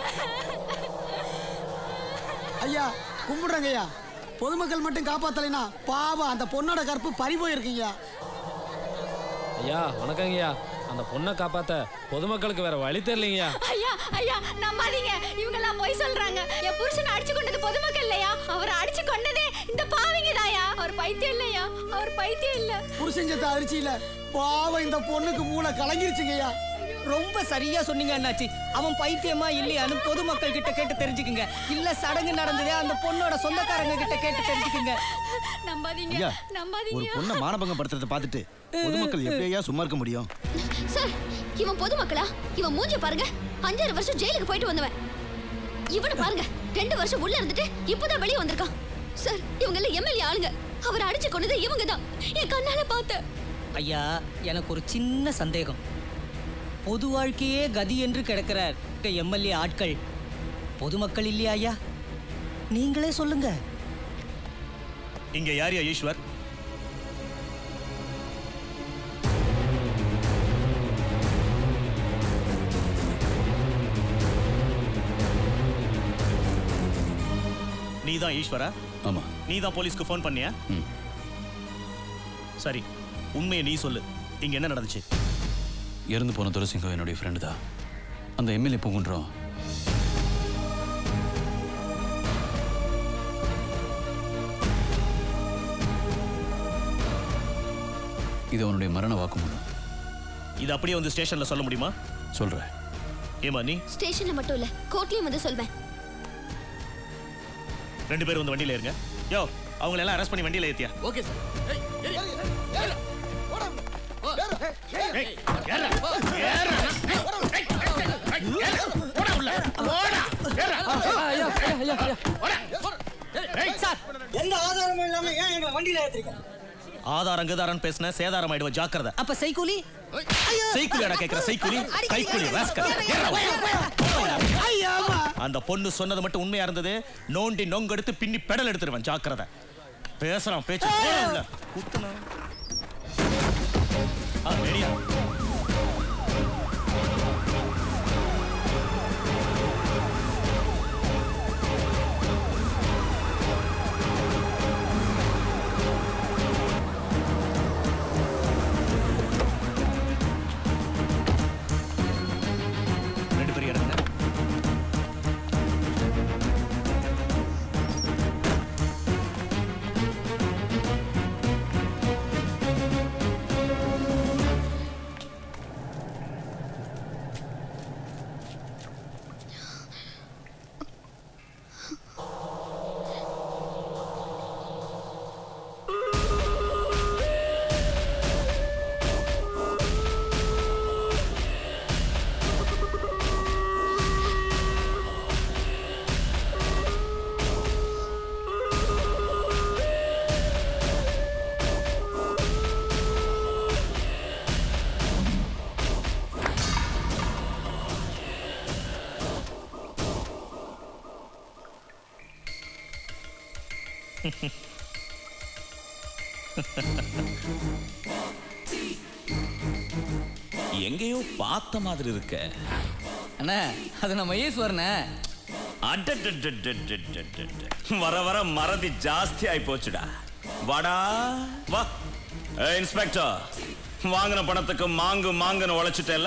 ஐயா கும்பிடுறேங்க ஐயா பொதுமக்கள் மட்டும் காப்பாத்தலைனா பாவம் அந்த பொண்ணோட கற்பு பறி போயிருக்கீங்க ஐயா வணக்கங்கய்யா அந்த பொண்ணை காப்பாத்த பொதுமக்களுக்கு வேற வழி தெரியலைங்கய்யா ஐயா ஐயா நம்பாதீங்க இவங்க எல்லாம் பொய் சொல்றாங்க என் புருஷனை அடிச்சு கொண்டது பொதுமக்கள் இல்லையா அவரை அடிச்சு கொண்டதே இந்த பாவிங்க தாயா அவர் பைத்தியம் இல்லையா அவர் பைத்தியம் இல்ல புருஷன் செத்த அதிர்ச்சியில பாவம் இந்த பொண்ணுக்கு மூளை கலங்கிருச்சுங்க ஐயா ரொம்ப சரியா சொன்னீங்க அண்ணாச்சி அவன் பைத்தியமா இல்லையான்னு பொதுமக்கள் கிட்ட கேட்டு தெரிஞ்சுக்குங்க இல்ல சடங்கு நடந்ததே அந்த பொண்ணோட சொந்தக்காரங்க கிட்ட கேட்டு தெரிஞ்சுக்குங்க நம்பாதீங்க ஐயா ஒரு நம்பாதீங்க பொண்ணை மானபங்கப்படுத்துறத பார்த்துட்டு பொதுமக்கள் எப்படியா சும்மா இருக்க முடியும் சார் இவன் பொதுமக்களா இவன் மூஞ்ச பாருங்க அஞ்சாறு வருஷம் ஜெயிலுக்கு போயிட்டு வந்தவன் இவனை பாருங்க ரெண்டு வருஷம் உள்ள இருந்துட்டு இப்பதான் வெளியே வந்திருக்கான் சார் இவங்க எல்லாம் எம்எல்ஏ ஆளுங்க அவரை அடிச்சு கொண்டது இவங்க தான் என் கண்ணால பார்த்தேன் ஐயா எனக்கு ஒரு சின்ன சந்தேகம் பொது வாழ்க்கையே கதி என்று கிடக்கிறார் எம்எல்ஏ ஆட்கள் பொதுமக்கள் இல்லையா ஐயா நீங்களே சொல்லுங்க இங்க யாரியா ஈஸ்வர் நீ தான் ஈஸ்வரா ஆமா நீ தான் போலீஸ்க்கு ஃபோன் பண்ணியா சரி உண்மையை நீ சொல்லு இங்க என்ன நடந்துச்சு இறந்து போன துரசிங்கம் என்னுடைய ஃப்ரெண்டு தான் அந்த எம்எல்ஏ பூங்குன்றோம் இது அவனுடைய மரண வாக்குமூலம் இது அப்படியே வந்து ஸ்டேஷன்ல சொல்ல முடியுமா சொல்றேன் ஏமா நீ ஸ்டேஷன்ல மட்டும் இல்ல கோர்ட்லயும் வந்து சொல்வேன் ரெண்டு பேரும் வந்து வண்டியில இருங்க யோ அவங்கள எல்லாம் அரெஸ்ட் பண்ணி வண்டியில ஏத்தியா ஓகே சார் எந்த ஆதாரமும் இல்லாம ஏன் எங்களை வண்டியில ஏத்துறீங்க ஆதாரம் கதாரம் பேசின சேதாரம் ஆயிடுவ ஜாக்கிரதை அப்ப சைக்கூலி சைக்கிளியாடா கேக்குற சைக்கிளி கைக்குலி ராஸ்கல் அந்த பொண்ணு சொன்னது மட்டும் உண்மையா இருந்தது நோண்டி நொங்கெடுத்து பின்னி பெடல் எடுத்துருவேன் ஜாக்கிரதை பேசுறான் பேச்சு போடா உள்ள. குத்துனா. ஆ, ரெடியா? ரெண்டு பேரும் இறங்குங்க எங்கேயோ பார்த்த மாதிரி இருக்க அண்ணா அது நம்ம ஈஸ்வரனே அடடடடடடடடட. வர வர மறதி ஜாஸ்தி ஆயி போச்சுடா வாடா வா ஏய், இன்ஸ்பெக்டர் வாங்கின பணத்துக்கு மாங்கு மாங்குன்னு உழைச்சிட்டல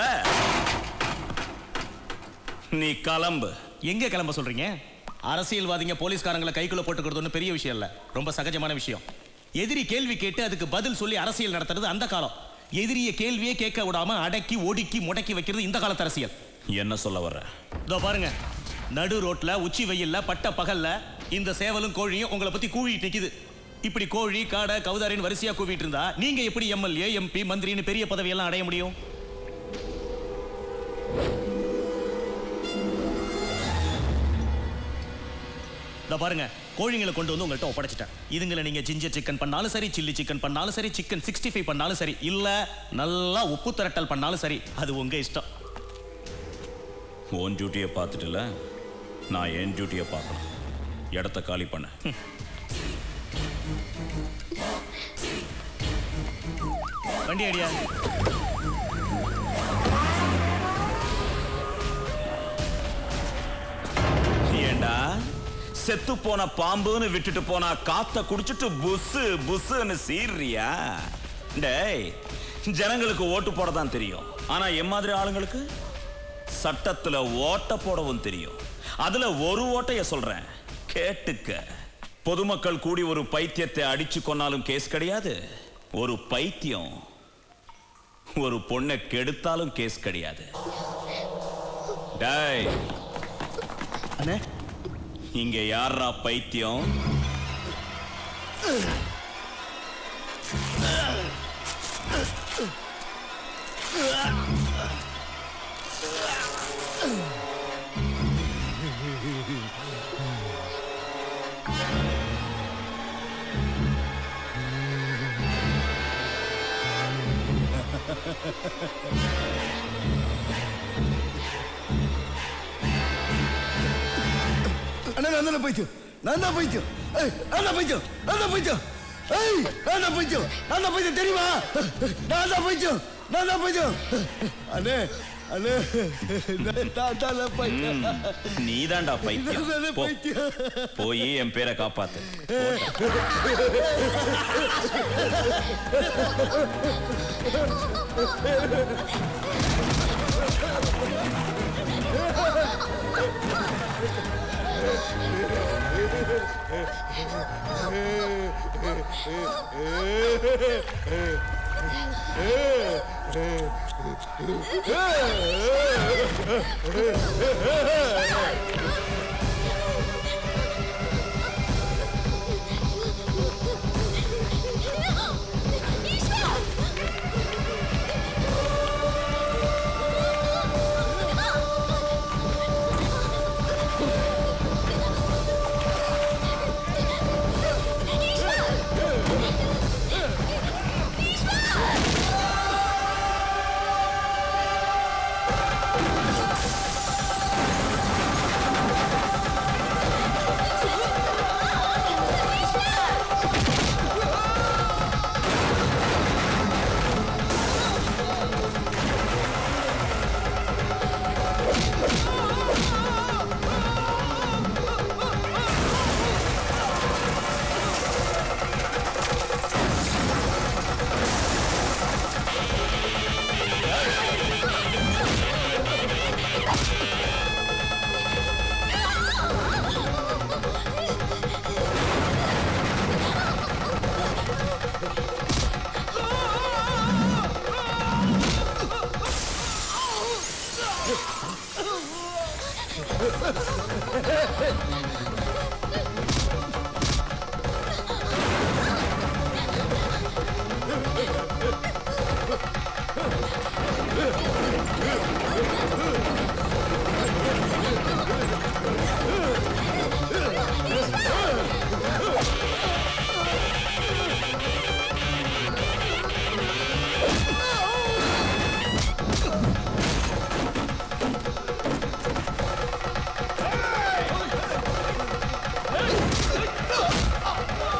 நீ கிளம்பு எங்க கிளம்ப சொல்றீங்க அரசியல்வாதிங்க போலீஸ்காரங்களை கைக்குள்ள போட்டுக்கிறது ஒன்றும் பெரிய விஷயம் இல்ல ரொம்ப சகஜமான விஷயம் எதிரி கேள்வி கேட்டு அதுக்கு பதில் சொல்லி அரசியல் நடத்துறது அந்த காலம் எதிரிய கேள்வியே கேட்க விடாம அடக்கி ஒடுக்கி முடக்கி வைக்கிறது இந்த காலத்து அரசியல் என்ன சொல்ல வர்ற இதோ பாருங்க நடு ரோட்ல உச்சி வெயில்ல பட்ட பகல்ல இந்த சேவலும் கோழியும் உங்களை பத்தி கூவிட்டு நிக்குது இப்படி கோழி காடை கவுதாரின்னு வரிசையா கூவிட்டு இருந்தா நீங்க எப்படி எம்எல்ஏ எம்பி மந்திரின்னு பெரிய பதவியெல்லாம் அடைய முடியும் இதோ பாருங்க கோழிங்களை கொண்டு வந்து உங்கள்கிட்ட ஒப்படைச்சிட்டேன் இதுங்களை நீங்க ஜிஞ்சர் சிக்கன் பண்ணாலும் சரி சில்லி சிக்கன் பண்ணாலும் சரி சிக்கன் சிக்ஸ்டி ஃபைவ் பண்ணாலும் சரி இல்ல நல்லா உப்பு திரட்டல் பண்ணாலும் சரி அது உங்க இஷ்டம் உன் டியூட்டியை பார்த்துட்டுல நான் என் டியூட்டியை பார்க்கணும் இடத்த காலி பண்ண வண்டி அடியா ஏண்டா செத்து போன பாம்புன்னு விட்டுட்டு போனா காத்த குடிச்சிட்டு புஸ்ஸு புஸ்ஸுன்னு சீர்றியா டேய் ஜனங்களுக்கு ஓட்டு போட தான் தெரியும் ஆனா என் மாதிரி ஆளுங்களுக்கு சட்டத்துல ஓட்ட போடவும் தெரியும் அதுல ஒரு ஓட்டைய சொல்றேன் கேட்டுக்க பொதுமக்கள் கூடி ஒரு பைத்தியத்தை அடிச்சு கொன்னாலும் கேஸ் கிடையாது ஒரு பைத்தியம் ஒரு பொண்ணை கெடுத்தாலும் கேஸ் கிடையாது டேய் அண்ணே இங்க யாரா பைத்தியம் அண்ணா நான் தான் பைத்தியம் நான் தான் பைத்தியம் ஏய் நான் தான் பைத்தியம் நான் தான் பைத்தியம் ஏய் நான் தான் பைத்தியம் நான் தான் பைத்தியம் தெரியுமா நான் தான் பைத்தியம் நான் தான் பைத்தியம் அண்ணே அண்ணே நான் தான் பைத்தியம் நீதான்டா நான் பைத்தியம் தானே போ. பைத்தியம் போய் என் பேரை காப்பாத்து ஏய்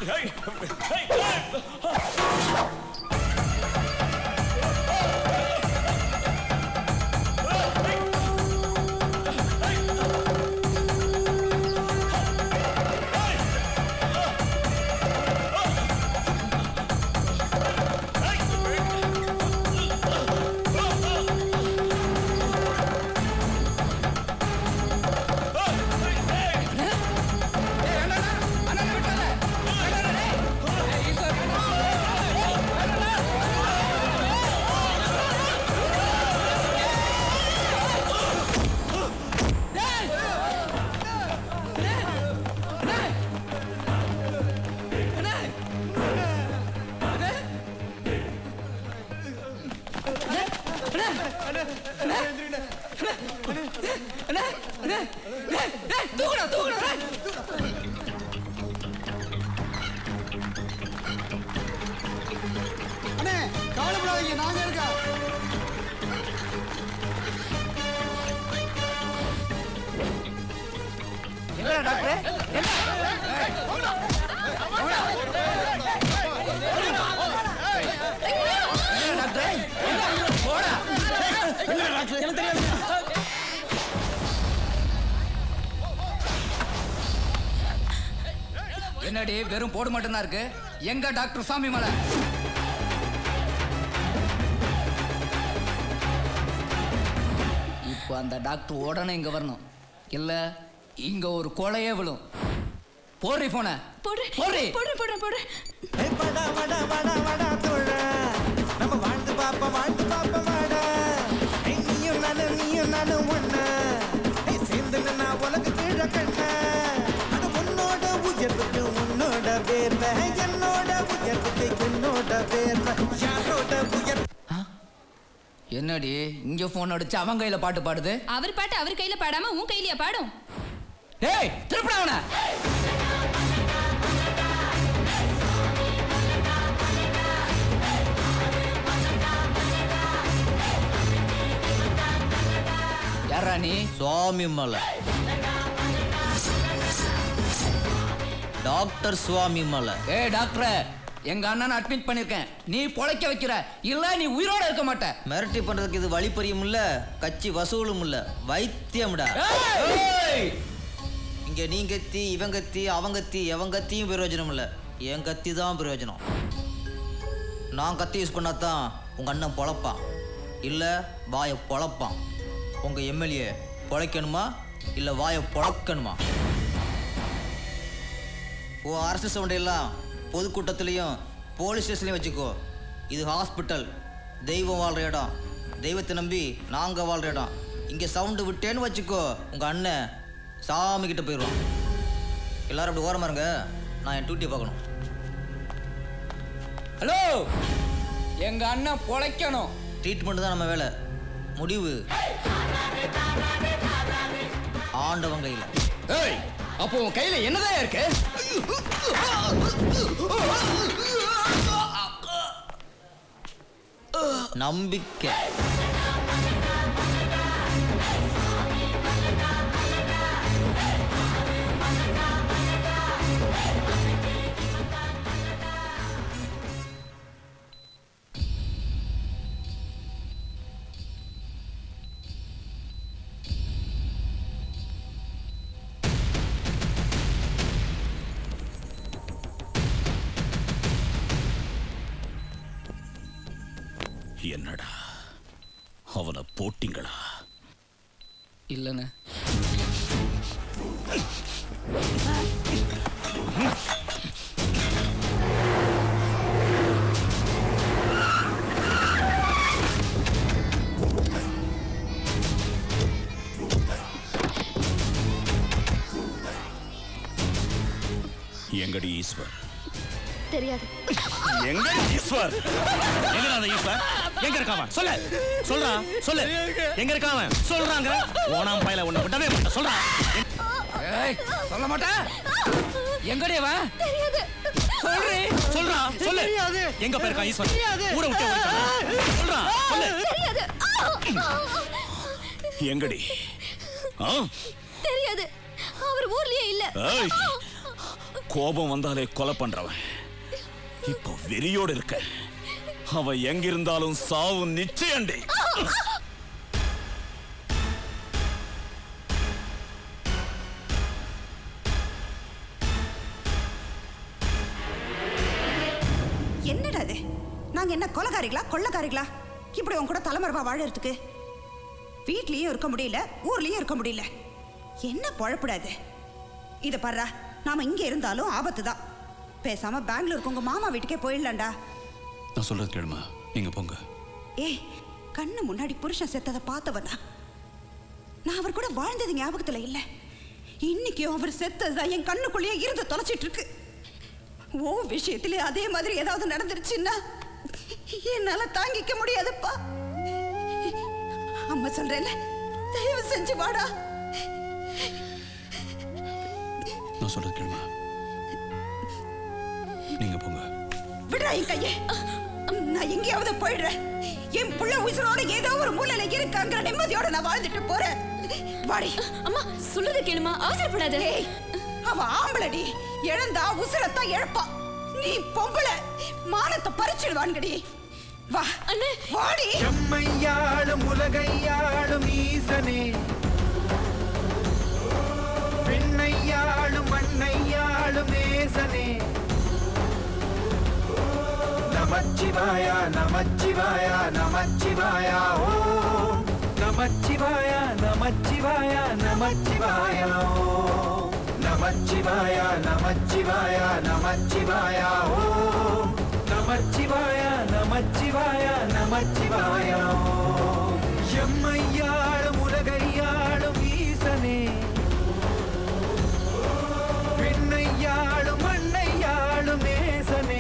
தூக்குடா தூக்குடா அண்ணே கவலைப்படாதீங்க நாங்க இருக்கா என்னடா டாக்டர் என்னடி வெறும் போடு மட்டும்தான் இருக்கு எங்க டாக்டர் சாமி மலை இப்போ அந்த டாக்டர் உடனே இங்க வரணும் இல்ல இங்க ஒரு கொலையே விழும் போடுறி போன போடு போடுறி போடு போடு போடு நம்ம வாழ்ந்து பாப்போம் வாழ்ந்து பாப்போம் வாடா ஏய், நீயும் நானும் நீயும் நானும் ஒண்ணா ஏய், சேர்ந்து நின்னா உலக கீழ கண்ண அது உன்னோட உயர்வுக்கு உன்னோட வேர்வை என்னோட உயர்வுக்கு என்னோட வேர்வை யாரோட உயர்வு என்னடி இங்க போன் அடிச்சு அவன் கையில பாட்டு பாடுது அவர் பாட்டு அவர் கையில பாடாம உன் கையிலயா பாடும் ஏய் திருப்பிட அவனை யாரா நீ சுவாமி மலை டாக்டர் சுவாமி மலை ஏய் டாக்டர் எங்க அண்ணனை அட்மிட் பண்ணிருக்கேன் நீ பொழைக்க வைக்கிற இல்ல நீ உயிரோட இருக்க மாட்ட மிரட்டி பண்றதுக்கு இது வழிப்பறியும் இல்ல கட்சி வசூலும் இல்ல வைத்தியம்டா இங்க நீ கத்தி இவன் கத்தி அவங்க கத்தி எவன் கத்தியும் பிரயோஜனம் இல்ல என் கத்தி தான் பிரயோஜனம் நான் கத்தி யூஸ் பண்ணாதான் உங்க அண்ணன் பொழப்பான் இல்ல வாயை பொழப்பான் உங்க எம்எல்ஏ பொழைக்கணுமா இல்ல வாயை பொழக்கணுமா ஓ அரசு சவுண்டையெல்லாம் பொதுக்கூட்டத்திலையும் போலீஸ் ஸ்டேஷன்லையும் வச்சுக்கோ இது ஹாஸ்பிட்டல் தெய்வம் வாழ்கிற இடம் தெய்வத்தை நம்பி நாங்கள் வாழ்கிற இடம் இங்கே சவுண்டு விட்டேன்னு வச்சுக்கோ உங்கள் அண்ணன் சாமி கிட்ட போயிடுவான் எல்லாரும் அப்படி ஓரமா இருங்க நான் என் டியூட்டியை பார்க்கணும் ஹலோ எங்க அண்ணன் பொழைக்கணும் ட்ரீட்மெண்ட் தான் நம்ம வேலை முடிவு ஆண்டவன் கையில் ஏய் அப்போ உன் கையில என்னதான் இருக்கு நம்பிக்கை என்னடா அவனை போட்டிங்களா இல்லைண்ணே எங்கடி ஈஸ்வர் தெரியாது எங்க ஈஸ்வர் எங்க அந்த ஈஸ்வர் எங்க இருக்காவன் சொல்லு சொல்றா சொல்லு எங்க இருக்காவன் சொல்றாங்க ஓனாம் பையில உன்னை விடவே மாட்டேன் சொல்றா ஏய் சொல்ல மாட்டேன் எங்கடி அவன் தெரியாது சொல்றி சொல்றா சொல்லு எங்க போயிருக்கான் ஈஸ்வர் ஊரை விட்டு ஓடிட்டானா? சொல்றா சொல்லு தெரியாது எங்கடி ஆ தெரியாது அவர் ஊர்லயே இல்ல ஏய் கோபம் வந்தாலே கொலை பண்றவன் இப்போ வெறியோடு இருக்க அவன் எங்கிருந்தாலும் சாவு நிச்சயண்டி என்னடா இது நாங்க என்ன கொலகாரிகளா கொள்ளக்காரிகளா இப்படி உன் கூட தலைமறைவா வாழறதுக்கு வீட்லயும் இருக்க முடியல ஊர்லயும் இருக்க முடியல என்ன பொழப்பிடாது இத பாருடா நாம இங்க இருந்தாலும் ஆபத்து தான் பேசாம பெங்களூருக்கு உங்க மாமா வீட்டுக்கே போயிடலாம்டா நான் சொல்றது கேளுமா நீங்க போங்க ஏய் கண்ணு முன்னாடி புருஷன் செத்ததை பார்த்தவனா நான் அவர் கூட வாழ்ந்தது ஞாபகத்துல இல்ல இன்னைக்கும் அவர் செத்ததுதான் என் கண்ணுக்குள்ளேயே இருந்து தொலைச்சிட்டு இருக்கு ஓ விஷயத்திலே அதே மாதிரி ஏதாவது நடந்துருச்சுன்னா என்னால தாங்கிக்க முடியாதுப்பா அம்மா சொல்றேன்ல தயவு செஞ்சு வாடா நான் சொல்றது கேளுமா நீங்க போங்க விடுறா என் கையை நான் எங்கேயாவது போயிடுறேன் என் புள்ள உயிரோட ஏதோ ஒரு மூலையில இருக்காங்கிற நிம்மதியோட நான் வாழ்ந்துட்டு போறேன் வாடி அம்மா சொல்றத கேளுமா அவசரப்படாத அவ ஆம்பளடி இழந்தா உசுரத்தான் இழப்பா நீ பொம்பளை மானத்தை பறிச்சிடுவான்கடி வா அண்ணே வாடி செம்மையாளும் உலகையாளும் ஈசனே பெண்ணையாளும் மண்ணையாளும் நேசனே நமச்சிவாயா நமச்சிவாயா நமச்சிவாயா ஓம் நமச்சிவாயா நமச்சிவாயா நமச்சிவாயா ஓம் நமச்சிவாயா நமச்சிவாயா நமச்சிவாயா ஓம் நமச்சிவாயா நமச்சிவாயா நமச்சிவாயா ஓம் எம்மையாளும் உலகையாளும் ஈசனே பெண்ணையாளும் மண்ணையாளும் நேசனே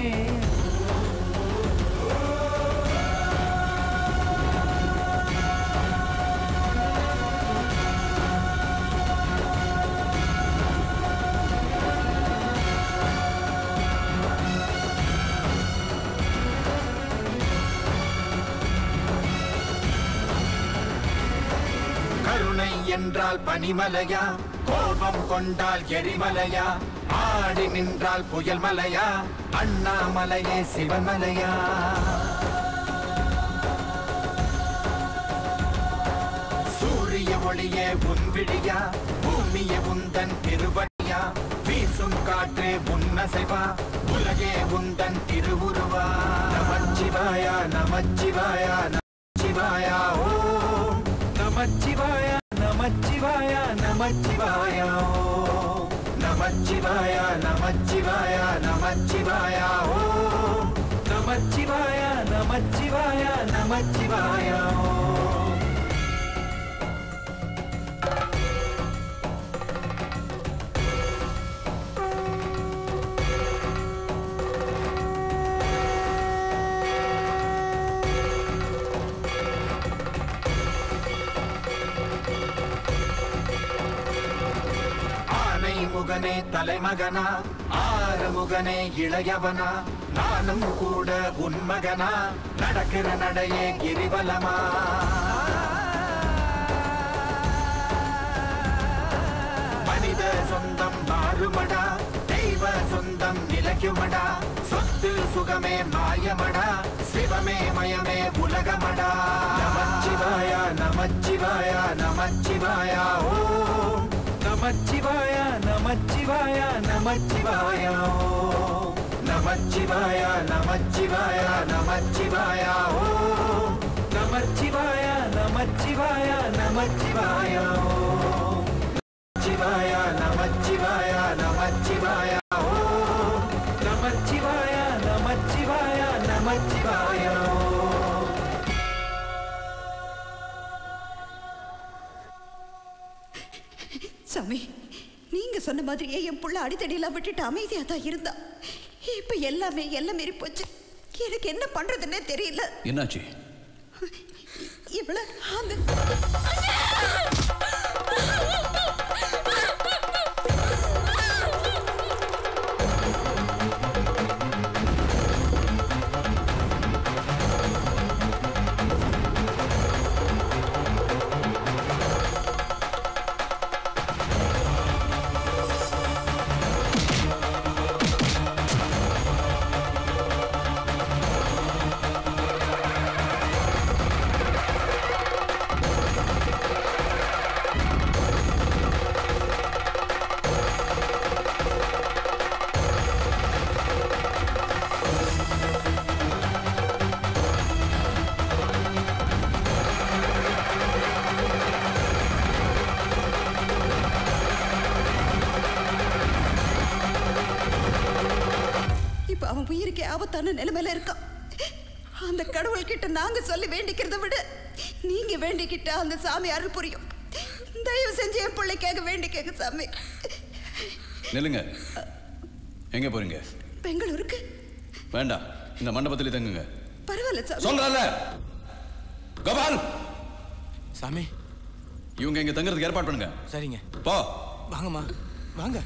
கருணை என்றால் பனிமலையா கோபம் கொண்டால் எரிமலையா ஆடி நின்றால் புயல் மலையா அண்ணாமலையே சிவமலையா சூரிய ஒளியே உன் விழியா பூமியே உந்தன் திருவடியா வீசும் காற்றே உன்னசைவா உலகே உந்தன் திருவுருவா நமச்சிவாயா நமச்சிவாயா நமச்சிவாயா ஓம் நமச்சிவாயா நமச்சிவாயா நமச்சிவாயா ஓம் நமச்சிவாயா நமச்சிவாயா நமச்சிவாயா ஓம் நமச்சிவாயா நமச்சிவாயா நமச்சிவாயா ஓம் ஆனை முகனே தலைமகனா ஆறு முகனே இளையவனா நானும் கூட உன்மகனா நடக்கிற நடையே கிரிவலமா மனித சொந்தம் மாறுமடா தெய்வ சொந்தம் நிலைக்குமடா சொத்து சுகமே மாயமடா சிவமே மயமே உலகமடா நமச்சிவாயா நமச்சிவாயா நமச்சிவாயா ஓம் நமச்சிவாயா நமச்சிவாயா நமச்சிவாயா ஓம் நமச்சிவாயா நமச்சிவாயா நமச்சிவாயா ஓம் நமச்சிவாயா நமச்சிவாயா நமச்சிவாயா ஓம் நமச்சிவாயா நமச்சிவாயா நமச்சிவாயா ஓம் நமச்சிவாயா நமச்சிவாயா நமச்சிவாயா ஓம் சாமி நீங்க சொன்ன மாதிரியே என் புள்ள அடித்தடியெல்லாம் விட்டுட்டு அமைதியா தான் இருந்தா இப்ப எல்லாமே எல்லாம் மீறி போச்சு எனக்கு என்ன பண்றதுன்னே தெரியல என்னாச்சு இவ்வளவு அந்த ஆ அவன் உயிருக்கு ஆபத்தான நிலைமையில இருக்கான் அந்த கடவுள் கிட்ட நாங்க சொல்லி வேண்டிக்கிறத விட நீங்க வேண்டிக்கிட்ட அந்த சாமி அருள் புரியும் தயவு செஞ்சு என் பிள்ளைக்காக வேண்டிக்கங்க சாமி நில்லுங்க எங்க போறீங்க பெங்களூருக்கு வேண்டாம் இந்த மண்டபத்திலே தங்குங்க பரவாயில்ல சாமி சொல்றல கோபால் சாமி இவங்க இங்க தங்குறதுக்கு ஏற்பாடு பண்ணுங்க சரிங்க போ வாங்கம்மா வாங்க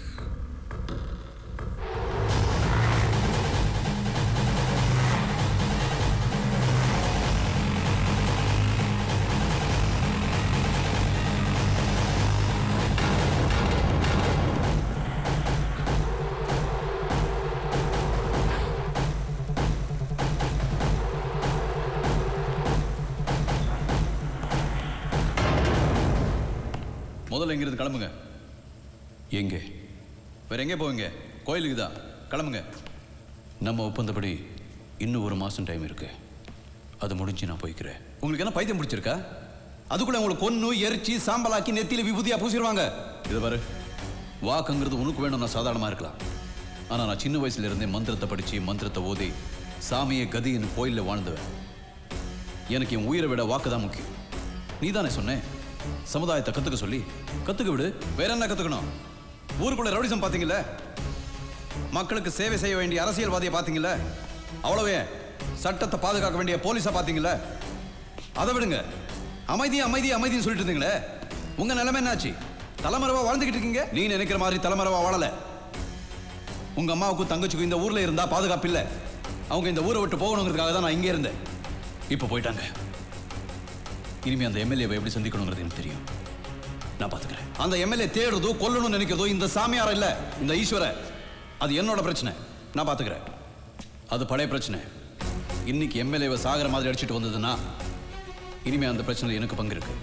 முதல்ல இங்கிருந்து கிளம்புங்க எங்கே வேற எங்கே போவீங்க கோயிலுக்கு தான் கிளம்புங்க நம்ம ஒப்பந்தப்படி இன்னும் ஒரு மாசம் டைம் இருக்கு அது முடிஞ்சு நான் போய்க்கிறேன் உங்களுக்கு என்ன பைத்தியம் பிடிச்சிருக்கா அதுக்குள்ள உங்களை கொன்னு எரிச்சு சாம்பலாக்கி நெத்தியில விபூதியா பூசிடுவாங்க இது பாரு வாக்குங்கிறது உனக்கு வேணும்னா சாதாரணமா இருக்கலாம் ஆனா நான் சின்ன வயசுல இருந்தே மந்திரத்தை படிச்சு மந்திரத்தை ஓதி சாமியை கதின்னு கோயில்ல வாழ்ந்தவன் எனக்கு என் உயிரை விட வாக்கு தான் முக்கியம் நீ தானே சொன்னேன் சமுதாயத்தை கத்துக்க சொல்லி கத்துக்க விடு வேற என்ன கத்துக்கணும் ஊருக்குள்ள ரவுடிசம் பாத்தீங்கல்ல மக்களுக்கு சேவை செய்ய வேண்டிய அரசியல்வாதியை பாத்தீங்கல்ல அவ்வளவே சட்டத்தை பாதுகாக்க வேண்டிய போலீஸை பாத்தீங்கல்ல அதை விடுங்க அமைதி அமைதி அமைதின்னு சொல்லிட்டு இருந்தீங்களே உங்க நிலைமை என்னாச்சு தலைமறைவா வாழ்ந்துகிட்டு இருக்கீங்க நீ நினைக்கிற மாதிரி தலைமறைவா வாழல உங்க அம்மாவுக்கும் தங்கச்சிக்கும் இந்த ஊர்ல இருந்தா பாதுகாப்பு இல்ல அவங்க இந்த ஊரை விட்டு போகணுங்கிறதுக்காக தான் நான் இங்கே இருந்தேன் இப்போ போயிட்டாங்க இனிமே அந்த எம்எல்ஏவை எப்படி சந்திக்கணுங்கிறது எனக்கு தெரியும் நான் பாத்துக்கிறேன் அந்த எம்எல்ஏ தேடுறதோ கொல்லணும்னு நினைக்கிறதோ இந்த சாமியார் இல்ல இந்த ஈஸ்வர அது என்னோட பிரச்சனை நான் பாத்துக்கிறேன் அது பழைய பிரச்சனை இன்னைக்கு எம்எல்ஏவை சாகிற மாதிரி அடிச்சிட்டு வந்ததுன்னா இனிமே அந்த பிரச்சனையில் எனக்கு பங்கு இருக்கு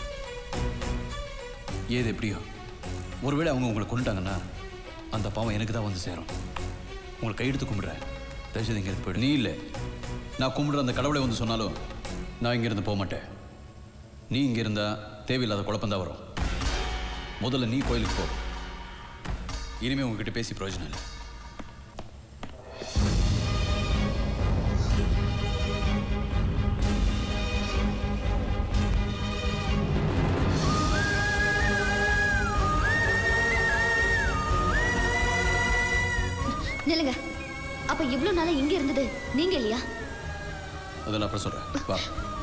ஏது எப்படியோ ஒருவேளை அவங்க உங்களை கொண்டுட்டாங்கன்னா அந்த பாவம் எனக்கு தான் வந்து சேரும் உங்களை கையெடுத்து கும்பிடுறேன் தயவுசெய்து இங்கே போயிடு நீ இல்லை நான் கும்பிடுற அந்த கடவுளை வந்து சொன்னாலும் நான் இங்கிருந்து போக மாட்டேன் நீ இங்கே இருந்தா தேவையில்லாத குழப்பம் வரும் முதல்ல நீ கோயிலுக்கு போ இனிமே உங்ககிட்ட பேசி பிரயோஜனம் இல்லை நில்லுங்க அப்ப இவ்வளவு நாளா இங்க இருந்தது நீங்க இல்லையா அதெல்லாம் அப்புறம் சொல்றேன் வா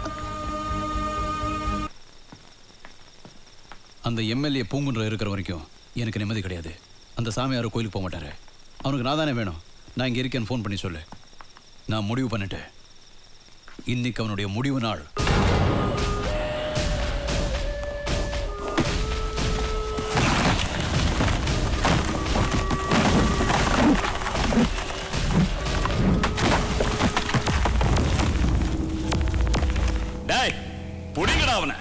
அந்த எம்எல்ஏ பூங்குன்ற இருக்கிற வரைக்கும் எனக்கு நிம்மதி கிடையாது அந்த சாமியார் கோயிலுக்கு போக மாட்டாரு அவனுக்கு நான் தானே வேணும் நான் இங்கே இருக்கேன்னு ஃபோன் பண்ணி சொல்லு நான் முடிவு பண்ணிட்டேன் இன்னைக்கு அவனுடைய முடிவு நாள் டேய் புடிங்கடா அவனை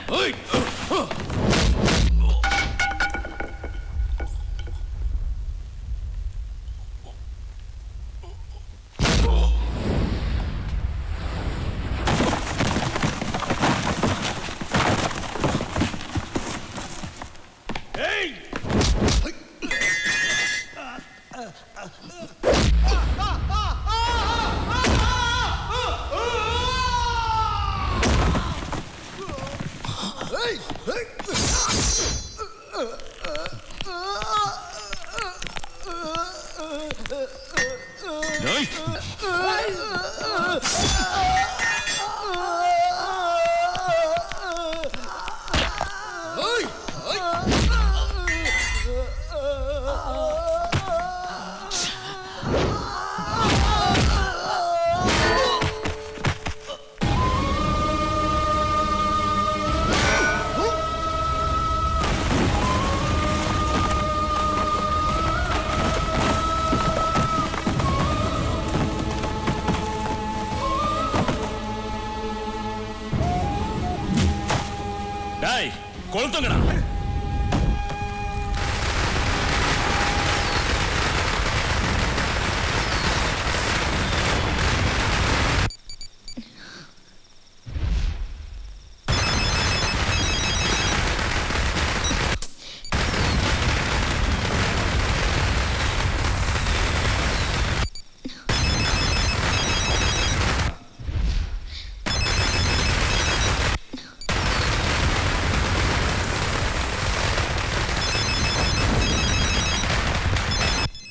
டேய் டேய் கொளுத்துங்கடா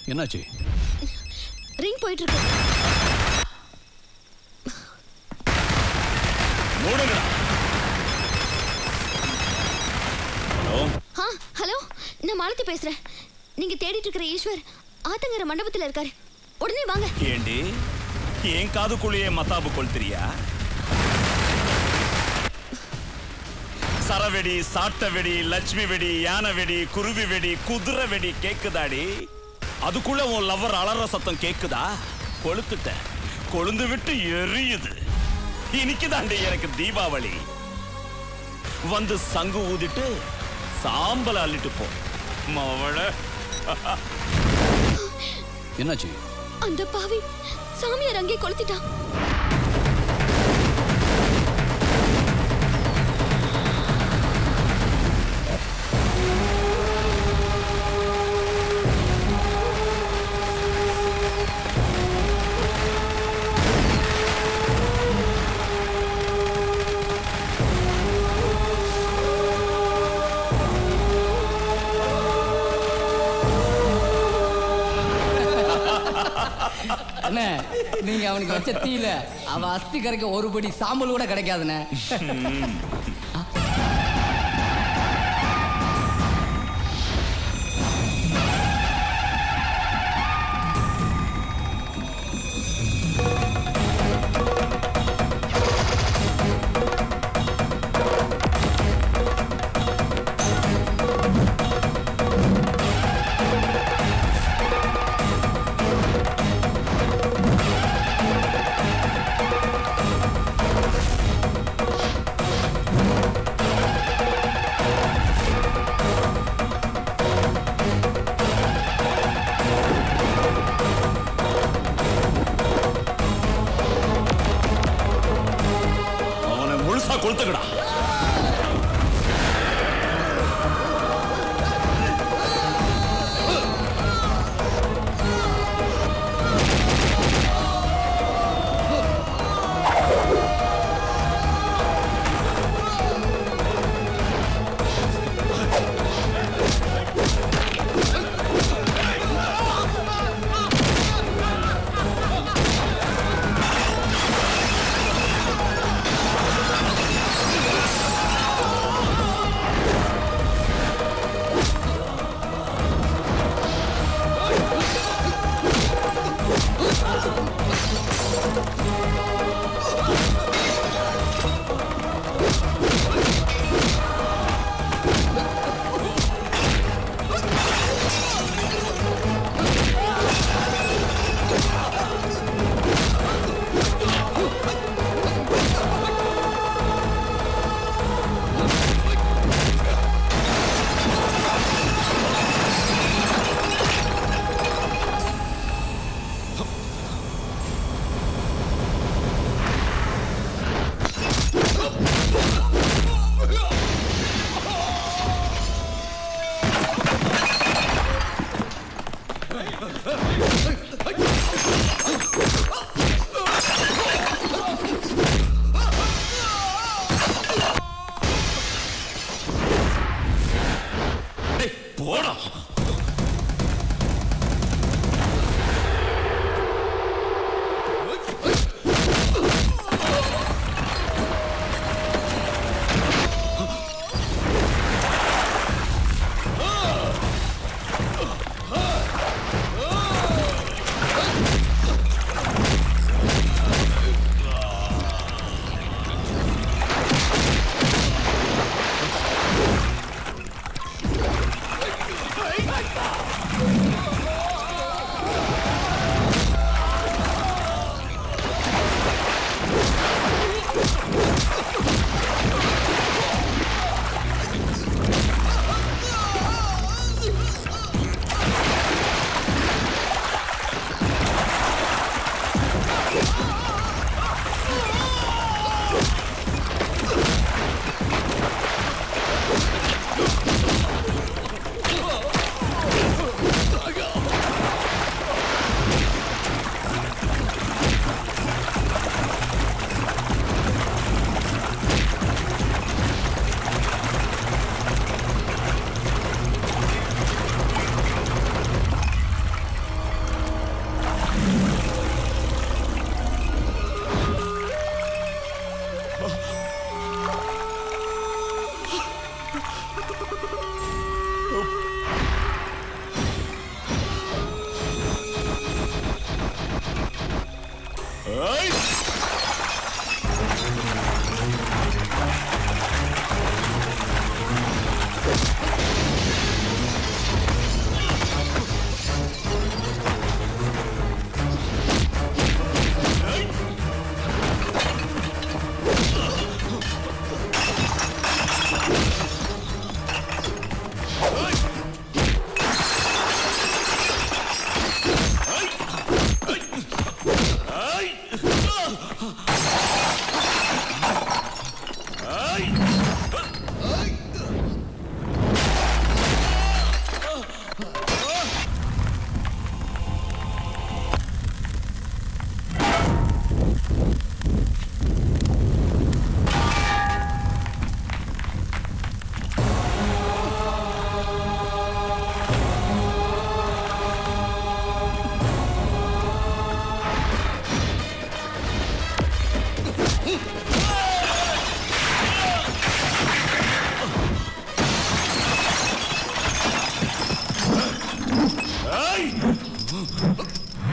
என்னாச்சு ரிங் போயிட்டு இருக்கு மூடுங்கடா ஹலோ ஆ ஹலோ நான் மாலதி பேசுறேன் நீங்க தேடிட்டு இருக்கிற ஈஸ்வர் ஆத்தங்கர மண்டபத்துல இருக்காரு உடனே வாங்க ஏண்டி என் காதுக்குள்ளேயே மத்தாப்பு கொளுத்துறியா சரவெடி சாட்ட வெடி லட்சுமி வெடி யானை வெடி குருவி வெடி குதிரை வெடி கேக்குதாடி அதுக்குள்ள உன் லவர் அலற சத்தம் கேக்குதா கொளுத்துட்டேன் கொழுந்து விட்டு எரியுது இன்னைக்குதாண்டி எனக்கு தீபாவளி வந்து சங்கு ஊதிட்டு சாம்பல் அள்ளிட்டு போ மவள என்னாச்சு அந்த பாவி சாமியார் அங்கே கொளுத்திட்டான் அண்ணே நீங்க அவனுக்கு வச்ச தீல அவன் அஸ்தி கரைக்க ஒரு படி சாம்பல் கூட கிடைக்காதுண்ணே ஆ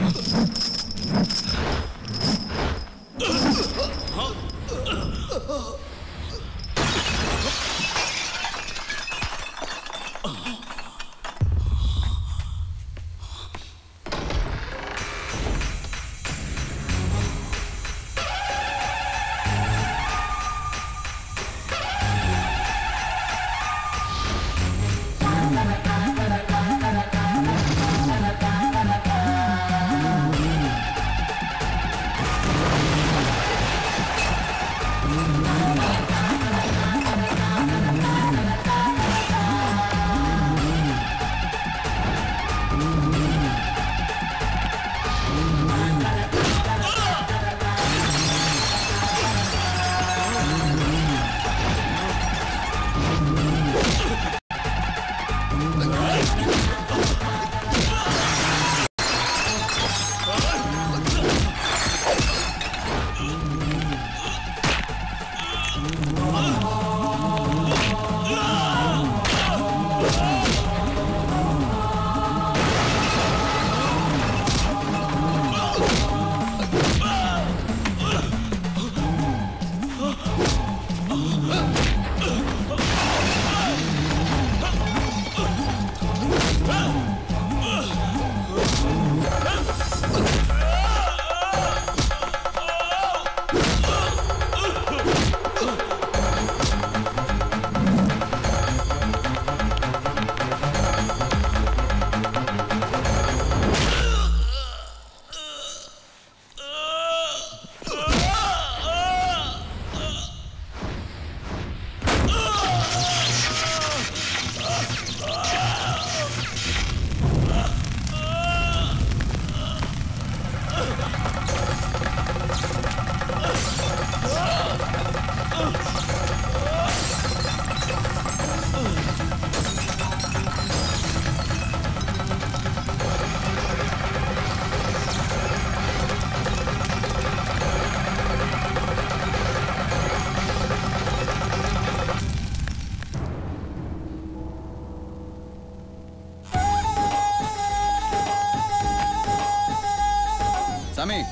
சாமி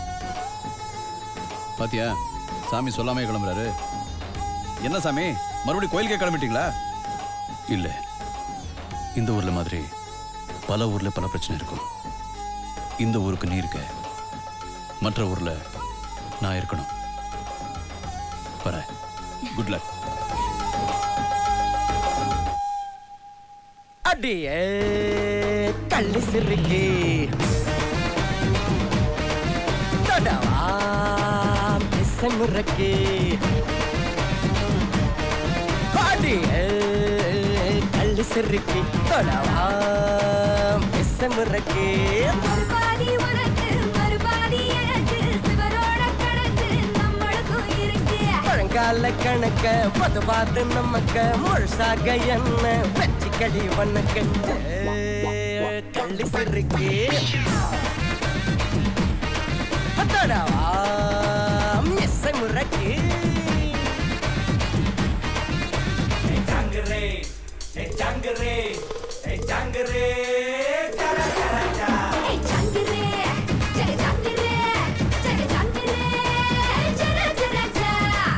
பாத்தியா சாமி சொல்லாமே கிளம்புறாரு என்ன சாமி மறுபடியும் கோயிலுக்கே கிளம்பிட்டீங்களா இல்ல இந்த ஊர்ல மாதிரி பல ஊர்ல பல பிரச்சனை இருக்கும் இந்த ஊருக்கு நீ இருக்க மற்ற ஊர்ல நான் இருக்கணும் வர குட் லக் அடியே கள்ளி சிறுக்கி தொடவா பிசமுறக்கி அடியே கள்ளி சிறுக்கி தொடவா பிசமுறக்கி மறுபாதி உனக்கு மறுபாதி எனக்கு சிவரோட கணக்கு நம்மளுக்கும் இருக்கு பழங்கால கணக்க பதுவாது நமக்கு முழுசாக என்ன வெச்சிக்கடி வண்ணக்கு கள்ளி சிறுக்கி தொடவா மிஸ்ஸை முறக்கி ஜாங்கரே ஏ ஜாங்கரே ஏ ஜாங்கரே ஜர ஜர ஜா ஏய் ஜாங்கிரே ஜக ஜாங்கிரே ஜக ஜாங்கிரே ஜர ஜர ஜா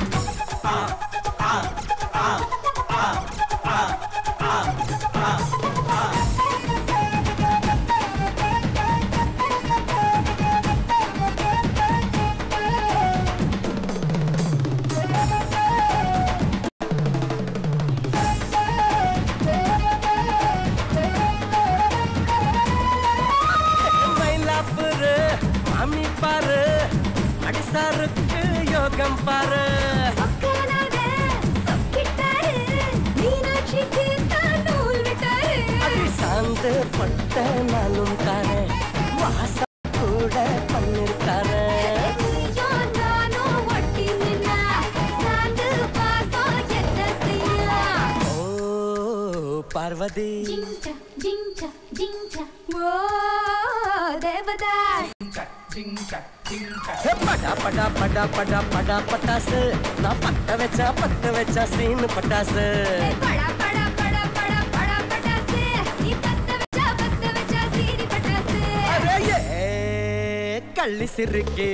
மயிலாப்பூரு மாமி பாரு அடிசாருக்கு யோகம் பாரு சொக்கநாதே சொக்கிட்டாரு மீனாட்சிக்கு தான் நூல் விட்டாரு அடி சாந்து பட்ட நானும் தாரேன் வாசம் கூட பண்ணிருக்காரு நீயும் நானும் ஒட்டி நின்னா சாந்து பாசம் என்ன செய்யலாம் ஓ பார்வதி ஜிங்சா ஜிங்சா ஜிங்சா ஓ தேவதாஸ் ஹே, படா படா படா படா படா பட்டாசு நான் பத்த வச்சா பத்த வச்சா சீனு பட்டாசு படா படா படா படா படா பட்டாசு நீ பத்த வச்சா பத்த வச்சா சீனி பட்டாசு அரே ஏ கள்ளி சிறுக்கி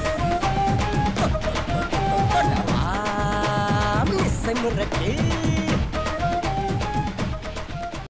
மிஸ்ஸை முறக்கி